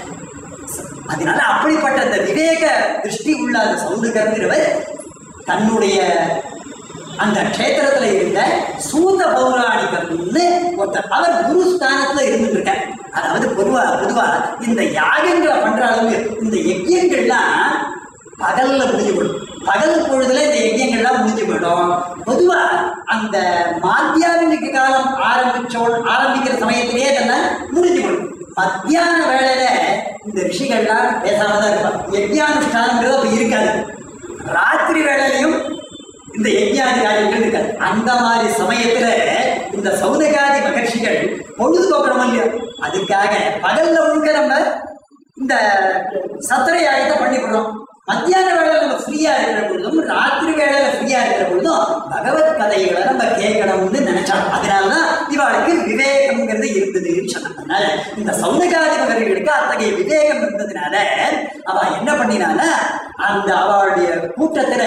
அதனால அப்படிப்பட்ட அந்த விவேக திருஷ்டி உள்ள அந்த சௌந்தகர்ங்கிறவர் தன்னுடைய அந்த க்ஷேத்திரத்துல இருந்த சூத பௌராணிகர்னு ஒருத்தர் அவர் குரு ஸ்தானத்துல இருந்துருக்கார் அதாவது பொதுவா பொதுவா இந்த யாகங்களை பண்ற அளவு இந்த யஜ்யங்கள்லாம் பகல்ல முடிஞ்சு போயிடும் பகல் பொழுதுல இந்த யஜ்யங்கள்லாம் முடிஞ்சு போயிடும் பொதுவா அந்த மாத்தியானிக காலம் ஆரம்பிச்சோ ஆரம்பிக்கிற சமயத்திலேயே இதெல்லாம் முடிஞ்சு போயிடும் மத்தியான வேளையில இந்த ரிஷிகள்லாம் பேசாம தான் இருப்பாங்க யஜ்யானுஷ்டானங்கிறது அப்ப இருக்காது ராத்திரி வேளையிலையும் இந்த யஜ்யாதி காரியங்கள் இருக்காது அந்த மாதிரி சமயத்துல இந்த சௌதகாதி மகர்ஷிகள் பொழுதுபோக்கணும் இல்லையா அதுக்காக பகல்ல முழுக்க நம்ம இந்த சத்திர யாகத்தை பண்ணிவிடுறோம் மத்தியான வேளையில நம்ம ஃப்ரீயா இருக்கிற பொழுதும் ராத்திரி வேளையில ஃப்ரீயா இருக்கிற பொழுதும் பகவத் கதைகளை நம்ம கேட்கணும்னு நினைச்சாங்க அதனாலதான் இவாளுக்கு விவேகம்ங்கிறது இருந்ததுன்னு சொன்னாங்க அதனால இந்த சௌந்தகாதி மகர்களுக்கு அத்தகைய விவேகம் இருந்ததுனால அவ என்ன பண்ணினானா அந்த அவளுடைய கூட்டத்துல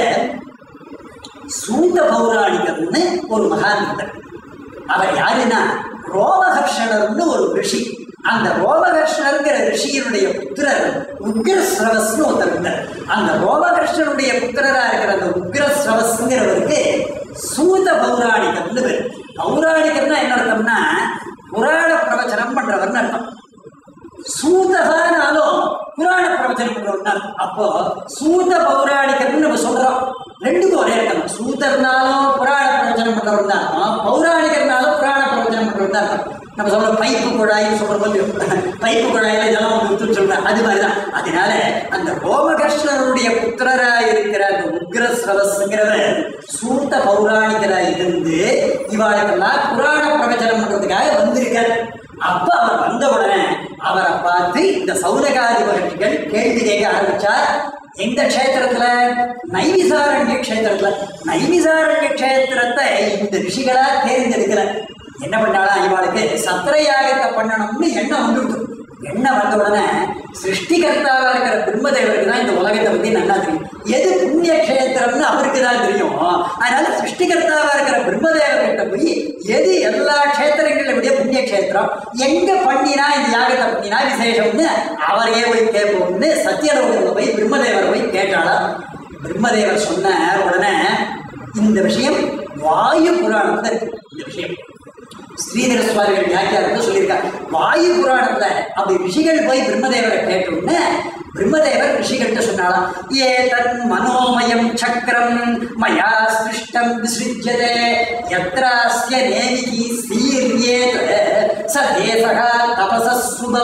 சூத பௌராணிகர்னு ஒரு மகான் இருந்தார் அவர் யாருன்னா ரோமஹர்ஷணர்னு ஒரு ரிஷி அந்த ரோமஹர்ஷணர்ங்கிற ரிஷியினுடைய புத்திரர் உக்ரஸ்ரவஸ்னு ஒருத்தர் இருந்தார் அந்த ரோமஹர்ஷனுடைய புத்திரரா இருக்கிற அந்த உக்ரஸ்ரவஸ்ங்கிறவருக்கு சூத பௌராணிகர்னு பேர் பௌராணிகர்னா என்ன அர்த்தம்னா புராண பிரவச்சனம் பண்றவர்னு அர்த்தம் சூதகானாலும் புராண பிரவச்சனம் பண்றவர்னா அப்போ சூத பௌராணிகர்னு நம்ம சொல்றோம் ரெண்டுக்கும் ஒரே அர்த்தம் சூதர்னாலும் புராண பிரவச்சனம் பண்றவர் தான் அர்த்தம் பௌராணிகர்னாலும் புராண பிரவச்சனம் பண்றவர் தான் அர்த்தம் நம்ம சொல்ற பைப்பு குழாய்னு சொல்றோம் இல்லையோ பைப்பு குழாயில ஜலம் வந்து சொல்றோம் அது மாதிரிதான் அதனால அந்த ரோமகிருஷ்ணனுடைய புத்திரரா இருக்கிற அந்த உக்ரஸ்ரவஸ்ங்கிறவர் சூத்த பௌராணிகரா இருந்து இவாளுக்கெல்லாம் புராண பிரவச்சனம் பண்றதுக்காக வந்திருக்காரு அப்ப அவர் வந்த உடனே அவரை பார்த்து இந்த சௌரகாதி மகர்ஷிகள் கேள்வி கேட்க ஆரம்பிச்சார் எந்த க்ஷேத்திரத்துல நைவிசாரண்ய க்ஷேத்திரத்துல நைவிசாரண்ய க்ஷேத்திரத்தை இந்த ரிஷிகளா தேர்ந்தெடுக்கல என்ன பண்ணாளா இவாளுக்கு சத்திரயாகத்தை பண்ணணும்னு எண்ணம் வந்துவிட்டு எண்ணம் வந்த உடனே சிருஷ்டிகர்த்தாவா இருக்கிற பிரம்மதேவருக்கு தான் இந்த உலகத்தை பத்தி நல்லா தெரியும் எது புண்ணிய க்ஷேத்திரம்னு அவருக்கு தான் தெரியும் அதனால சிருஷ்டிகர்த்தாவா இருக்கிற பிரம்மதேவர்கிட்ட போய் எது எல்லா க்ஷேத்திரங்களை விட புண்ணிய க்ஷேத்திரம் எங்க பண்ணினா இந்த யாகத்தை பண்ணினா விசேஷம்னு அவரையே போய் கேட்போம்னு சத்தியலோகத்தில் போய் பிரம்மதேவர் போய் கேட்டாளா பிரம்மதேவர் சொன்ன உடனே இந்த விஷயம் வாயு புராணத்துல இருக்கு இந்த விஷயம் ஸ்ரீதர சுவாமிகள் வியாக்கியாரத்தை சொல்லியிருக்காங்க வாயு புராணத்துல அப்படி ரிஷிகள் போய் பிரம்மதேவரை கேட்டோம்னு பிரம்மதேவர் ரிஷிகள்கிட்ட சொன்னாலாம் ஏ தன் மனோமயம் சக்கரம் மயா சிருஷ்டம் விசிருஜ்யதே யத்ராஸ்ய நேமிகி சீர்யேத ச தேசகா தபசஸ்வதா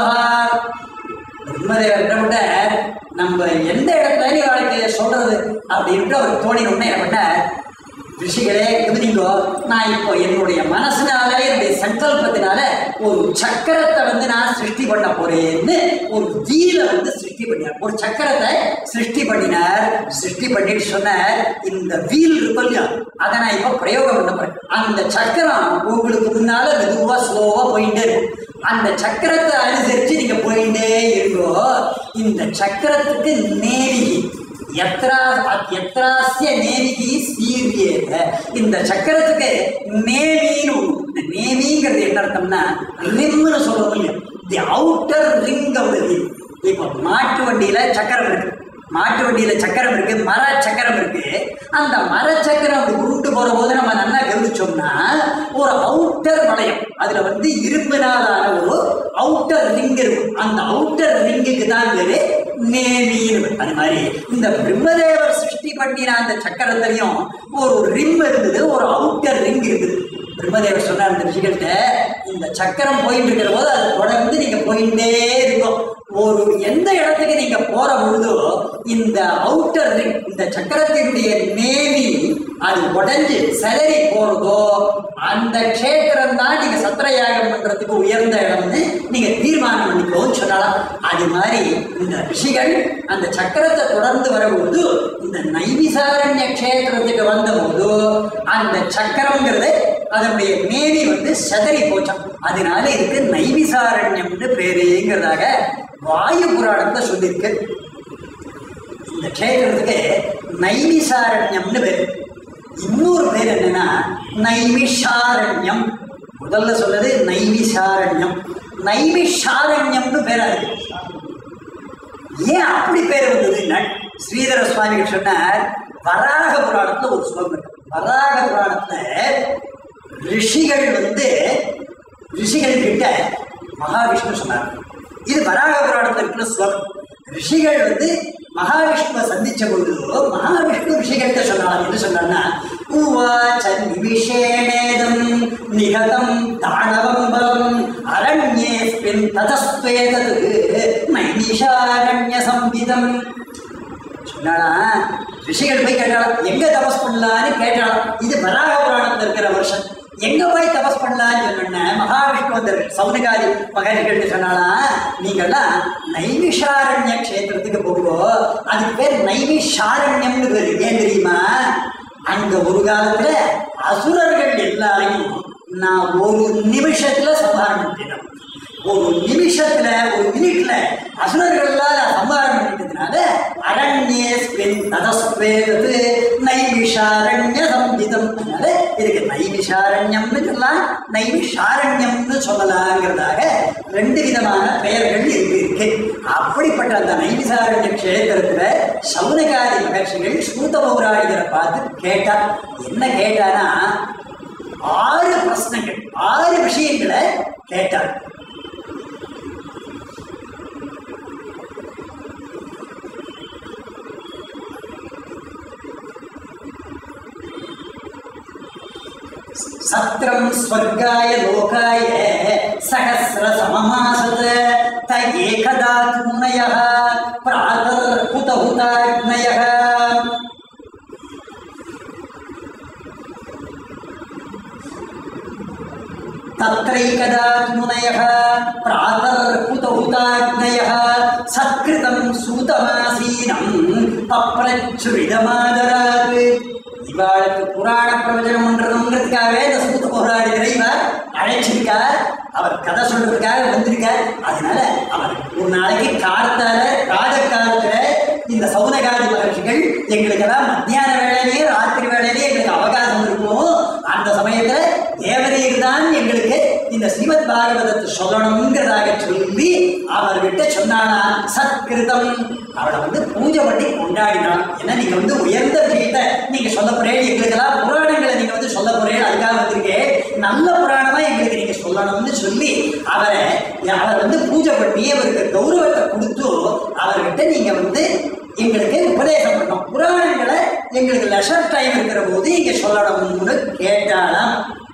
பிரம்மதேவர் என்ன பண்ணார், நம்ம எந்த இடத்துல நீ வாழ்க்கை சொல்றது அப்படின்ட்டு அவர் தோணினோம்னு என்ன பண்ணார் ரிஷிகளே கவனிங்கோ நான் இப்போ என்னுடைய மனசுனால என்னுடைய சங்கல்பத்தினால ஒரு சக்கரத்தை வந்து நான் சிருஷ்டி பண்ண போறேன்னு ஒரு வீல வந்து சிருஷ்டி பண்ணினார் ஒரு சக்கரத்தை சிருஷ்டி பண்ணினார் சிருஷ்டி பண்ணிட்டு சொன்னார் இந்த வீல் இருக்கும் இல்லையா அதை நான் இப்போ பிரயோகம் பண்ண போறேன் அந்த சக்கரம் உங்களுக்கு முன்னால மெதுவா ஸ்லோவா போயிட்டே இருக்கும் அந்த சக்கரத்தை அனுசரிச்சு நீங்க போயிட்டே இருக்கோ இந்த சக்கரத்துக்கு நேரிகி எத்ரா எத்ராசிய நேமிகி சீரியேத இந்த சக்கரத்துக்கு நேமின்னு ஒண்ணு. இந்த நேமிங்கிறது என்ன அர்த்தம்னா ரிம்னு சொல்றோம் இல்லையா the outer ring of the wheel இப்போ மாட்டு வண்டியில சக்கரம் இருக்கு மாட்டு வண்டியில சக்கரம் இருக்கு மர சக்கரம் இருக்கு அந்த மர சக்கரம் அப்படி உருண்டு போற போது நம்ம நல்லா கவனிச்சோம்னா ஒரு அவுட்டர் வளையம் அதுல வந்து இரும்பினாலான ஒரு அவுட்டர் ரிங் இருக்கும் அந்த அவுட்டர் ரிங்குக்கு தான் பேரு நேமின்னு அது மாதிரி இந்த பிரம்மதேவர் சிருஷ்டி பண்ணின அந்த சக்கரத்திலையும் ஒரு ரிம் இருந்தது ஒரு அவுட்டர் ரிங் இருக்குது பிரம்மதேவர் சொன்னார் இந்த ரிஷிகள்கிட்ட இந்த சக்கரம் போயிட்டு இருக்கிற போது அது தொடர்ந்து நீங்க போயிட்டே இருக்கும் ஒரு எந்த இடத்துக்கு நீங்க போற பொழுதோ இந்த அவுட்டர் ரிங் இந்த சக்கரத்தினுடைய நேமி அது உடைஞ்சு செலரி போறதோ அந்த க்ஷேத்திரம் தான் நீங்க சத்திரயாகம் பண்றதுக்கு உயர்ந்த இடம்னு நீங்க தீர்மானம் பண்ணிக்கோன்னு சொல்லலாம் அது மாதிரி இந்த ரிஷிகள் அந்த சக்கரத்தை தொடர்ந்து வரும்போது இந்த நைவிசாரண்ய க்ஷேத்திரத்துக்கு வந்தபோது அந்த சக்கரம்ங்கிறது அதனுடைய மேனி வந்து செதறி போச்சாம் அதனால இதுக்கு நைவிசாரண்யம்னு பேருங்கிறதாக வாயு புராணத்தை சொல்லியிருக்கு இந்த க்ஷேத்திரத்துக்கு நைமிசாரண்யம்னு பேர் இன்னொரு பேர் என்னன்னா நைமிஷாரண்யம் முதல்ல சொல்றது நைமிஷாரண்யம் நைமிஷாரண்யம்னு பேரா இருக்கு ஏன் அப்படி பேர் வந்ததுன்னா ஸ்ரீதர சுவாமிகள் சொன்னார் வராக புராணத்துல ஒரு ஸ்லோகம் இருக்கு வராக புராணத்துல ரிஷிகள் வந்து ரிஷிகள் கிட்ட மகாவிஷ்ணு சொன்னார் இது வராக புராணத்துல இருக்கிற ஸ்லோகம் ரிஷிகள் வந்து மகாவிஷ்ணுவை சந்திச்ச பொழுது மகாவிஷ்ணு ரிஷிகள்கிட்ட சொன்னார் என்ன சொன்னார்னா உவாச்ச நிவிஷேணேதம் நிகதம் தானவம் பலம் அரண்யேஸ்மின் ததஸ்வேதது நைமிஷாரண்ய சம்பிதம் சொன்னாடா ரிஷிகள் போய் கேட்டாலும் எங்க தபஸ் பண்ணலான்னு கேட்டாலும் இது வராக புராணத்துல இருக்கிற வருஷம் எங்க போய் தபஸ் பண்ணலான்னு சொன்ன மகாவிஷ்ணு அந்த சவுனகாரி மகன்கள் சொன்னாலா நீங்கெல்லாம் நைமிஷாரண்ய க்ஷேத்திரத்துக்கு போகும்போது அதுக்கு பேர் நைமிஷாரண்யம்னு பேரு ஏன் தெரியுமா அங்க ஒரு காலத்துல அசுரர்கள் எல்லாரையும் நான் ஒரு நிமிஷத்துல சம்ஹாரம் பண்ணிட்டேன் ஒரு நிமிஷத்துல ஒரு மினிட்ல அசுரர்கள்லாம் நான் சம்ஹாரம் பண்ணிட்டதுனால அரண்யேஸ்மின் ததஸ்வேதது நைமிஷாரண்ய சம்பிதம் அதனால இதுக்கு நைமிஷாரண்யம்னு சொல்லலாம் நைமிஷாரண்யம்னு சொல்லலாங்கிறதாக ரெண்டு விதமான பெயர்கள் இருக்கு இருக்கு அப்படிப்பட்ட அந்த நைமிஷாரண்ய க்ஷேத்திரத்துல சவுனகாரி மகர்ஷிகள் சூத பௌராணிகரை பார்த்து கேட்டா என்ன கேட்டானா ஆறு பிரச்சனைகள் ஆறு விஷயங்களை கேட்டார் சத்திரம் ஸ்வர்காய லோகாய சகசிர சமமாசத த ஏகதாத் முனய பிராதர் ஹுத ஹுதாக்னய तत्रैकदात् मुनयः प्रातर्हुतहुताग्नयः सत्कृतं सूतमासीनं पप्रच्छुरिदमादरात् இவாளுக்கு புராண பிரவச்சனம் பண்றதுங்கிறதுக்காகவே இந்த சூத்த போராடுகிற இவர் அழைச்சிருக்கார் அவர் கதை சொல்றதுக்காக வந்திருக்கார் அதனால அவர் ஒரு நாளைக்கு காலத்தால ராஜ காலத்துல இந்த சௌனகாதி மகர்ஷிகள் எங்களுக்கெல்லாம் மத்தியான வேலையிலேயே ராத்திரி வேலையிலேயே எங்களுக்கு அவகாசம் இருக்கும் அந்த சமயத்துல தேவரீர் தான் எங்களுக்கு இந்த ஸ்ரீமத் பாகவதத்தை சொல்லணுங்கிறதாக சொல்லி அவர்கிட்ட சொன்னானா சத்கிருதம் அவளை வந்து பூஜை பண்ணி கொண்டாடினான் ஏன்னா நீங்க வந்து உயர்ந்த விஷயத்தை நீங்க சொல்ல போறேன் எங்களுக்கெல்லாம் புராணங்களை நீங்க வந்து சொல்ல போறேன் அதுக்காக வந்திருக்கேன் நல்ல புராணமா எங்களுக்கு நீங்க சொல்லணும்னு சொல்லி அவரை அவர் வந்து பூஜை பண்ணி அவருக்கு கௌரவத்தை கொடுத்து அவர்கிட்ட நீங்க வந்து எங்களுக்கு உபதேசம் பண்ணோம் புராணங்களை எங்களுக்கு லெஷர் டைம் இருக்கிற போது இங்க சொல்லணும்னு கேட்டாலாம்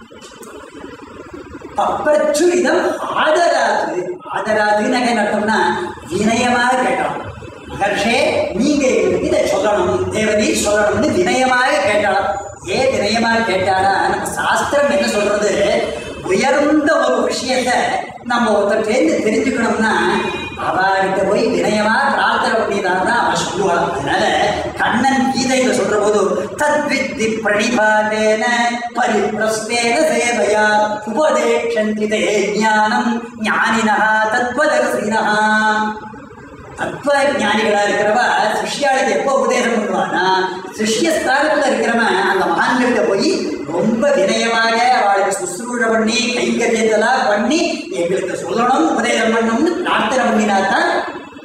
பப்பச்சுரிதம் ஆதராது ஆதராதுன்னு என்ன அர்த்தம்னா வினயமாக கேட்டோம் மகர்ஷே நீங்க எங்களுக்கு இதை சொல்லணும் தேவதி சொல்லணும்னு வினயமாக கேட்டாலும் ஏன் வினயமாக கேட்டானா நம்ம சாஸ்திரம் என்ன சொல்றது உயர்ந்த ஒரு விஷயத்த நம்ம ஒருத்தர்கிட்ட தெரிஞ்சுக்கணும்னா அவர்கிட்ட போய் வினயமா பிரார்த்தனை பண்ணிதான் தான் அவன் சொல்லுவாள் அதனால கண்ணன் கீதையில சொல்ற போது தத்வித்தி பிரணிபாதேன பரிப்பிரஸ்னேன சேவையா உபதேஷந்தி தே ஞானம் ஞானினா தத்வதர்சினா தத்துவ ஞானிகளா இருக்கிறவ சிஷ்யாளுக்கு எப்போ உபதேசம் பண்ணுவானா சிஷ்ய ஸ்தானத்துல இருக்கிறவன் அந்த மகான்கிட்ட போய் ரொம்ப வினயமாக அவளுக்கு சுசுரூழ பண்ணி கைங்கரியத்தெல்லாம் பண்ணி எங்களுக்கு சொல்லணும் உபதேசம் பண்ணணும்னு பிரார்த்தனை பண்ணினா தான்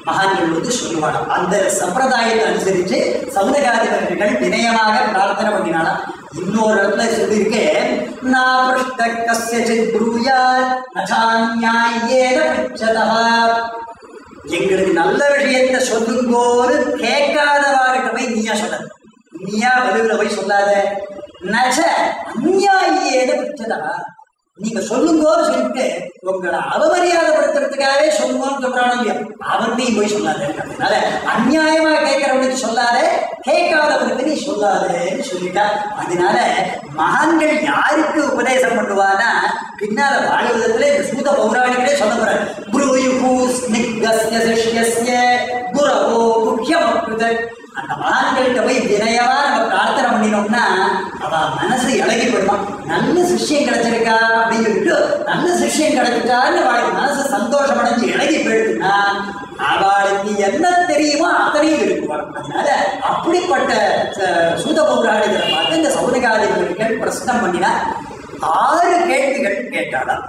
மகான்கள் வந்து சொல்லுவாங்க அந்த சம்பிரதாயத்தை அனுசரிச்சு சௌனகாதிபர்கள் வினயமாக பிரார்த்தனை பண்ணினாலாம் இன்னொரு இடத்துல சொல்லியிருக்கேன் நான் பிருஷ்ட கஸ்யசித் ப்ரூயாத் நசான்யாயேன பிச்சதா எங்களுக்கு நல்ல விஷயத்தை சொல்லும்போது கேட்காதவாகிட்ட போய் நீயா சொல்ல நீயா வலுவில் போய் சொல்லாத நச்ச அந்நியாயேன பிச்சதா நீங்க சொல்லும்போது சொல்லிட்டு உங்களை அவமரியாதைப்படுத்துறதுக்காகவே சொல்லுவோம்னு சொல்றானோ இல்லையா அவன்டையும் போய் சொல்லாத அதனால அநியாயமா கேட்கிறவனுக்கு சொல்லாத கேட்காதவனுக்கு நீ சொல்லாதேன்னு சொல்லிட்டா அதனால மகான்கள் யாருக்கு உபதேசம் பண்ணுவானா பின்னால வாழ்வதத்துல இந்த சூத பௌராணிகளே சொல்ல போறாரு குருயுகு ஸ்னிக்தஸ்ய சிஷ்யஸ்ய குரவோ முக்கியமக்ருத அந்த மகான்கள்கிட்ட போய் வினயமா நம்ம பிரார்த்தனை பண்ணினோம்னா அவ மனசு இழகி போயிடுமா நல்ல சிஷ்யம் கிடைச்சிருக்கா அப்படின்னு சொல்லிட்டு நல்ல சிஷ்யம் கிடைச்சிட்டான்னு அவளுக்கு மனசு சந்தோஷம் அடைஞ்சு இழகி போயிடுதுன்னா அவளுக்கு என்ன தெரியுமோ அத்தனையும் இருக்குவாள் அதனால அப்படிப்பட்ட அஹ், சூத பௌராணிகளை பார்த்து இந்த சௌதகாதிபதிகள் பிரச்சனை பண்ணினா ஆறு கேள்விகள் கேட்டாளாம்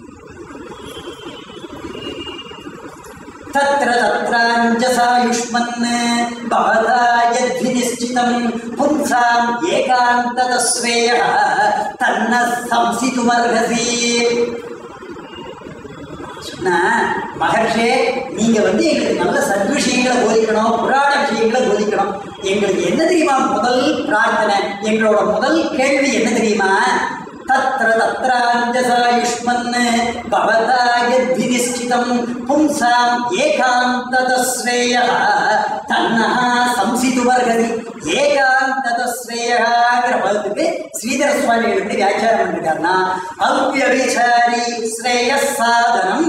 तत्र तत्राञ्जसायुष्मन् भवता यद्धि निश्चितं पुंसाम् एकान्ततस्वेयः तन्न संसितुमर्हसि சொன்னா மகர்ஷே நீங்க வந்து எங்களுக்கு நல்ல சத்விஷயங்களை போதிக்கணும் புராண விஷயங்களை போதிக்கணும் எங்களுக்கு என்ன தெரியுமா முதல் பிரார்த்தனை எங்களோட முதல் கேள்வி என்ன தெரியுமா தத்ர தத்ராஞ்சசாயுஷ்மன் பவதா யத்தி நிஷ்டிதம் பும்சாம் ஏகாந்ததஸ்ரேயः தன்னஹ சம்சிதுவர்கதி ஏகாந்ததஸ்ரேயங்கிற பதத்துக்கு ஸ்ரீதர சுவாமிகள் எப்படி வியாக்கியானம் பண்ணிருக்காருன்னா அவ்யபிசாரி ஸ்ரேயஸ் சாதனம்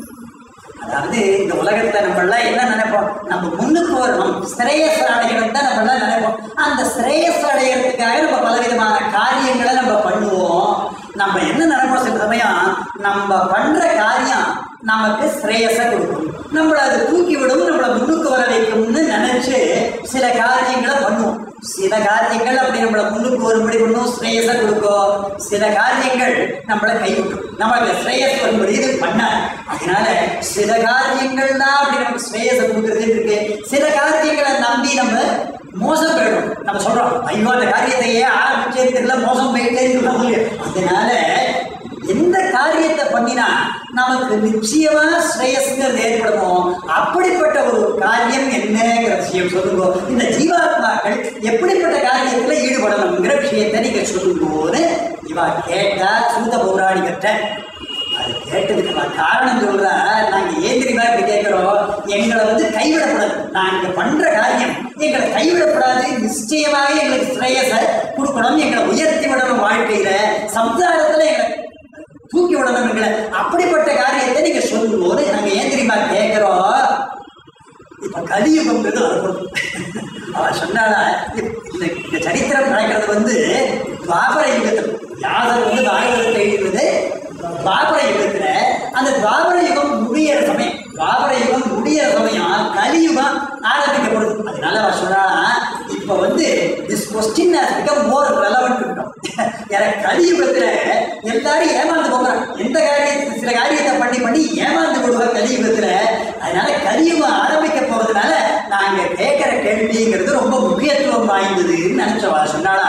அதாவது இந்த உலகத்துல நம்ம எல்லாம் என்ன நினைப்போம் நம்ம முன்னுக்கு வரணும் ஸ்ரேயஸ் அடையணும் தான் நம்ம எல்லாம் நினைப்போம் அந்த ஸ்ரேயஸ் அடையறதுக்காக நம்ம பலவிதமான காரியங்களை நம்ம பண்ணுவோம் நம்ம என்ன நினைப்போம் சில சமயம் நம்ம பண்ற காரியம் நமக்கு ஸ்ரேயஸை கொடுக்கும் நம்மளை அது தூக்கி விடும் நம்மளை முன்னுக்கு வர வைக்கும்னு நினைச்சு சில காரியங்களை பண்ணுவோம் சில காரியங்கள் அப்படி நம்மளை முன்னுக்கு வரும்படி பண்ணும் ஸ்ரேயஸை கொடுக்கும் சில காரியங்கள் நம்மளை கைவிட்டும் நமக்கு ஸ்ரேயஸ் வரும்படி இது பண்ணாது அதனால சில காரியங்கள் தான் அப்படி நமக்கு ஸ்ரேயஸை கொடுக்கறது இருக்கு சில காரியங்களை நம்பி நம்ம மோசம் போயிடும் நம்ம சொல்றோம் ஐயோ அந்த காரியத்தை ஏன் ஆரம்பிச்சேன்னு தெரியல மோசம் போயிட்டேன்னு சொல்ல முடியும் அதனால எந்த காரியத்தை பண்ணினா நமக்கு நிச்சயமா ஸ்ரேயஸ்ங்கிறது ஏற்படுமோ அப்படிப்பட்ட ஒரு காரியம் என்னங்கிற விஷயம் சொல்லுங்க இந்த ஜீவாத்மாக்கள் எப்படிப்பட்ட காரியத்துல ஈடுபடணுங்கிற விஷயத்தை நீங்க சொல்லுங்கன்னு இவா கேட்டா சூத பௌராணிகற்ற அது கேட்டதுக்கு நான் காரணம் சொல்றா நாங்க ஏன் தெரியுமா இப்படி கேட்கிறோம் எங்களை வந்து கைவிடக்கூடாது நாங்க பண்ற காரியம் எங்களை கைவிடக்கூடாது நிச்சயமாக எங்களுக்கு ஸ்ரேயஸ கொடுக்கணும் எங்களை உயர்த்தி விடணும் வாழ்க்கையில சம்சாரத்துல எங்களை தூக்கி விடணும் எங்களை அப்படிப்பட்ட காரியத்தை நீங்க சொல்லும்போது நாங்க ஏன் தெரியுமா கேட்கிறோம் இப்ப கலியுகம்ன்றது வரணும் அவன் சொன்னாலா இப்- இந்த இந்த சரித்திரம் நடக்கிறது வந்து துவாபர யுகத்தில் யாதர் வந்து பாகவதத்தை எழுதுவது துவாபர யுகத்துல அந்த துவாபர யுகம் முடியிற சமயம் துவாபர யுகம் முடியிற சமயம் கலியுகம் ஆரம்பிக்கப்படுது அதனால அவன் சொன்னாலா இப்ப வந்து this question become more relevant இருக்கும் ஏன்னா கலியுகத்துல எல்லாரும் ஏமாந்து போகிறாங்க எந்த காரியத்தை சில காரியத்தை பண்ணி பண்ணி ஏமாந்து போடுவாங்க கலியுகத்துல அதனால கலியுகம் ஆரம்பிக்க போறதுனால நாங்க கேட்கிற கேள்விங்கிறது ரொம்ப முக்கியத்துவம் வாய்ந்ததுன்னு நினைச்சவா சொன்னாலா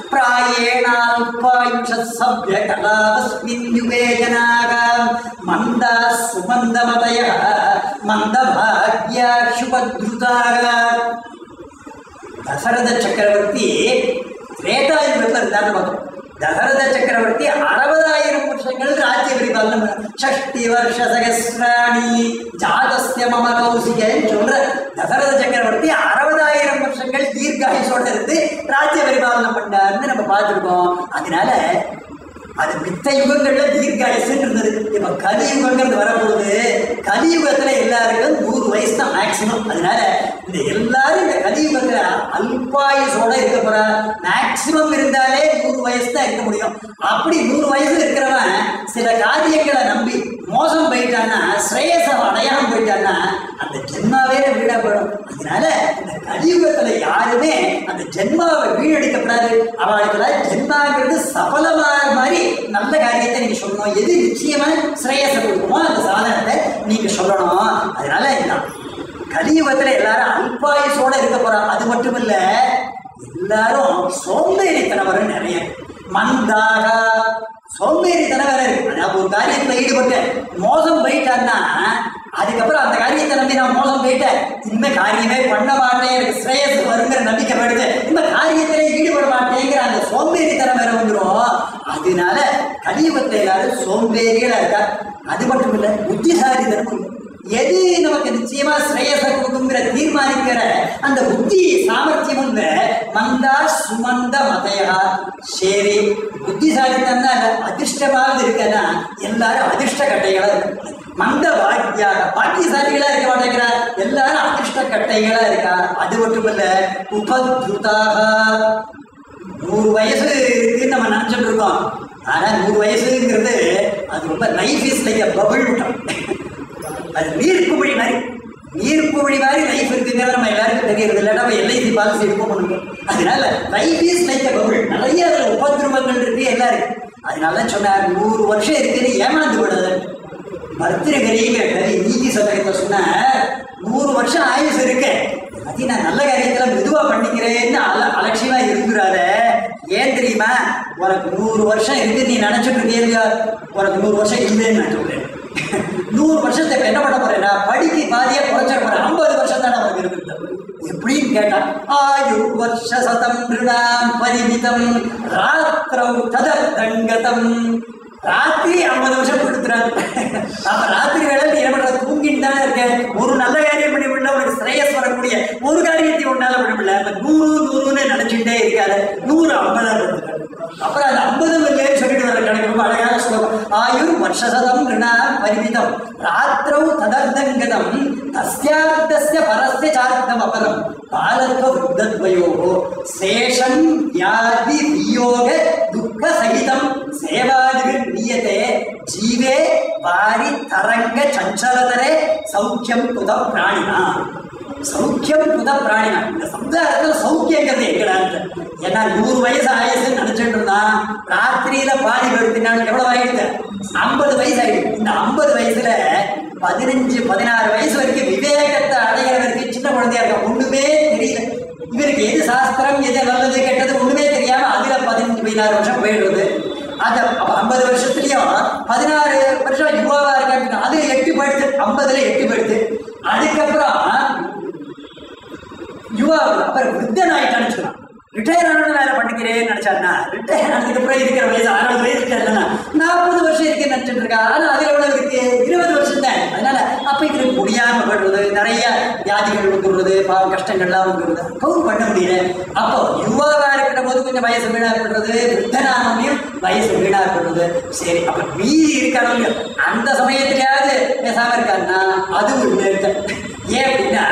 பிராயேணால்பாயுஷ சப்ய கலாஸ்மின் யுகேஜனாக மந்தா சுமந்தமதய மந்தபாக்யா சுபத்ருதாக தசரத சக்கரவர்த்தி திரேதாயுகத்தில் இருந்தான்னு பார்த்தோம் தசரத சக்கரவர்த்தி அறுபதாயிரம் வருஷங்கள் ராஜ்ய பரிபாலனம் பண்ணார். ஷஷ்டி வருஷ சகசிராணி ஜாதஸ்ய மம கௌசிகன்னு சொல்ற தசரத சக்கரவர்த்தி அறுபதாயிரம் வருஷங்கள் தீர்க்காயுசோட இருந்து ராஜ்ய பரிபாலனம் பண்ணாருன்னு நம்ம பார்த்துருக்கோம் அதனால அது மித்த யுகங்கள்ல தீர்க்காயுசுன்னு இருந்தது இப்ப கலியுகங்கிறது வரப்போகுது கலியுகத்துல எல்லாருக்கும் நூறு வயசு தான் மேக்சிமம் அதனால இந்த எல்லாரும் இந்த கலியுகத்துல அல்பாயுசோட இருக்க போற மேக்சிமம் இருந்தாலே நூறு வயசு தான் இருக்க முடியும் அப்படி நூறு வயசு இருக்கிறவன் சில காரியங்களை நம்பி மோசம் போயிட்டான்னா ஸ்ரேயசம் அடையாம போயிட்டான்னா அந்த ஜென்மாவே வீணா போயிடும் அதனால இந்த கலியுகத்துல யாருமே அந்த ஜென்மாவை வீழடிக்கப்படாது அவளுக்கு ஜென்மாங்கிறது சபலமான மாதிரி நல்ல காரியத்தை நீங்க சொல்லணும் எது நிச்சயமா ஸ்ரேயச கொடுக்குமோ அந்த சாதனத்தை நீங்க சொல்லணும் அதனால இந்த கலியுகத்துல எல்லாரும் அல்பாயுசோட இருக்க போறாங்க அது மட்டும் இல்ல எல்லாரும் சோம்பேறித்தனம் வர நிறைய மந்தாக சோம்பேறித்தனம் வேற இருக்கு அதாவது ஒரு காரியத்துல ஈடுபட்டு மோசம் போயிட்டான்னா அதுக்கப்புறம் அந்த காரியத்தை நம்பி நான் மோசம் போயிட்டேன் இந்த காரியமே பண்ண மாட்டேன் எனக்கு ஸ்ரேயஸ் வருங்கிற நம்பிக்கை போயிடுது இந்த காரியத்திலே ஈடுபட மாட்டேங்கிற அந்த சோம்பேறித்தனம் வேற வந்துடும் அதனால கலியுகத்துல எல்லாரும் சோம்பேறிகளா இருக்கா அது மட்டும் இல்ல புத்திசாலித்தனம் இருக்கு. எது நமக்கு நிச்சயமா ஸ்ரேயச கொடுக்குங்கிற தீர்மானிக்கிற அந்த புத்தி சாமர்த்தியம் உள்ள மந்தா சுமந்த மதையா சரி புத்திசாலித்தனம் தான் இல்ல, அதிர்ஷ்டமாவது இருக்கன்னா எல்லாரும் அதிர்ஷ்ட கட்டைகளா இருக்கு மந்த பாக்கியாக பாக்கியசாலிகளா இருக்க மாட்டேங்கிறா எல்லாரும் அதிர்ஷ்ட கட்டைகளா இருக்கா அது மட்டும் இல்ல உபத்ருதாக நூறு வயசு இருக்குன்னு நம்ம நினைச்சிட்டு இருக்கோம் ஆனா நூறு வயசுங்கிறது அது ரொம்ப லைஃப் இஸ் லைக் பபிள் விட்டம் அது நீர்க்குமிழி மாதிரி நீர்க்குமிழி மாதிரி லைஃப் இருக்குங்கிறது நம்ம எல்லாருக்கும் தெரியறது இல்லை நம்ம எல்ஐசி பாலிசி எடுப்போம் பண்ணுவோம் அதனால லைஃப் இஸ் லைக் பபிள் நிறைய அதுல உபதிரவங்கள் இருக்கு எல்லாம் இருக்கு அதனால தான் சொன்னார் நூறு வருஷம் இருக்குன்னு ஏமாந்து விடாது பர்திரகரிங்கிற கவி நீதி சதகத்தை சொன்ன நூறு வருஷம் ஆயுசு இருக்கு அது நான் நல்ல காரியத்துல மெதுவா பண்ணிக்கிறேன்னு அல அலட்சியமா இருக்கிறாத ஏன் தெரியுமா உனக்கு நூறு வருஷம் இருக்கு நீ நினைச்சிட்டு இருக்கியா உனக்கு நூறு வருஷம் இல்லைன்னு நான் சொல்றேன் நூறு வருஷத்தை இப்ப என்ன பண்ண போறேன்னா படிக்கு பாதியா குறைச்சிட போறேன் ஐம்பது வருஷம் தானே உனக்கு இருக்கு எப்படின்னு கேட்டா ஆயு வருஷ சதம் நிருணாம் பரிமிதம் ராத்திரௌ ததர்தங்கதம் ராத்திரி ஐம்பது வருஷம் கொடுத்துறாரு அப்ப ராத்திரி வேலை நீ என்ன பண்ற தூங்கிட்டு தானே இருக்க ஒரு நல்ல காரியம் பண்ணி விடல உனக்கு ஸ்ரேயஸ் வரக்கூடிய ஒரு காரியத்தை உன்னால பண்ண முடியல அப்ப நூறு நூறுன்னு நினைச்சுட்டே இருக்காது நூறு ஐம்பதா கொடுத்துட்டாரு அப்புறம் அது ஐம்பது இல்லைன்னு சொல்லிட்டு வர கணக்கு ரொம்ப அழகான ஸ்லோகம் ஆயுர் வருஷசதம் ரிணா பரிமிதம் ராத்திரௌ ததர்தங்கதம் தஸ்யார்த்தஸ்ய பரஸ்ய சார்த்தம் அபரம் பாலத்வ விருத்தத்வயோः சேஷம் வியாதி வியோக துக்க சகிதம் சேவாதிபிர் நீயதே ஜீவே வாரி தரங்க சஞ்சலதரே சௌக்கியம் குத பிராணினா சௌக்கியம் குத பிராணினா இந்த சமுதாயத்துல சௌக்கியங்கிறது எங்கடான்னு ஏன்னா நூறு வயசு ஆயுசுன்னு நினைச்சிட்டு இருந்தான் ராத்திரியில பாதி படுத்தினான் எவ்வளவு ஆயிடுது ஐம்பது வயசு ஆயிடுது இந்த ஐம்பது வயசுல பதினஞ்சு பதினாறு வயசு வரைக்கும் விவேகத்தை அடைகிறவருக்கு சின்ன குழந்தையா இருக்க ஒண்ணுமே தெரியல இவருக்கு எது சாஸ்திரம் எது நல்லது கெட்டது ஒண்ணுமே தெரியாம அதுல பதினஞ்சு பதினாறு வருஷம் போயிடுறது அது அப்ப ஐம்பது வருஷத்துலயும் பதினாறு வருஷம் யுவாவா இருக்காங்க அதுல எட்டு போயிடுது ஐம்பதுல எட்டு போயிடுது அதுக்கப்புறம் யுவா அப்புறம் விருத்தன் ஆயிட்டான்னு சொன்னான் ரிட்டையர் ஆனவன வேலை பண்ணிக்கிறேன்னு நினைச்சாருன்னா ரிட்டையர் ஆனதுக்கு அப்புறம் இருக்கிற வயசு அறுபது வயசு இல்லைன்னா நாற்பது வருஷம் இருக்குன்னு நினைச்சிட்டு இருக்கா ஆனா அதுல எவ்வளவு இருக்கு இருபது வருஷம் தான் அதனால அப்ப இதுக்கு முடியாம படுறது நிறைய வியாதிகள் வந்துடுறது பாவம் கஷ்டங்கள்லாம் வந்துடுறது கவுர் பண்ண முடியல அப்போ யுவாவா இருக்கிற போது கொஞ்சம் வயசு வீணா பண்றது விருத்தனாமையும் வயசு வீணா பண்றது சரி அப்ப மீதி இருக்கானோ இல்லையோ அந்த சமயத்திலேயாவது பேசாம இருக்காருன்னா அது ஒண்ணு இருக்கு ஏன் அப்படின்னா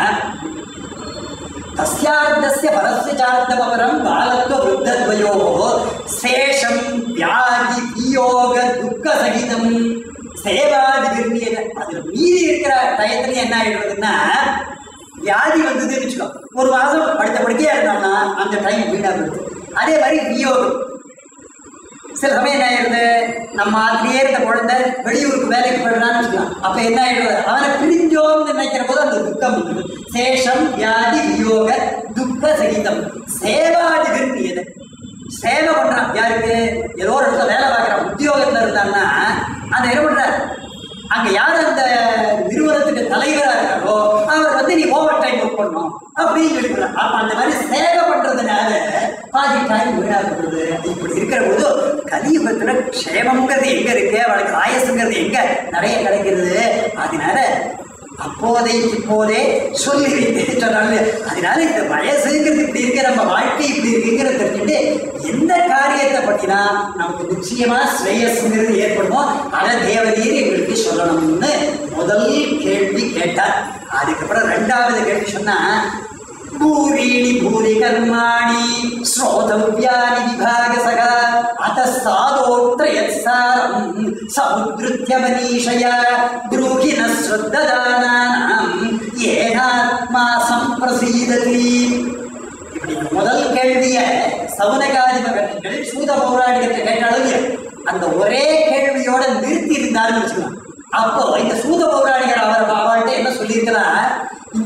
तस्यार्धस्य परस्य चार्धमपरं बालत्ववृद्धद्वयोः शेषं व्याधि वियोग துக்கசகிதம் சேவாதி விரும்பியது அதுல மீறி இருக்கிற டயத்துல என்ன ஆயிடுறதுன்னா வியாதி வந்ததுன்னு வச்சுக்கோ ஒரு மாசம் படுத்த படுக்கையா இருந்தோம்னா அந்த டைம் வீணா போயிடுது அதே மாதிரி வியோகம் சில சமயம் என்ன ஆயிடுது நம்ம அதுலயே இருந்த குழந்தை வெளியூருக்கு வேலைக்கு போயிடுறான்னு வச்சுக்கலாம் அப்ப என்ன ஆயிடுது அவனை பிரிஞ்சோம்னு நினைக்கிற போது அந்த துக்கம் வந்துடுது சேஷம் வியாதி வியோக துக்க சகிதம் சேவாதி விரும்பியது சேவை பண்றான் யாருக்கு ஏதோ ஒரு இடத்துல வேலை பார்க்குறான் உத்தியோகத்துல இருந்தான்னா அந்த என்ன பண்றாரு அங்க யார் அந்த நிறுவனத்துக்கு தலைவரா இருக்காரோ அவர் வந்து நீ ஓவர் டைம் ஒர்க் பண்ணணும் அப்படின்னு சொல்லி சொல்றாங்க. அப்ப அந்த மாதிரி சேவை பண்றதுனால பாதி டைம் வீணா போடுறது இப்படி இருக்கிற போது கலியுகத்துல க்ஷேமங்கிறது எங்க இருக்கு அவளுக்கு ஆயசுங்கிறது எங்க நிறைய கிடைக்கிறது அதனால அப்போதே இப்போதே சொல்லி சொன்னாங்க அதனால இந்த வயசுங்கிறது இப்படி இருக்க நம்ம வாழ்க்கை இப்படி இருக்குங்கிறத தெரிஞ்சுட்டு எந்த காரியத்தை பத்தினா நமக்கு நிச்சயமா ஸ்ரேயஸ்ங்கிறது ஏற்படுமோ அதை தேவதையர் எங்களுக்கு சொல்லணும்னு முதல் கேள்வி கேட்டார் அதுக்கப்புறம் ரெண்டாவது கேள்வி சொன்னா பூரீணி பூரி கர்மாணி ஸ்ரோதவ்யானி விபாகசக அத சாதோத்ர யத்சாரம் சமுத்ருத்ய மனீஷய ப்ரூஹி ந ஸ்ரத்ததானாம் ஏனாத்மா சம்பிரசீததி இப்படி முதல் கேள்விய சவுனகாதி மகன்கள் சூத பௌராணிகத்தை கேட்டாலும் அந்த ஒரே கேள்வியோட நிறுத்தி இருந்தாருன்னு வச்சுக்கலாம் அப்போ இந்த சூத பௌராணிகர் அவர் அவர்கிட்ட என்ன சொல்லியிருக்கிறார் இந்த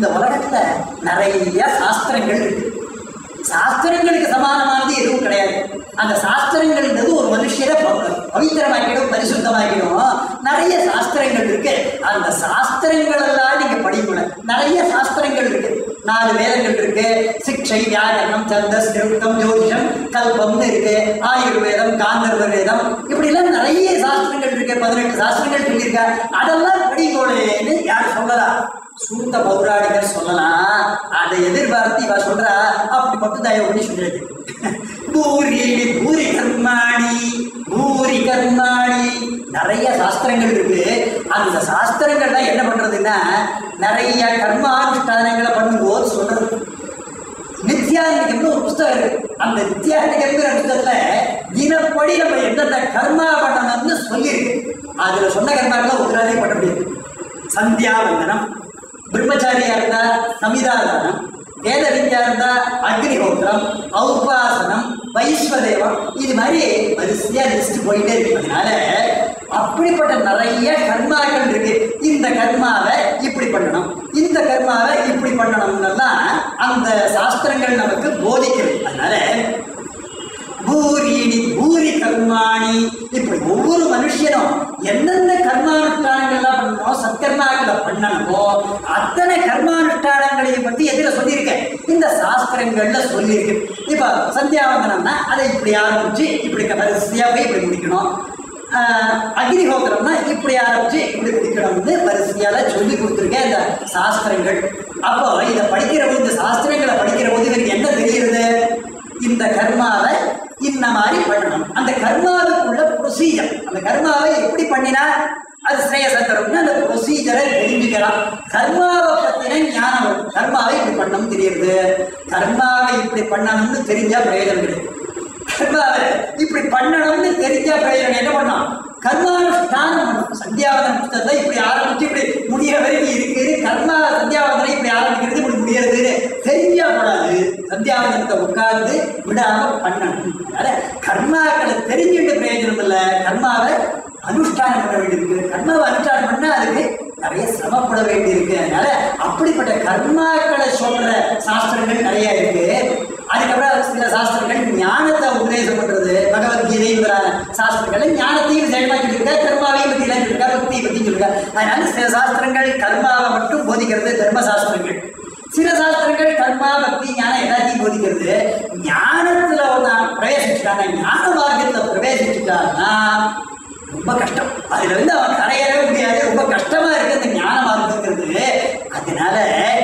இந்த உலகத்துல நிறைய சாஸ்திரங்கள் இருக்கு சாஸ்திரங்களுக்கு சமானமானது எதுவும் கிடையாது அந்த சாஸ்திரங்கள்ன்றது ஒரு மனுஷரை ப- பவித்திரமாக்கிடும் பரிசுத்தமாக்கிடும் நிறைய சாஸ்திரங்கள் இருக்கு அந்த சாஸ்திரங்கள் எல்லாம் நீங்க படிக்கணும் நிறைய சாஸ்திரங்கள் இருக்கு நாலு வேதங்கள் இருக்கு சிக்ஷை வியாகரணம் சந்தஸ் நிருத்தம் ஜோதிஷம் கல்பம்னு இருக்கு ஆயுர்வேதம் காந்தர்வ வேதம் இப்படி எல்லாம் நிறைய சாஸ்திரங்கள் இருக்கு பதினெட்டு சாஸ்திரங்கள் சொல்லியிருக்காரு அதெல்லாம் படிக்கோளேன்னு யார் சொல்லலாம் சூத்த பௌராணிகர் சொல்லலாம் அதை எதிர்பார்த்து இவ சொல்றா அப்படி மட்டும் தயவு பண்ணி சொல்றது பூரி பூரி கர்மாணி பூரி கர்மாணி நிறைய சாஸ்திரங்கள் இருக்கு அந்த சாஸ்திரங்கள்லாம் என்ன பண்றதுன்னா நிறைய கர்மானுஷ்டானங்களை பண்ணும்போது சொல்றது நித்யாநிகம்னு ஒரு புஸ்தகம் இருக்கு அந்த நித்யாநிகம்ங்கிற புத்தகத்துல தினப்படி நம்ம எந்தெந்த கர்மா பண்ணணும்னு சொல்லியிருக்கு அதுல சொன்ன கர்மாக்கெல்லாம் ஒருத்தராலே பண்ண முடியாது சந்தியாவந்தனம் பிரம்மச்சாரியா இருந்தா சமிதாதானம் வேத வித்யா இருந்தா அக்னிஹோத்திரம் ஔபாசனம் வைஸ்வதேவம் இது மாதிரி வரிசையா லிஸ்ட் போயிட்டே இருக்கு அதனால அப்படிப்பட்ட நிறைய கர்மாக்கள் இருக்கு இந்த கர்மாவை இப்படி பண்ணணும் இந்த கர்மாவை இப்படி பண்ணணும்னெல்லாம் அந்த சாஸ்திரங்கள் நமக்கு போதிக்கிறது அதனால பூரீணி பூரி கர்மாணி இப்படி ஒவ்வொரு மனுஷனும் எந்தெந்த கர்மானுஷ்டானங்கள்லாம் பண்ணணும் சத்கர்மாக்களை பண்ணணுமோ அத்தனை கர்மானுஷ்டானங்களையும் பத்தி எதுல சொல்லியிருக்கேன் இந்த சாஸ்திரங்கள்ல சொல்லியிருக்கு இப்ப சந்தியாவந்தனம்னா அதை இப்படி ஆரம்பிச்சு இப்படி வரிசையா போய் இப்படி முடிக்கணும் ஆஹ் அக்னிஹோத்திரம்னா இப்படி ஆரம்பிச்சு இப்படி முடிக்கணும்னு வரிசையால சொல்லி கொடுத்துருக்கேன் இந்த சாஸ்திரங்கள் அப்போ இதை படிக்கிற போது இந்த சாஸ்திரங்களை படிக்கிற போது இவருக்கு என்ன தெரியுது இந்த கர்மாவை இந்த மாதிரி பண்ணணும் அந்த கர்மாவுக்குள்ள ப்ரொசீஜர் அந்த கர்மாவை எப்படி பண்ணினா அது ஸ்ரேயச தரும்னு அந்த ப்ரொசீஜரை தெரிஞ்சுக்கலாம் கர்மாவை பத்தின ஞானம் வரும் கர்மாவை இப்படி பண்ணணும் தெரியுது கர்மாவை இப்படி பண்ணணும்னு தெரிஞ்சா பிரயோஜனம் கிடையாது கர்மாவை இப்படி பண்ணணும்னு தெரிஞ்சா பிரயோஜனம் என்ன பண்ணணும் கர்மானுஷ்டானம் பண்ணணும் சந்தியாவதன புத்தகத்தை இப்படி ஆரம்பிச்சு இப்படி முடிகிற வரைக்கும் இருக்கு கர்மா சந்தியாவதனை இப்படி ஆரம்பிக்கிறது இப்படி முடியறதுன்னு தெரிஞ்சா கூடாது சந்தியாவதனத்தை உட்கார்ந்து விடாம பண்ணணும் அதனால கர்மாக்களை தெரிஞ்சுட்டு பிரயோஜனம் இல்லை கர்மாவை அனுஷ்டானம் பண்ண வேண்டியிருக்கு கர்மாவை அனுஷ்டானம் பண்ணா அதுக்கு நிறைய சிரமப்பட வேண்டியிருக்கு அதனால அப்படிப்பட்ட கர்மாக்களை சொல்ற சாஸ்திரங்கள் நிறைய இருக்கு அதுக்கப்புறம் சில சாஸ்திரங்கள் ஞானத்தை உபதேசம் பண்றது பகவத்கீதைங்கிற சாஸ்திரங்கள் ஞானத்தையும் விசேஷமா சொல்லியிருக்கா கர்மாவையும் பத்தி எல்லாம் சொல்லியிருக்கா பக்தியை பத்தி சொல்லியிருக்கா அதனால சில சாஸ்திரங்கள் கர்மாவை மட்டும் போதிக்கிறது தர்ம சாஸ்திரங்கள் சில சாஸ்திரங்கள் கர்மா பக்தி ஞானம் எல்லாத்தையும் போதிக்கிறது ஞானத்துல நான் பிரவேசிச்சுட்டாங்க ஞான மார்க்கத்துல பிரவேசிச்சுட்டாங்கன்னா ரொம்ப கஷ்டம் அதுல இருந்து அவன் கரையவே முடியாது ரொம்ப கஷ்டமா இருக்கு அந்த ஞான மார்க்கங்கிறது அதனால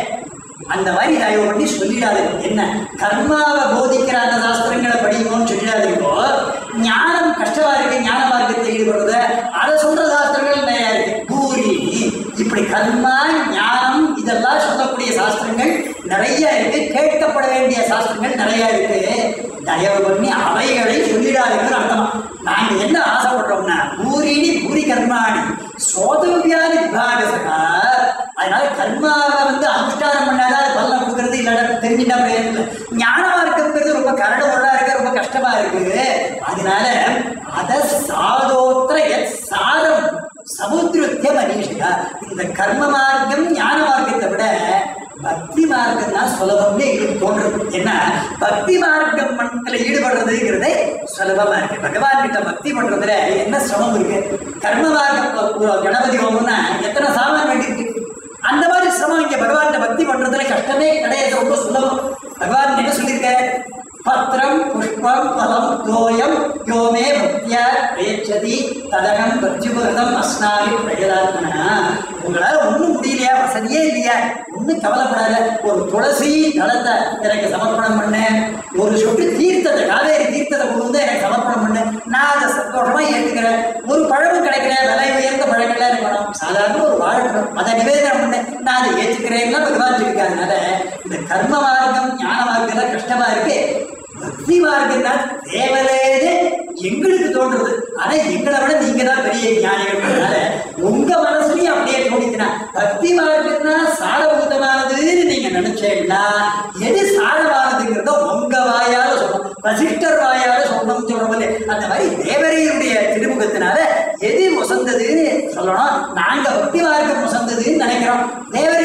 அந்த மாதிரி தயவு பண்ணி சொல்லிடாது என்ன கர்மாவை போதிக்கிற அந்த சாஸ்திரங்களை படிக்கணும்னு சொல்லிடாதீங்கோ ஞானம் கஷ்டமா இருக்கு ஞான மார்க்கத்தை ஈடுபடுறது அதை சொல்ற சாஸ்திரங்கள் நிறைய இருக்கு பூரி இப்படி கர்மா ஞானம் இதெல்லாம் சொல்லக்கூடிய சாஸ்திரங்கள் நிறைய இருக்கு கேட்கப்பட வேண்டிய சாஸ்திரங்கள் நிறைய இருக்கு தயவு பண்ணி அவைகளை சொல்லிடாதீங்கன்னு அர்த்தமா நாங்க என்ன ஆசைப்படுறோம்னா பூரினி பூரி கர்மாணி சோதவியாதி விபாகசகா அதனால கர்மாவை வந்து அனுஷ்டானம் பண்ணாதான் அது பலனை கொடுக்கறது இல்லைன்னா தெரிஞ்சுட்டா பிரயோஜனம் இல்லை ஞானமா இருக்கிறது ரொம்ப கரடு முரடா இருக்கு ரொம்ப கஷ்டமா இருக்கு அதனால அத சாதோத்திர எத் சாதம் சமுத்திரத்திய மனிஷா இந்த கர்ம மார்க்கம் ஞான மார்க்கத்தை விட பக்தி மார்க்கம் தான் சுலபம்னு எங்களுக்கு தோன்றுது என்ன பக்தி மார்க்கம் மனத்துல ஈடுபடுறதுங்கிறதே சுலபமா இருக்கு பகவான் கிட்ட பக்தி பண்றதுல என்ன சிரமம் இருக்கு கர்ம மார்க்கம் ஒரு கணபதி ஹோமம்னா எத்தனை சாமான் வேண்டியிருக்கு அந்த மாதிரி சிரமம் இங்க பகவான் பக்தி பண்றதுல கஷ்டமே கிடையாது ரொம்ப சுலபம் பகவான் என்ன சொல்லியிருக்க பத்திரம் புஷ்பம் பலம் தோயம் யோமே பக்தியா பிரேட்சதி ததகம் பர்ஜுபகிருதம் அஸ்னாமி பிரயதாத்மனா உங்களால ஒண்ணும் முடியலையா வசதியே இல்லையா ஒண்ணும் கவலைப்படாத ஒரு துளசி தளத்தை எனக்கு சமர்ப்பணம் பண்ணேன் ஒரு சொட்டு தீர்த்தத்தை காவேரி தீர்த்தத்தை கொண்டு வந்து எனக்கு சமர்ப்பணம் பண்ணு நான் அதை சந்தோஷமா ஏற்றுக்கிறேன் ஒரு பழமும் கிடைக்கல விலை உயர்ந்த பழங்கள்லாம் எனக்கு வேணும் சாதாரண ஒரு வாழைப்பழம் அதை நிவேதனம் பண்ணு நான் அதை ஏற்றுக்கிறேன்னா பகவான் இருக்காதனால இந்த கர்ம மார்க்கம் ஞான மார்க்கம் எல்லாம் கஷ்டமா இருக்கு பக்தி மார்க்கம் தான் தேவலேன்னு எங்களுக்கு தோன்றுறது ஆனா எங்களை விட நீங்க தான் பெரிய ஞானிகள்னால உங்க மனசுலயும் அப்படியே தோணிச்சுனா பக்தி மார்க்கம் தான் சாரபூதமானதுன்னு நீங்க நினைச்சீங்கன்னா எது சாரமானதுங்கிறத உங்க வாயால சொல்லணும் வசிஷ்டர் வாயால சொல்லணும்னு சொல்றோம் அந்த மாதிரி தேவரையுடைய திருமுகத்தினால எது உசந்ததுன்னு சொல்லணும் நாங்க பக்தி மார்க்கம் உசந்ததுன்னு நினைக்கிறோம் தேவரையும் அப்படி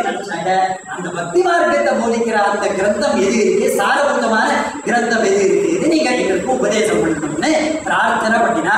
நினைச்சாங்க அந்த பக்தி மார்க்கத்தை போதிக்கிற அந்த கிரந்தம் எது இருக்கு சாரபூதமான கிரந்தம் எது இருக்கு இது நீங்க எங்களுக்கு உபதேசம் பண்ணணும்னு பிரார்த்தனை பண்ணினா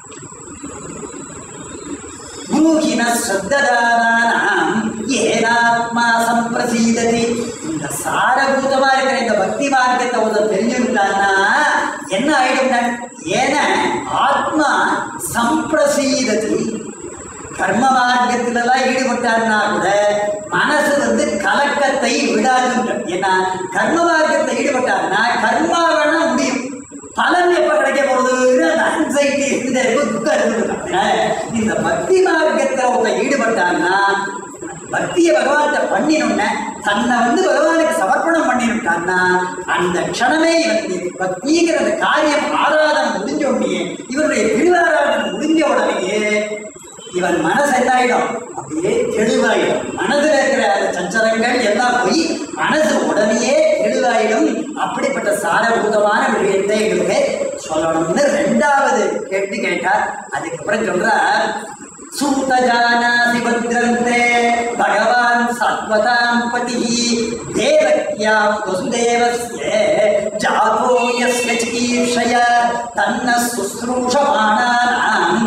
குருஹின ஸ்ரத்ததானாம் ஏனாத்மா சம்பிரசீததி இந்த சாரபூதமா இருக்கிற இந்த பக்தி மார்க்கத்தை ஒரு தெரிஞ்சுட்டான்னா என்ன ஆயிடும் ஏன ஆத்மா சம்பிரசீததி கர்ம மார்க்கத்திலலாம் ஈடுபட்டார்னா கூட மனசு வந்து கலக்கத்தை விடாதுன்ற ஏன்னா கர்ம மார்க்கத்தை ஈடுபட்டார்னா கர்மா வேணா முடியும் பலன் எப்ப கிடைக்க போகுது அந்த ஆன்சைட்டி இருந்துட்டே இருக்கும் துக்கம் இருந்துட்டு அதனால இந்த பக்தி மார்க்கத்துல ஒருத்தன் ஈடுபட்டான்னா பக்தியை பகவான்கிட்ட பண்ணினோம்னா தன்னை வந்து பகவானுக்கு சமர்ப்பணம் பண்ணிவிட்டான்னா அந்த க்ஷணமே வந்து பக்திங்கிற அந்த காரியம் ஆராதனை முடிஞ்ச உடனே இவருடைய திருவாராதனை முடிஞ்ச உடனேயே இவன் மனசு என்னாயிடும் அப்படியே தெளிவாயிடும் மனதில் இருக்கிற அந்த சஞ்சலங்கள் எல்லாம் போய் மனசு உடனேயே தெளிவாயிடும் அப்படிப்பட்ட சாரபூதமான விஷயத்தை எங்களுக்கு சொல்லணும்னு ரெண்டாவது கேள்வி கேட்டார் அதுக்கப்புறம் சொல்றார் சூதஜானாசி பத்ரந்தே பகவான் சத்வதாம் பதி தேவக்யாம் வசுதேவஸ்ய ஜாதோ யஸ்ய சிகீர்ஷய தன்ன சுஸ்ரூஷமானானாம்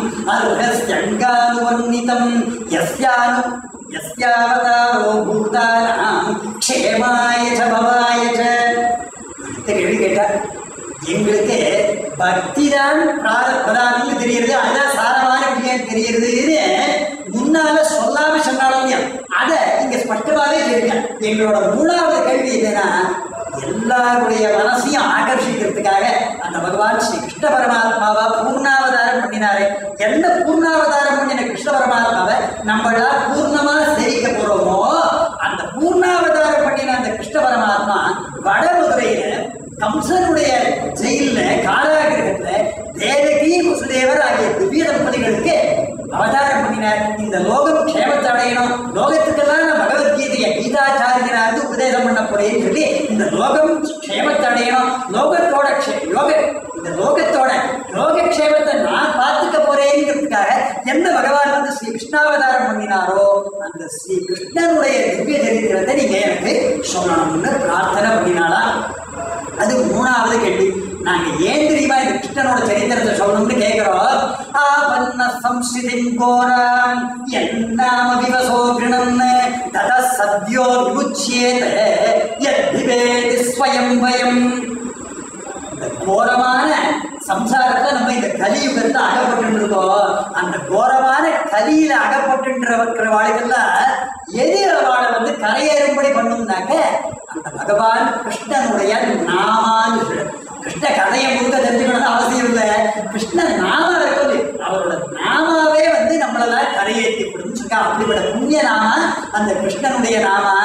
அருகஸ்யங்கானுவர்ணிதம் யஸ்யானு யஸ்யாவதாரோ பூதானாம் க்ஷேமாய ச பவாய ச அடுத்த கேள்வி கேட்டார் எங்களுக்கு பக்தி தான் பிராரப்தானம்னு தெரியுது அதுதான் சாரமான விஷயம் தெரியுதுன்னு முன்னால சொல்லாம சொன்னாலும் இல்லையா, அதை இங்க ஸ்பஷ்டமாவே தெரியும் எங்களோட மூணாவது கேள்வி என்னன்னா எல்லாருடைய மனசையும் ஆகர்ஷிக்கிறதுக்காக அந்த பகவான் ஸ்ரீ கிருஷ்ண பரமாத்மாவா பூர்ணாவதாரம் பண்ணினாரு என்ன பூர்ணாவதாரம் பண்ணின கிருஷ்ண பரமாத்மாவை நம்மளா பூர்ணமா சேவிக்க போறோமோ அந்த பூர்ணாவதாரம் பண்ணின அந்த கிருஷ்ண பரமாத்மா வடமதுரையில கம்சனுடைய ஜெயில்ல காராகிரகத்துல தேவகி வசுதேவர் ஆகிய திவ்ய தம்பதிகளுக்கு அவதாரம் பண்ணினார் இந்த லோகம் க்ஷேமத்தை அடையணும் லோகத்துக்கெல்லாம் நான் பகவத்கீதையை கீதாச்சாரியனாருந்து உபதேசம் பண்ண போறேன்னு சொல்லி இந்த லோகம் க்ஷேமத்தை அடையணும் லோகத்தோட க்ஷே- யோக இந்த லோகத்தோட யோகக்ஷேமத்தை நான் பார்த்துக்க போறேங்கிறதுக்காக எந்த பகவான் வந்து ஸ்ரீ கிருஷ்ணாவதாரம் பண்ணினாரோ அந்த ஸ்ரீ கிருஷ்ணனுடைய திவ்ய சரித்திரத்தை நீங்க எனக்கு சொல்லணும்னு பிரார்த்தனை பண்ணினாளா அது மூணாவது கேள்வி நாங்க ஏன் தெரியுமா இந்த கிருஷ்ணனோட சரித்திரத்தை சொல்லணும்னு கேட்கிறோம் ஆபன்ன சம்ஸ்கிருதிம் கோராம் என்னாம விவசோ கிருணன்னு தத சத்யோ விமுச்சியேத யத் விவேதி ஸ்வயம் பயம் இந்த கோரமான சம்சாரத்துல நம்ம இந்த கலியுகத்தை அகப்பட்டு இருக்கோம் அந்த கோரமான கலியில அகப்பட்டு இருக்கிற வாழ்க்கெல்லாம் எது அவளை வந்து கரையேறும்படி பண்ணும்னாக்க அந்த பகவான் கிருஷ்ணனுடைய நாமான்னு சொல்லு. கிருஷ்ண கதையை முழுக்க தெரிஞ்சுக்கணும் அவசியம் இல்லை கிருஷ்ண நாம இருக்குது அவரோட நாமாவே வந்து நம்மளெல்லாம் கரையேற்றி விடும் சொல்லி அப்படிப்பட்ட புண்ணிய நாம அந்த கிருஷ்ணனுடைய நாமா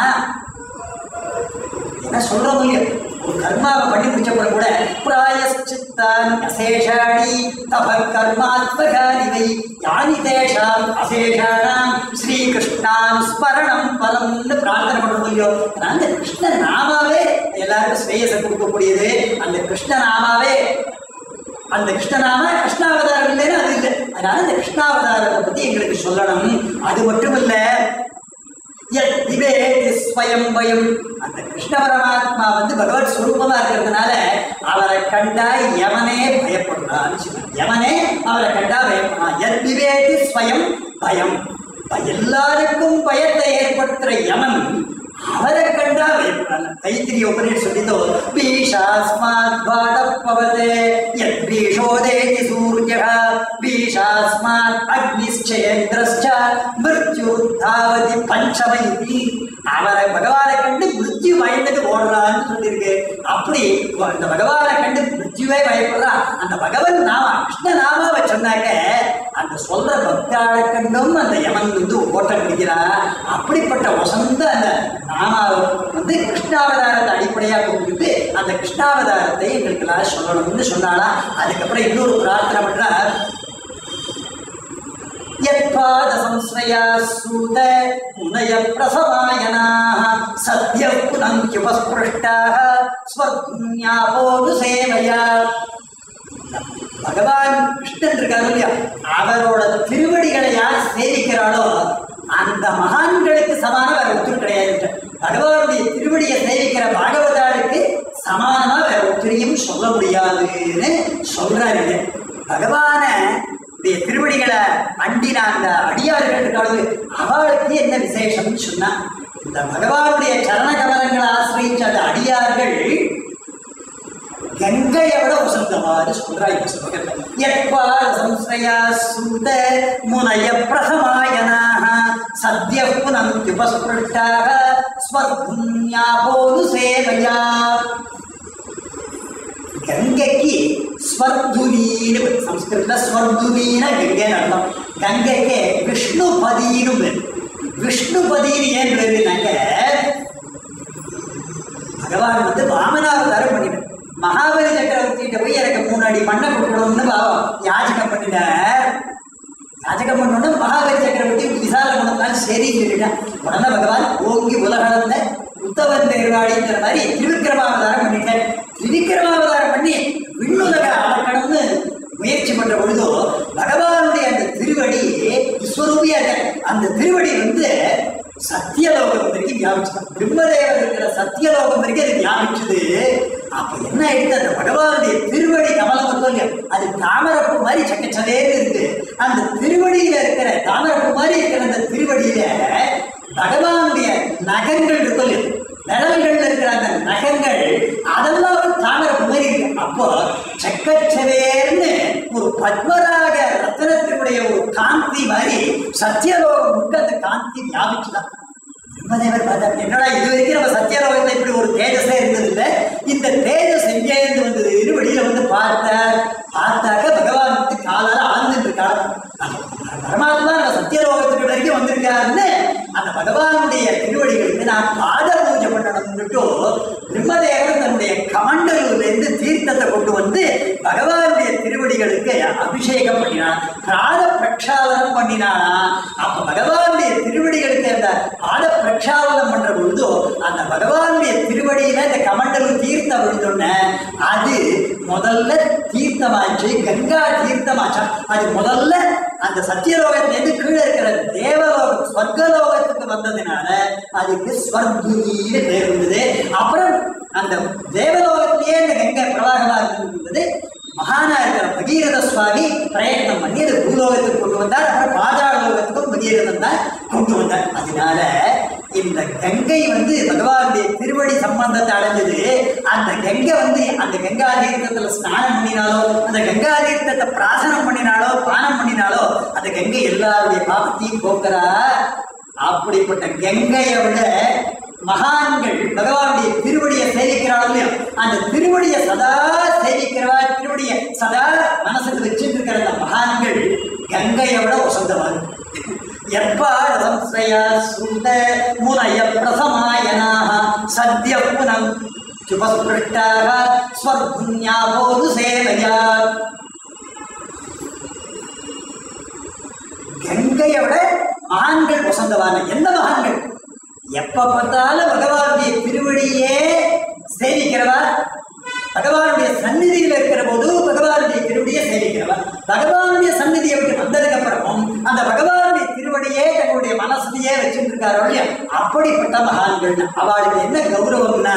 என்ன சொல்றோம் இல்லையோ ஒரு கர்மாவை பண்ணி முடிச்சப்பறம் கூட பிராயஷ்சித்தான் அசேஷாணி தப கர்மாத்மகானி வை யானி தேஷாம் அசேஷானாம் ஸ்ரீகிருஷ்ணான் ஸ்மரணம் பலம்னு பிரார்த்தனை பண்றோம் இல்லையோ அதனால அந்த கிருஷ்ண நாமாவே எல்லாருக்கும் ஸ்ரேயசை கொடுக்கக்கூடியது அந்த கிருஷ்ண நாமாவே அந்த கிருஷ்ணநாம கிருஷ்ணாவதாரம் இல்லைன்னா அது இல்லை அதனால அந்த கிருஷ்ணாவதாரத்தை பத்தி எங்களுக்கு சொல்லணும் அது மட்டும் இல்ல யத் விவேதி ஸ்வயம் பயம் அந்த கிருஷ்ண பரமாத்மா வந்து பகவத் ஸ்வரூபமா இருக்கிறதுனால அவரை கண்டா யமனே பயப்படுறான்னு சொன்னார். யமனே அவரை கண்டா பயப்படுறான் யத் விவேதி ஸ்வயம் பயம் ப- எல்லாருக்கும் பயத்தை ஏற்படுத்துற யமன் அவரை கண்டா பயப்படுறான் தைத்திரிய உபநிஷத் சொல்லிதோ பீஷாஸ்மாத் பாடப்பவதே யத் பீஷோதேதி சூர்யः பீஷாஸ்மாத் அக்னிச்சேந்திரஸ்ச மிருத்யுத்தாவதி பஞ்சமைதி அவரை பகவானை கண்டு மிருத்யு பயந்துட்டு ஓடுறான்னு சொல்லியிருக்கு அப்படி அந்த பகவானை கண்டு மிருத்யுவே பயப்படுறா அந்த பகவன் நாம கிருஷ்ண நாமாவை சொன்னாக்க அந்த சொல்ற பக்தாளை கண்டும் அந்த யமன் வந்து ஓட்டம் பிடிக்கிறான் அப்படிப்பட்ட வசந்த அந்த நாமாவை வந்து கிருஷ்ணாவதாரத்தை அடிப்படையாக கொண்டுட்டு அந்த கிருஷ்ணாவதாரத்தை எங்களுக்கு எல்லாம் சொல்லணும்னு சொன்னாலா அதுக்கப்புறம் இன்னொரு பிரார்த்தனை பண்றா यत्पाद संश्रया सूत मुनय प्रसवायनाः सद्यः पुनन्त्युपस्पृष्टाः स्वपुण्यापोदु सेवया பகவான் கிருஷ்ணன் இருக்காரு இல்லையா அவரோட திருவடிகளை யார் சேவிக்கிறாளோ அந்த மகான்களுக்கு சமான வேற ஒருத்தர் கிடையாது பகவானுடைய திருவடியை சேவிக்கிற பாகவதாருக்கு சமானமா வேற ஒத்திரையும் சொல்ல முடியாதுன்னு சொல்றாரு பகவான உடைய திருவடிகளை அண்டின அந்த அடியார்கள் இருக்காளு அவளுக்கு என்ன விசேஷம்னு சொன்னா இந்த பகவானுடைய சரண கமலங்களை ஆசிரியிச்ச அந்த அடியார்கள் கங்கையை விட உசந்தவாறு சொல்றாய் இப்ப ஸ்லோகத்துல. யத்பால சம்ஸ்ரயா சுத முனய பிரசமாயனாக சத்ய புனந்த்யுபஸ்பிருஷ்டாக ஸ்வர்புண்யாபோது சேவையா கங்கைக்கு ஸ்வர்துனின்னு பேரு. சம்ஸ்கிருதத்துல ஸ்வர்துனின்னா கங்கைன்னு அர்த்தம் கங்கைக்கு விஷ்ணுபதினு பேரு விஷ்ணுபதினு ஏன் பேருனாங்க பகவான் வந்து வாமனாவதாரம் பண்ணிட்டார் மகாபலி சக்கரவர்த்திகிட்ட போய் எனக்கு முன்னாடி பண்ண கொடுக்கணும்னு பாவம் யாச்சகம் பண்ணிட்டார் யாச்சகம் பண்ணோன்னு மகாபலி சக்கரவர்த்தி விசால குணத்தால் சரின்னு சொல்லிட்டான் உடனே பகவான் ஓங்கி உலகளந்த உத்தவன் பெருவாடிங்கிற மாதிரி திருவிக்கிரமாவதாரம் பண்ணிட்டார் திருவிக்கிரமாவதாரம் பண்ணி விண்ணுலக அளக்கணும்னு முயற்சி பண்ற பொழுதோ பகவானுடைய அந்த திருவடி விஸ்வரூபியா இருக்க அந்த திருவடி வந்து சத்தியலோகம் வரைக்கும் வியாபிச்சுதான் பிரம்மதேவர் இருக்கிற சத்தியலோகம் வரைக்கும் அது வியாபிச்சுது அப்ப என்ன ஆயிடுது அந்த பகவானுடைய திருவடி கமலம் இருக்கும் இல்லையா அது தாமரப்பு மாதிரி சக்கச்சதேன்னு இருக்கு அந்த திருவடியில இருக்கிற தாமரப்பு மாதிரி இருக்கிற அந்த திருவடியில பகவானுடைய நகங்கள் இருக்கும் இல்லையா நிழல்கள்ல இருக்கிற அந்த நகங்கள் அதெல்லாம் தாமரப்பு மாதிரி இருக்கு அப்போ சக்கச்சவேர்னு ஒரு பத்மராக ரத்தனத்தினுடைய ஒரு காந்தி மாதிரி சத்தியலோகம் முழுக்க அந்த காந்தி வியாபிச்சுதான் பிரம்மதேவர் பார்த்தார் என்னடா இது வரைக்கும் நம்ம சத்தியலோகத்துல இப்படி ஒரு தேஜஸே இருந்தது இல்ல இந்த தேஜஸ் எங்கே இருந்து வந்தது இரு வெளியில வந்து பார்த்தார் பார்த்தாக்க பகவான் வந்து காலால ஆழ்ந்துட்டு இருக்கார் பரமாத்மா நம்ம சத்தியலோகத்துக்கு வரைக்கும் வந்திருக்காருன்னு அந்த பகவானுடைய திருவடிகளுக்கு நான் பாத பூஜை பண்ணணும்னுட்டு பிரம்மதேவர் தன்னுடைய கமண்டலூர்ல இருந்து தீர்த்தத்தை கொண்டு வந்து பகவானுடைய திருவடிகளுக்கு அபிஷேகம் பண்ணினான் பிராத பிரக்ஷாலனம் பண்ணினானா அப்ப பகவானுடைய திருவடிகளுக்கு அந்த பாத பிரக்ஷாலனம் பண்ற பொழுது அந்த பகவானுடைய திருவடியில இந்த கமண்டலூர் தீர்த்தம் விழுந்தோடனே அது முதல்ல தீர்த்தமாச்சு கங்கா தீர்த்தமாச்சா அது முதல்ல அந்த சத்தியலோகத்திலேருந்து கீழே இருக்கிற தேவலோகம் ஸ்வர்கலோகத்துக்கு வந்ததுனால அதுக்கு ஸ்வர்துனின்னு பேர் இருந்தது அப்புறம் அந்த தேவலோகத்திலேயே இந்த கங்கை பிரவாகமா இருந்தது மகானா இருக்கிற பகீரத சுவாமி பிரயத்னம் பண்ணி அது பூலோகத்துக்கு கொண்டு வந்தார் அப்புறம் பாதாள லோகத்துக்கும் பகீரதன் தான் கொண்டு வந்தார் அதனால இந்த கங்கை வந்து பகவானுடைய திருவடி சம்பந்தத்தை அடைஞ்சது அந்த கங்கை வந்து அந்த கங்கா தீர்த்தத்துல ஸ்நானம் பண்ணினாலோ அந்த கங்கா தீர்த்தத்தை பிராசனம் பண்ணினாலோ பானம் பண்ணினாலோ அந்த கங்கை எல்லாருடைய பாவத்தையும் போக்குறா அப்படிப்பட்ட கங்கையை விட மகான்கள் பகவானுடைய திருவடியை சேவிக்கிறாள் இல்லையா அந்த திருவடியை சதா சேவிக்கிறவா திருவடியை சதா மனசுக்கு வச்சுட்டு இருக்கிற அந்த மகான்கள் கங்கையை விட உசந்தவார் எப்பாடசம்சயா சுந்த முனய பிரசமாயனாக சத்ய புனம் சுபஸ்பிருஷ்டாக ஸ்வர்புண்யாபோது சேவையா கங்கையை விட மகான்கள் வசந்தவான எந்த மகான்கள் எப்ப பார்த்தாலும் பகவானுடைய திருவடியே சேவிக்கிறவா பகவானுடைய சந்நிதியில் இருக்கிற போது பகவானுடைய திருவடியை சேவிக்கிறவா பகவானுடைய சந்நிதியை விட்டு வந்ததுக்கு அப்புறமும் அந்த பகவானுடைய திருவடியே தன்னுடைய மனசுலயே வச்சுட்டு இருக்காரோ இல்லையா அப்படிப்பட்ட மகான்கள் அவளுக்கு என்ன கௌரவம்னா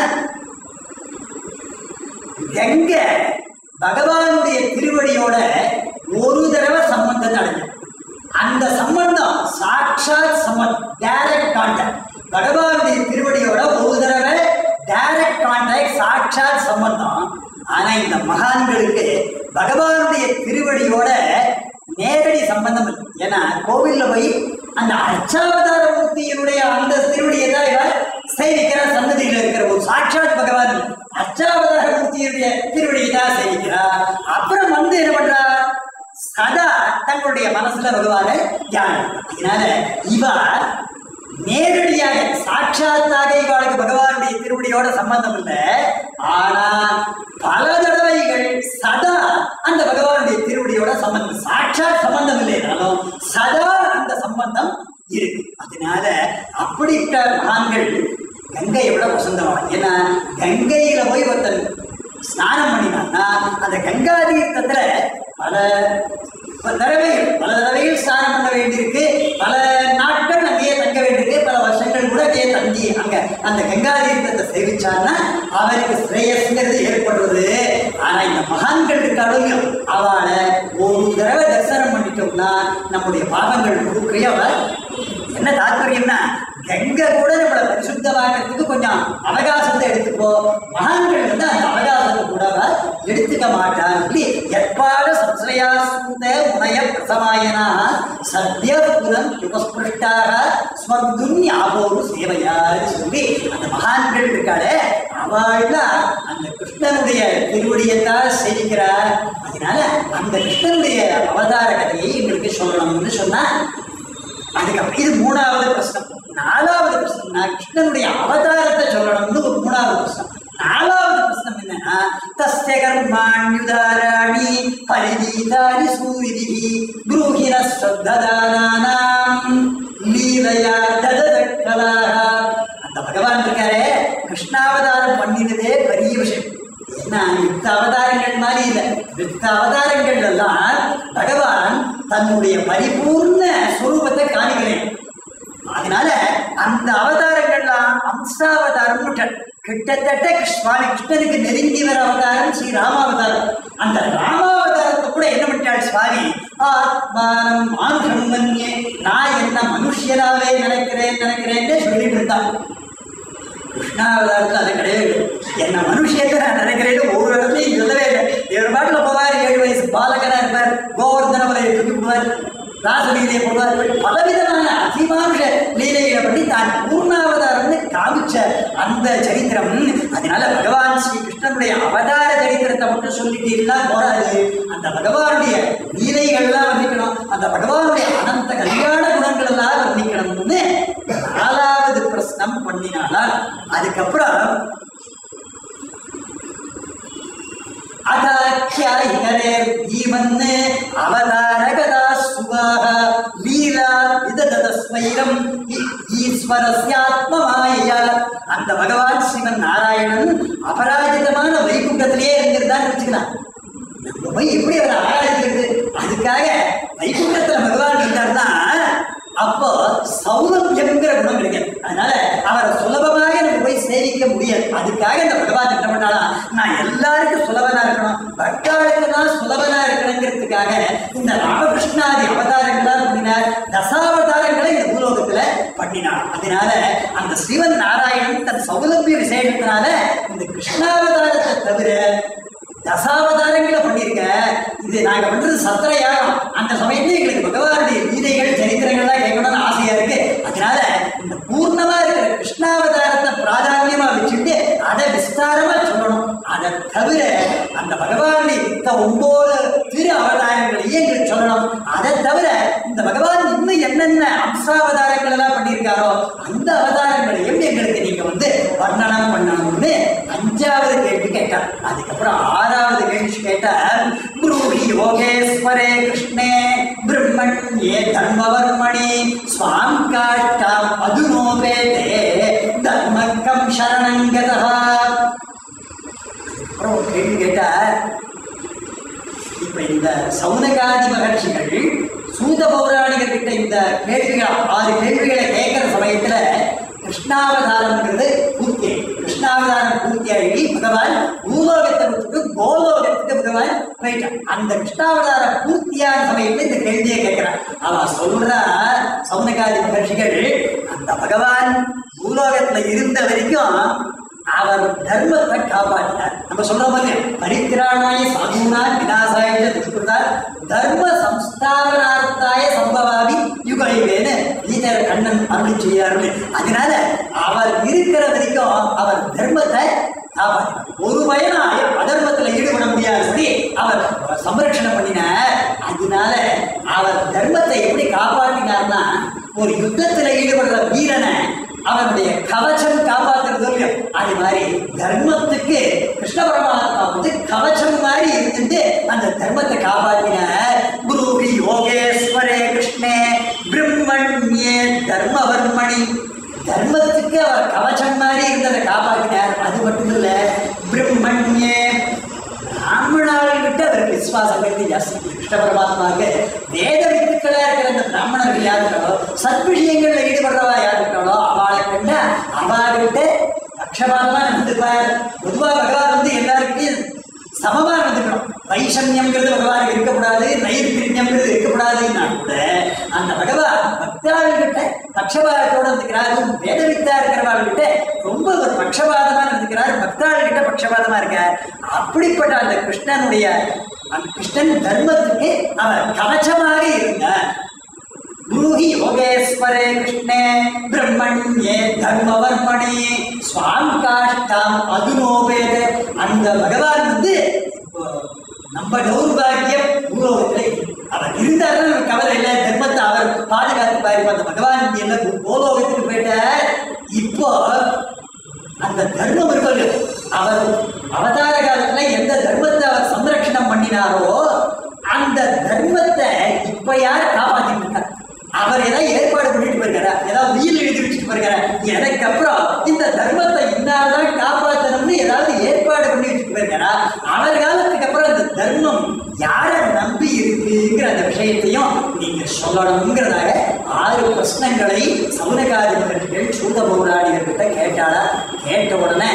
எங்க பகவானுடைய திருவடியோட ஒரு தடவை சம்பந்தத்தை அடைஞ்சு அந்த சம்பந்தம் சாட்சாத் சம்பந்தம் டைரக்ட் கான்டாக்ட் பகவானுடைய திருவடியோட ஒரு தடவை டைரக்ட் கான்டாக்ட் சாட்சாத் சம்பந்தம் ஆனா இந்த மகான்களுக்கு பகவானுடைய திருவடியோட நேரடி சம்பந்தம் இல்லை ஏன்னா கோவில்ல போய் அந்த அர்ச்சாவதார மூர்த்தியினுடைய அந்த திருவடியை தான் இவர் சேவிக்கிறார் சன்னதியில் இருக்கிற ஒரு சாட்சாத் பகவான் அர்ச்சாவதார மூர்த்தியுடைய திருவடியை தான் சேவிக்கிறார் அப்புறம் வந்து என்ன பண்றார் சதா தங்களுடைய மனசுல பகவானை தியானம் அதனால இவ நேரடியாக சாட்சாத்தாக இவாளுக்கு பகவானுடைய திருவடியோட சம்பந்தம் இல்லை ஆனா பல தடவைகள் சதா அந்த பகவானுடைய திருவடியோட சம்பந்தம் சாட்சாத் சம்பந்தம் இல்லைனாலும் சதா அந்த சம்பந்தம் இருக்கு அதனால அப்படிப்பட்ட மகான்கள் கங்கையை விட வசந்தவான் ஏன்னா கங்கையில போய் ஒருத்தன் ஸ்நானம் பண்ணினான்னா அந்த கங்கா தீர்த்தத்துல பல பல தடவைகள் பல தடவைகள் ஸ்நானம் பண்ண வேண்டியிருக்கு பல நாட்கள் அங்கேயே தங்க வேண்டியிருக்கு பல வருஷங்கள் கூட அங்கேயே தங்கி அங்க அந்த கங்கா தீர்த்தத்தை சேவிச்சான்னா அவருக்கு ஸ்ரேயஸ்ங்கிறது ஏற்படுறது ஆனா இந்த மகான்கள் இருக்காலும் அவளை ஒரு தடவை தரிசனம் பண்ணிட்டோம்னா நம்முடைய பாவங்கள் முழுக்கையும் அவ என்ன தாற்பயம்னா கங்கை கூட நம்மளை பரிசுத்தமாகிறதுக்கு கொஞ்சம் அவகாசத்தை எடுத்துக்கோ மகான்கள் வந்து அந்த அவகாசத்தை கூட அவ எடுத்துக்க மாட்டான் சொல்லி எப்பாடு சம்சயாசுந்த முனைய பிரசமாயனா சத்ய புரம் யுகஸ்பிருஷ்டாக ஸ்வர்தும் யாபோரு சேவையான்னு சொல்லி அந்த மகான்கள் இருக்காளே அவள்ல அந்த கிருஷ்ணனுடைய திருவடியத்தான் சேவிக்கிறார் அதனால அந்த கிருஷ்ணனுடைய அவதார கதையை எங்களுக்கு சொல்லணும்னு சொன்னா அதுக்கப்புறம் இது மூணாவது பிரശ്നം நாலாவது பிரശ്നം நான் கிருஷ்ணனுடைய அவதாரத்தை சொல்லணும்னு ஒரு மூணாவது பிரശ്നം நாலாவது பிரശ്നം என்னன்னா தஸ்ய கர்மாண்யுதாராணி பரிதீதாரி சூரிதிகி ப்ரூஹின ஸ்ரத்ததானானாம் லீலையா தததக்கலாக அந்த பகவான் இருக்காரே கிருஷ்ணாவதாரம் பண்ணினதே பெரிய விஷயம் ஏன்னா யுத்த அவதாரங்கள் மாதிரி இல்லை யுத்த அவதாரங்கள் எல்லாம் பகவான் தன்னுடைய பரிபூர்ண சுரூபத்தை காணிக்கிறேன் அதனால அந்த அவதாரங்கள்லாம் அம்சாவதாரம் கிட்டத்தட்ட சுவாமி கிருஷ்ணனுக்கு நெருங்கி வர அவதாரம் ஸ்ரீ ராமாவதாரம் அந்த ராமாவதாரத்தை கூட என்ன பண்ணிட்டாள் சுவாமி ஆத்மானம் மானுஷம் மன்யே நான் என்ன மனுஷியனாவே நினைக்கிறேன் நினைக்கிறேன்னு சொல்லிட்டு இருந்தான் கிருஷ்ணாவதாரத்தில் அது கிடையவே இல்லை என்ன மனுஷியத்தை நான் நினைக்கிறேன்னு ஒரு இடத்துலையும் சொல்லவே இல்லை இவர் பாட்டில் போவார் ஏழு வயசு பாலகனா இருப்பார் கோவர்தன மலையை தூக்கி போவார் ராசலீலையை போவார் பலவிதமான அதிமானுஷ லீலைகளை பண்ணி தான் பூர்ணாவதாரம்னு காமிச்ச அந்த சரித்திரம் அதனால பகவான் ஸ்ரீ கிருஷ்ணனுடைய அவதார சரித்திரத்தை மட்டும் சொல்லிட்டீங்கன்னா போராது அந்த பகவானுடைய லீலைகள்லாம் வர்ணிக்கணும் அந்த பகவானுடைய அனந்த கல்யாண குணங்கள் எல்லாம் வர்ணிக்கணும்னு நாலாவது பிரശ്നം பண்ணினாலா அதுக்கப்புறம் அதாக்கியாயிகரே ஜீவன் அவதாரகதா சுவாக லீலா விததஸ்மைரம் ஈஸ்வரஸ்யாத்மமாயா அந்த பகவான் சிவன் நாராயணன் அபராஜிதமான வைகுண்டத்திலேயே இருந்திருந்தான்னு வச்சுக்கலாம் நம்ம போய் எப்படி அவர் ஆராய்ச்சிக்கிறது அதுக்காக வைகுண்டத்துல பகவான் இருந்தார்னா அப்போ சௌலபியம்ங்கிற குணம் இருக்கு அதனால அவரை சுலபமாக நம்ம போய் சேவிக்க முடியாது அதுக்காக இந்த பகவான் என்ன பண்ணாலாம் நான் எல்லாருக்கும் சுலபனா இருக்கணும் பக்தாளுக்கு தான் சுலபனா இருக்கணுங்கிறதுக்காக இந்த ராமகிருஷ்ணாதி அவதாரங்களா பண்ணினார் தசாவதாரங்களை இந்த பூலோகத்துல பண்ணினார் அதனால அந்த சிவன் நாராயணன் தன் சௌலபிய விசேஷத்தினால இந்த கிருஷ்ணாவதாரத்தை தவிர தசாவதாரங்களை பண்ணிருக்க இது நாங்க பண்றது சத்திர யாகம் அந்த சமயத்துல எங்களுக்கு பகவானுடைய கீதைகள் சரித்திரங்கள்லாம் கேட்கணும்னு ஆசையா இருக்கு அதனால இந்த பூர்ணமா இருக்கிற கிருஷ்ணாவதாரத்தை பிராதான்யமா வச்சுட்டு அதை விஸ்தாரமா சொல்லணும் அதை தவிர அந்த பகவானுடைய இந்த ஒன்பது திரு அவதாரங்களையும் எங்களுக்கு சொல்லணும் அதை தவிர இந்த பகவான் இன்னும் என்னென்ன அம்சாவதாரங்கள் எல்லாம் பண்ணியிருக்காரோ அந்த அவதாரங்களையும் எங்களுக்கு நீங்க வந்து வர்ணனம் பண்ணணும்னு அஞ்சாவது கேள்வி கேட்டார் அதுக்கப்புறம் ஆறாவது கேள்வி கேட்டார் ப்ரூஹி யோகேஸ்வரே கிருஷ்ணே பிரம்மண்யே தர்மவர்மணி ஸ்வாம் காஷ்டாம் அதுனோபேதே தர்மக்கம் சரணங்கதா அப்புறம் ஒரு கேள்வி கேட்டார் இப்ப இந்த சௌனகாதி மகர்ஷிகள் சூத பௌராணிகர் கிட்ட இந்த கேள்விகள் ஆறு கேள்விகளை கேட்கிற சமயத்துல கிருஷ்ணாவதாரம்ங்கிறது பூர்த்தி கிருஷ்ணாவதாரம் பூர்த்தியாகி பகவான் பூலோகத்தை விட்டுட்டு கோலோகத்துக்கு பகவான் போயிட்டான் அந்த கிருஷ்ணாவதாரம் பூர்த்தியான சமயத்துல இந்த கேள்வியை கேட்கிறான் அவன் சொல்றா சௌனகாதி மகர்ஷிகள் அந்த பகவான் பூலோகத்துல இருந்த வரைக்கும் அவர் தர்மத்தை காப்பாற்றினார் நம்ம சொல்றோம் இல்லையா பரித்திராணாய சாதுனாய் விநாசாய துஷ்கிருதார் தர்ம சம்ஸ்தாபனார்த்தாய சம்பவாமி யுகைவேன்னு கீதர கண்ணன் அருளி செய்யாரு அதனால அவர் இருக்கிற வரைக்கும் அவர் தர்மத்தை காப்பாற்றினார் ஒரு பயனாய அதர்மத்துல ஈடுபட முடியாதபடி அவர் சம்ரட்சணம் பண்ணினார் அதனால அவர் தர்மத்தை எப்படி காப்பாற்றினார்னா ஒரு யுத்தத்துல ஈடுபடுற வீரனை அவனுடைய கவச்சம் காப்பாத்துறது இல்லையோ அது மாதிரி தர்மத்துக்கு கிருஷ்ண பரமாத்மா வந்து கவச்சம் மாதிரி இருந்துட்டு அந்த தர்மத்தை காப்பாத்தினார் குரு யோகேஸ்வரே கிருஷ்ணே பிரம்மண்யே தர்மவர்மணி தர்மத்துக்கு அவர் கவச்சம் மாதிரி இருந்ததை காப்பாற்றினார் அது மட்டும் இல்ல பிரம்மண்யே பிராமணாள்கிட்ட அவருக்கு விசுவாசம் கருதி ஜாஸ்தி கிருஷ்ண பரமாத்மாவுக்கு வேத வித்துக்களா இருக்கிற அந்த பிராமணர்கள் யார் இருக்காளோ சத்விஷயங்கள்ல ஈடுபடுறவா யார் இருக்காளோ அவளை கண்ட அவள்கிட்ட பக்ஷபாதமா நடந்துப்பார் பொதுவா பகவான் வந்து எல்லாருக்கும் சமமா நடந்துக்கணும் வைஷமியம்ங்கிறது பகவான் இருக்கக்கூடாது நைர்பிரியம்ங்கிறது இருக்கக்கூடாதுன்னா கூட அந்த பகவான் பக்தாள்கிட்ட பட்சபாதத்தோட இருந்துக்கிறார் வேதவித்தா இருக்கிறவாள்கிட்ட ரொம்ப ஒரு பட்சபாதமா இருந்துக்கிறார் பக்தாள்கிட்ட பட்சபாதமா இருக்கார் அப்படிப்பட்ட அந்த கிருஷ்ணனுடைய அந்த கிருஷ்ணன் தர்மத்துக்கு அவர் கவச்சமாக இருந்தார் ब्रूहि योगेश्वरे कृष्णे ब्रह्मण्ये தர்மவர்மணி ஸ்வாம் காஷ்டாம் அதுனோபேத அந்த பகவான் வந்து இப்போ நம்ம தௌர்பாகியம் பூலோகத்தில் அவர் இருந்தாலும் நமக்கு கவலை இல்லை தர்மத்தை அவர் பாதுகாத்து பாரு அந்த பகவான் என்ன பூலோகத்துக்கு போயிட்டார் இப்போ அந்த தர்மம் இருப்பது அவர் அவதார காலத்துல எந்த தர்மத்தை அவர் சம்ரட்சணம் பண்ணினாரோ அந்த தர்மத்தை இப்ப யார் காப்பாத்திட்டு இருக்கார் அவர் ஏதாவது ஏற்பாடு பண்ணிட்டு போயிருக்காரா ஏதாவது உயிர் எழுதி வச்சுட்டு போயிருக்காரா எனக்கு அப்புறம் இந்த தர்மத்தை இன்னால்தான் காப்பாற்றணும்னு ஏதாவது ஏற்பாடு பண்ணி வச்சுட்டு போயிருக்காரா அவர் காலத்துக்கு அப்புறம் அந்த தர்மம் யாரை நம்பி இருக்குங்கிற அந்த விஷயத்தையும் நீங்க சொல்லணுங்கிறதாக ஆறு பிரச்சனைகளை சவுனகாதி மகர்கள் சூத பௌராணிகர்கிட்ட கேட்டாளா கேட்ட உடனே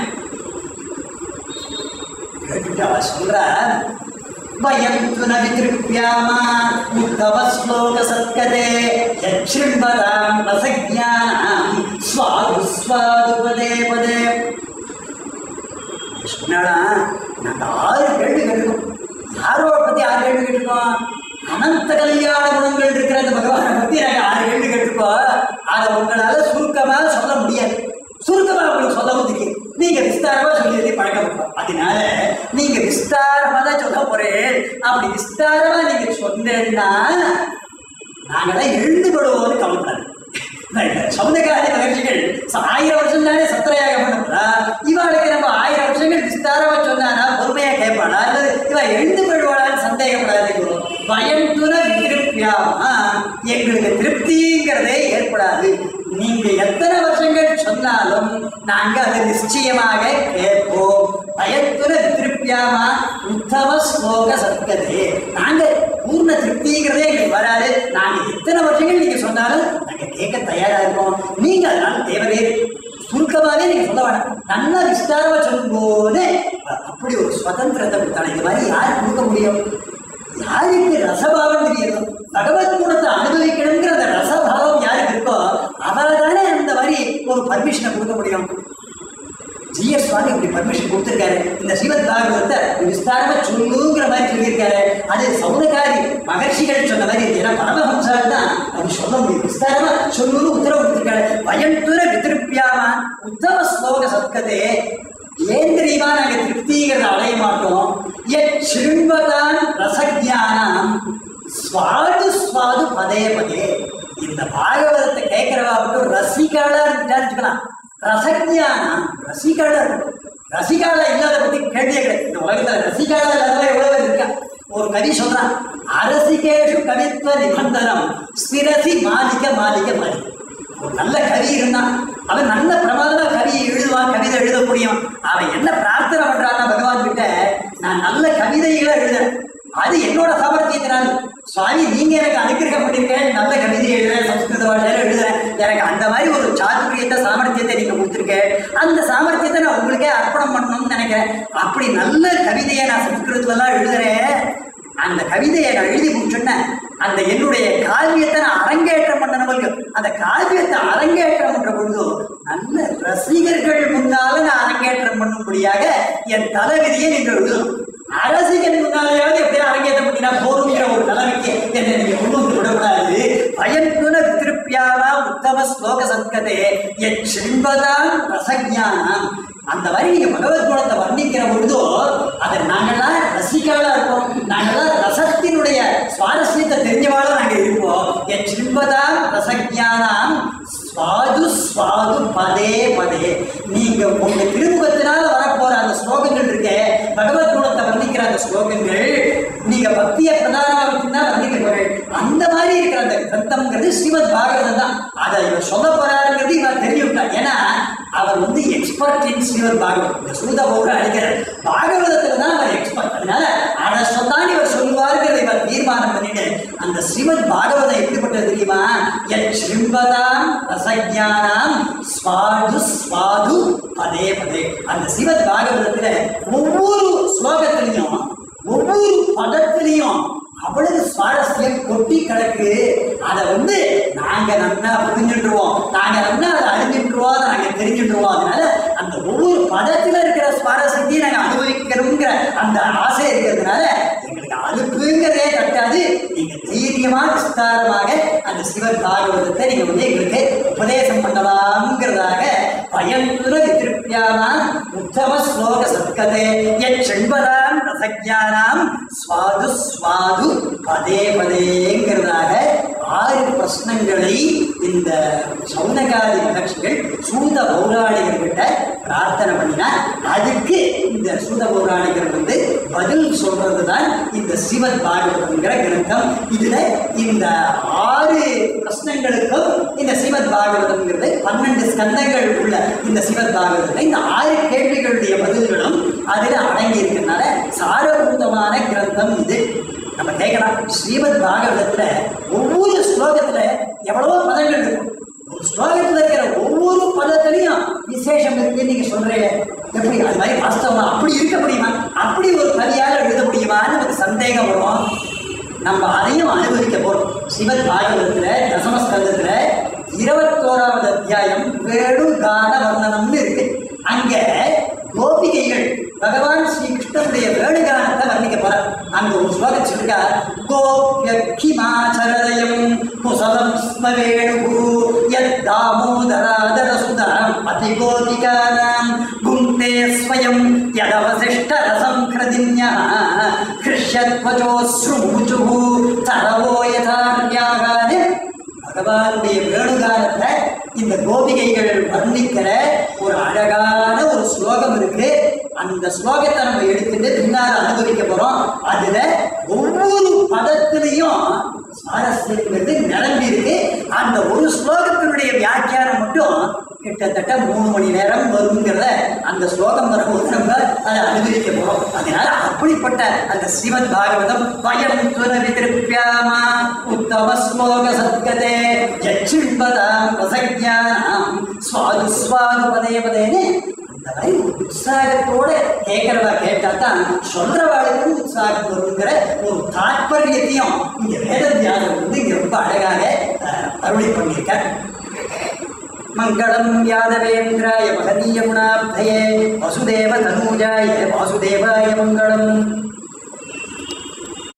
கேட்டுட்டு அவ சொல்றா வயம் து ந விதிருப்யாமா உத்தவ ஸ்லோக சத்கதே யச்ருண்வதாம் ரசஜானாம் ஸ்வாது ஸ்வாது பதே பதே சொன்னாடா நாங்க ஆறு கேள்வி கேட்டிருக்கோம் யாரோ பத்தி ஆறு கேள்வி கேட்டிருக்கோம் அனந்த கல்யாண குணங்கள் இருக்கிற அந்த பகவானை பத்தி நாங்க ஆறு கேள்வி கேட்டிருக்கோம் அதை உங்களால சுருக்கமா சொல்ல முடியாது சுருக்கமா உங்களுக்கு சொல்லவும் தெரியும் நீங்க விஸ்தாரமா சொல்லி பழக்கப்பட்டோம் அதனால நீங்க விஸ்தாரமா தான் சொல்ல போறேன் அப்படி விஸ்தாரமா நீங்க சொன்னேன்னா நாங்களாம் எழுந்து விடுவோம்னு கவலைப்படாது சவுந்தகாதி மகர்ஷிகள் ச- ஆயிரம் வருஷம் தானே சத்திரயாக பண்ணப்படா இவாளுக்கு நம்ம ஆயிரம் வருஷங்கள் விஸ்தாரமா சொன்னானா பொறுமையா கேட்பாளா அல்லது இவ எழுந்து போயிடுவாளான்னு சந்தேகப்படாது குரு பயம் துண திருப்தியாமா எங்களுக்கு திருப்திங்கிறதே ஏற்படாது நீங்க எத்தனை வருஷங்கள் சொன்னாலும் நாங்க அதை நிச்சயமாக கேட்போம் பயத்துன திருப்தியாமா உத்தம ஸ்லோக சத்கதே நாங்க பூர்ண திருப்திங்கிறதே எங்களுக்கு வராது நாங்க எத்தனை வருஷங்கள் நீங்க சொன்னாலும் நாங்க கேட்க தயாரா இருக்கோம் நீங்க அதனால தேவரே சுருக்கமாவே நீங்க சொல்ல வேணாம் நல்லா விஸ்தாரமா சொல்லும்போது அப்படி ஒரு சுதந்திரத்தை கொடுத்தாங்க இந்த மாதிரி யார் கொடுக்க முடியும் யாருக்கு ரசபாவம் தெரியுதோ பகவத் குணத்தை அனுபவிக்கணுங்கிற அந்த ரசபாவம் யாருக்கு இருக்கோ அவள் தானே அந்த மாதிரி ஒரு பர்மிஷனை கொடுக்க முடியும் ஜிஎஸ் சுவாமி இப்படி பர்மிஷன் கொடுத்திருக்காரு இந்த ஸ்ரீமத் பாகவதத்தை விஸ்தாரமா சொல்லுங்கிற மாதிரி சொல்லியிருக்காரு அது சௌனகாரி மகர்ஷிகள் சொன்ன மாதிரி இருக்கு. ஏன்னா பரமஹம்சால் தான் அது சொல்ல முடியும் விஸ்தாரமா சொல்லுன்னு உத்தரவு கொடுத்திருக்காரு பயந்துர விதிருப்பியாமா உத்தம ஸ்லோக சத்கதே ஏன் தெரியுமா நாங்க திருப்திங்கிறத அடைய மாட்டோம் எத் சிருண்வதான் ரசஜானம் ஸ்வாது ஸ்வாது பதே பதே இந்த பாகவதத்தை கேட்கிறவா மட்டும் ரசிகாலா இருந்துட்டான்னு ரசஜானம் ரசிகாலா இருக்கும் ரசிகாலா இல்லாத பத்தி கேள்வியே கிடையாது இந்த உலகத்துல ரசிகாலா இல்லாத எவ்வளவு பேர் இருக்கா ஒரு கவி சொல்றான் அரசிகேஷு கவித்துவ நிபந்தனம் ஸ்திரசி மாலிக மாலிக மாலிக ஒரு நல்ல கவி இருந்தான் அவன் நல்ல பிரமாதமா கவி எழுதுவான் கவிதை எழுதக்கூடியவன் அவன் என்ன பிரார்த்தனை பண்றான்னா பகவான் கிட்ட நான் நல்ல கவிதைகளை எழுதுறேன் அது என்னோட சாமர்த்தியத்தினால் சுவாமி நீங்க எனக்கு அனுகிரகம் பண்ணிருக்கேன் நல்ல கவிதை எழுதுறேன் சம்ஸ்கிருத பாஷையில எழுதுறேன் எனக்கு அந்த மாதிரி ஒரு சாதுரியத்தை சாமர்த்தியத்தை நீங்க கொடுத்துருக்கேன் அந்த சாமர்த்தியத்தை நான் உங்களுக்கே அர்ப்பணம் பண்ணணும்னு நினைக்கிறேன் அப்படி நல்ல கவிதையை நான் சம்ஸ்கிருதத்துல எல்லாம் எழுதுறேன் அந்த கவிதையை நான் எழுதி முடிச்சோன்னே அந்த என்னுடைய காவியத்தை நான் அரங்கேற்றம் பண்ணனவங்க அந்த காவியத்தை அரங்கேற்றம் பண்ற பொழுது நல்ல ரசிகர்கள் முன்னால நான் அரங்கேற்றம் பண்ணும்படியாக என் தலைவிதியை நீங்கள் எழுதணும் அரசிகன் முன்னாலேயாவது எப்படியா அரங்கேற்றம் பண்ணினா போதுங்கிற ஒரு நிலைமைக்கு என்னை நீங்க கொண்டு வந்து விடக்கூடாது பயன்புன திருப்பியாவா உத்தம ஸ்லோக சத்கதே என் சிம்பதான் ரசஜானம் அந்த மாதிரி நீங்க பகவத் குணத்தை வர்ணிக்கிற பொழுதோ அதை நாங்கெல்லாம் ரசிக்காளா இருப்போம் நாங்கெல்லாம் ரசத்தினுடைய சுவாரஸ்யத்தை தெரிஞ்சவாளா நாங்க இருப்போம் என் சிம்பதான் ரசஜானாம் ஸ்வாது ஸ்வாது பதே பதே நீங்க உங்க திருமுகத்தினால வரப்போற அந்த ஸ்லோகங்கள் இருக்கே பகவத் குணத்தை வர்ணிக்கிற அந்த ஸ்லோகங்கள் நீங்க பக்திய பிரதானமா வச்சுன்னா வர்ணிக்க போறேன் அந்த மாதிரி இருக்கிற அந்த கிரந்தம்ங்கிறது ஸ்ரீமத் பாகவதம் தான் அதை இவர் சொல்ல போறாருங்கிறது இவர் தெரியும் ஏன்னா அவர் வந்து எக்ஸ்பர்ட் இன் ஸ்ரீமத் பாகவதம் இந்த சூத பௌர அடிக்கிறார் பாகவதத்துல தான் அவர் எக்ஸ்பர்ட் அதனால அதை சொன்னான் இவர் சொல்லுவாருங்கிறத இவர் தீர்மானம் பண்ணிட்டு அந்த ஸ்ரீமத் பாகவதம் எப்படிப்பட்டது தெரியுமா என் ஸ்ரீம்பதாம் ரசஜானாம் ஸ்வாது ஸ்வாது பதே பதே அந்த ஸ்ரீமத் பாகவதத்துல ஒவ்வொரு ஸ்லோகத்திலையும் ஒவ்வொரு பதத்திலையும் அவ்வளவு சுவாரஸ்யம் கொட்டி கிடக்கு அதை வந்து நாங்க நன்னா புரிஞ்சுட்டுருவோம் நாங்க நன்னா அதை அறிஞ்சுட்டுருவோம் அதை நாங்க தெரிஞ்சுட்டுருவோம் அதனால அந்த ஒவ்வொரு பதத்துல இருக்கிற சுவாரஸ்யத்தையும் நாங்க அனுபவிக்கணுங்கிற அந்த ஆசை இருக்கிறதுனால எங்களுக்கு அலுப்புங்கிறதே கட்டாது நீங்க தைரியமா விஸ்தாரமாக அந்த சிவன் பாகவதத்தை நீங்க வந்து எங்களுக்கு உபதேசம் பண்ணலாம்ங்கிறதாக பயன்புற திருப்தியானா உத்தம ஸ்லோக சத்கதே என் செண்பதாம் ரசஜானாம் ஸ்வாது ஸ்வாது பதே பதேங்கிறதாக ஆறு பிரश्னங்களை இந்த சௌனகாதி மகர்ஷிகள் சூத பௌராணிகர்கிட்ட பிரார்த்தனை பண்ணினா அதுக்கு இந்த சூத பௌராணிகர் வந்து பதில் சொல்றதுதான் இந்த சிவத் பாகவதம்ங்கிற கிரந்தம் இதுல இந்த ஆறு பிரश्னங்களுக்கும் இந்த சிவத் பாகவதம்ங்கிறது பன்னெண்டு ஸ்கந்தங்கள் உள்ள இந்த சிவத் பாகவதத்தை இந்த ஆறு கேள்விகளுடைய பதில்களும் அதில் அடங்கி இருக்கனால சாரபூதமான கிரந்தம் இது நம்ம கேட்கலாம் ஸ்ரீமத் பாகவதத்துல ஒவ்வொரு ஸ்லோகத்துல எவ்வளவோ பதங்கள் இருக்கும் ஒரு ஸ்லோகத்துல இருக்கிற ஒவ்வொரு பதத்திலையும் விசேஷம் இருக்குன்னு நீங்க சொல்றீங்க எப்படி அது மாதிரி வாஸ்தவமா அப்படி இருக்க முடியுமா அப்படி ஒரு கவியால் எழுத முடியுமான்னு நமக்கு சந்தேகம் வரும் நம்ம அதையும் அனுபவிக்க போறோம் சிவத் பாகவதத்துல தசமஸ்கந்தத்துல இருபத்தோராவது அத்தியாயம் வேணு கான வர்ணனம்னு இருக்கு அங்க கோபிகைகள் பகவான் ஸ்ரீ கிருஷ்ணனுடைய வேணுகானத்தை வர்ணிக்க போற அங்க ஒரு ஸ்லோகம் சொல்லிருக்கா கோபியக்கிமாச்சரதயம் குசலம் ஸ்ம வேணு யத் தாமோதராதர சுதரம் அதிகோதிகானாம் குங்கே ஸ்வயம் யதவசிஷ்ட ரசம் கிருதின்யः ஹிருஷ்யத்வஜோஸ்ருமுஜுः தரவோ யதான்யாகானே பகவானுடைய வேணுகானத்தை இந்த கோபிகைகள் வர்ணிக்கிற ஒரு அழகான ஒரு ஸ்லோகம் இருக்கு அந்த ஸ்லோகத்தை நம்ம எடுத்துட்டு பின்னால அனுபவிக்க போறோம் அதுல ஒவ்வொரு பதத்திலையும் சுவாரஸ்யங்கிறது நிரம்பி இருக்கு அந்த ஒரு ஸ்லோகத்தினுடைய வியாக்கியானம் மட்டும் கிட்டத்தட்ட மூணு மணி நேரம் வருங்கிறத அந்த ஸ்லோகம் வரும்போது நம்ம அதை அனுபவிக்க போறோம் அதனால அப்படிப்பட்ட அந்த ஸ்ரீமத் பாகவதம் பயம் துரவி திருப்பியாமா உத்தம ஸ்லோக சத்கதே யச்சின்பதாம் ரசஜானாம் சுவாது சுவாது பதே பதேன்னு அந்த மாதிரி ஒரு உற்சாகத்தோட கேட்கிறவா கேட்டா தான் சொல்றவாளுக்கு உற்சாகம் வருங்கிற ஒரு தாற்பயத்தையும் இங்க வேத தியானம் வந்து இங்க ரொம்ப அழகாக அஹ், அருளி பண்ணியிருக்கார் மங்களம் யாதவேந்திராய மகனீய குணாப்தயே வசுதேவ தனூஜாய வாசுதேவாய மங்களம்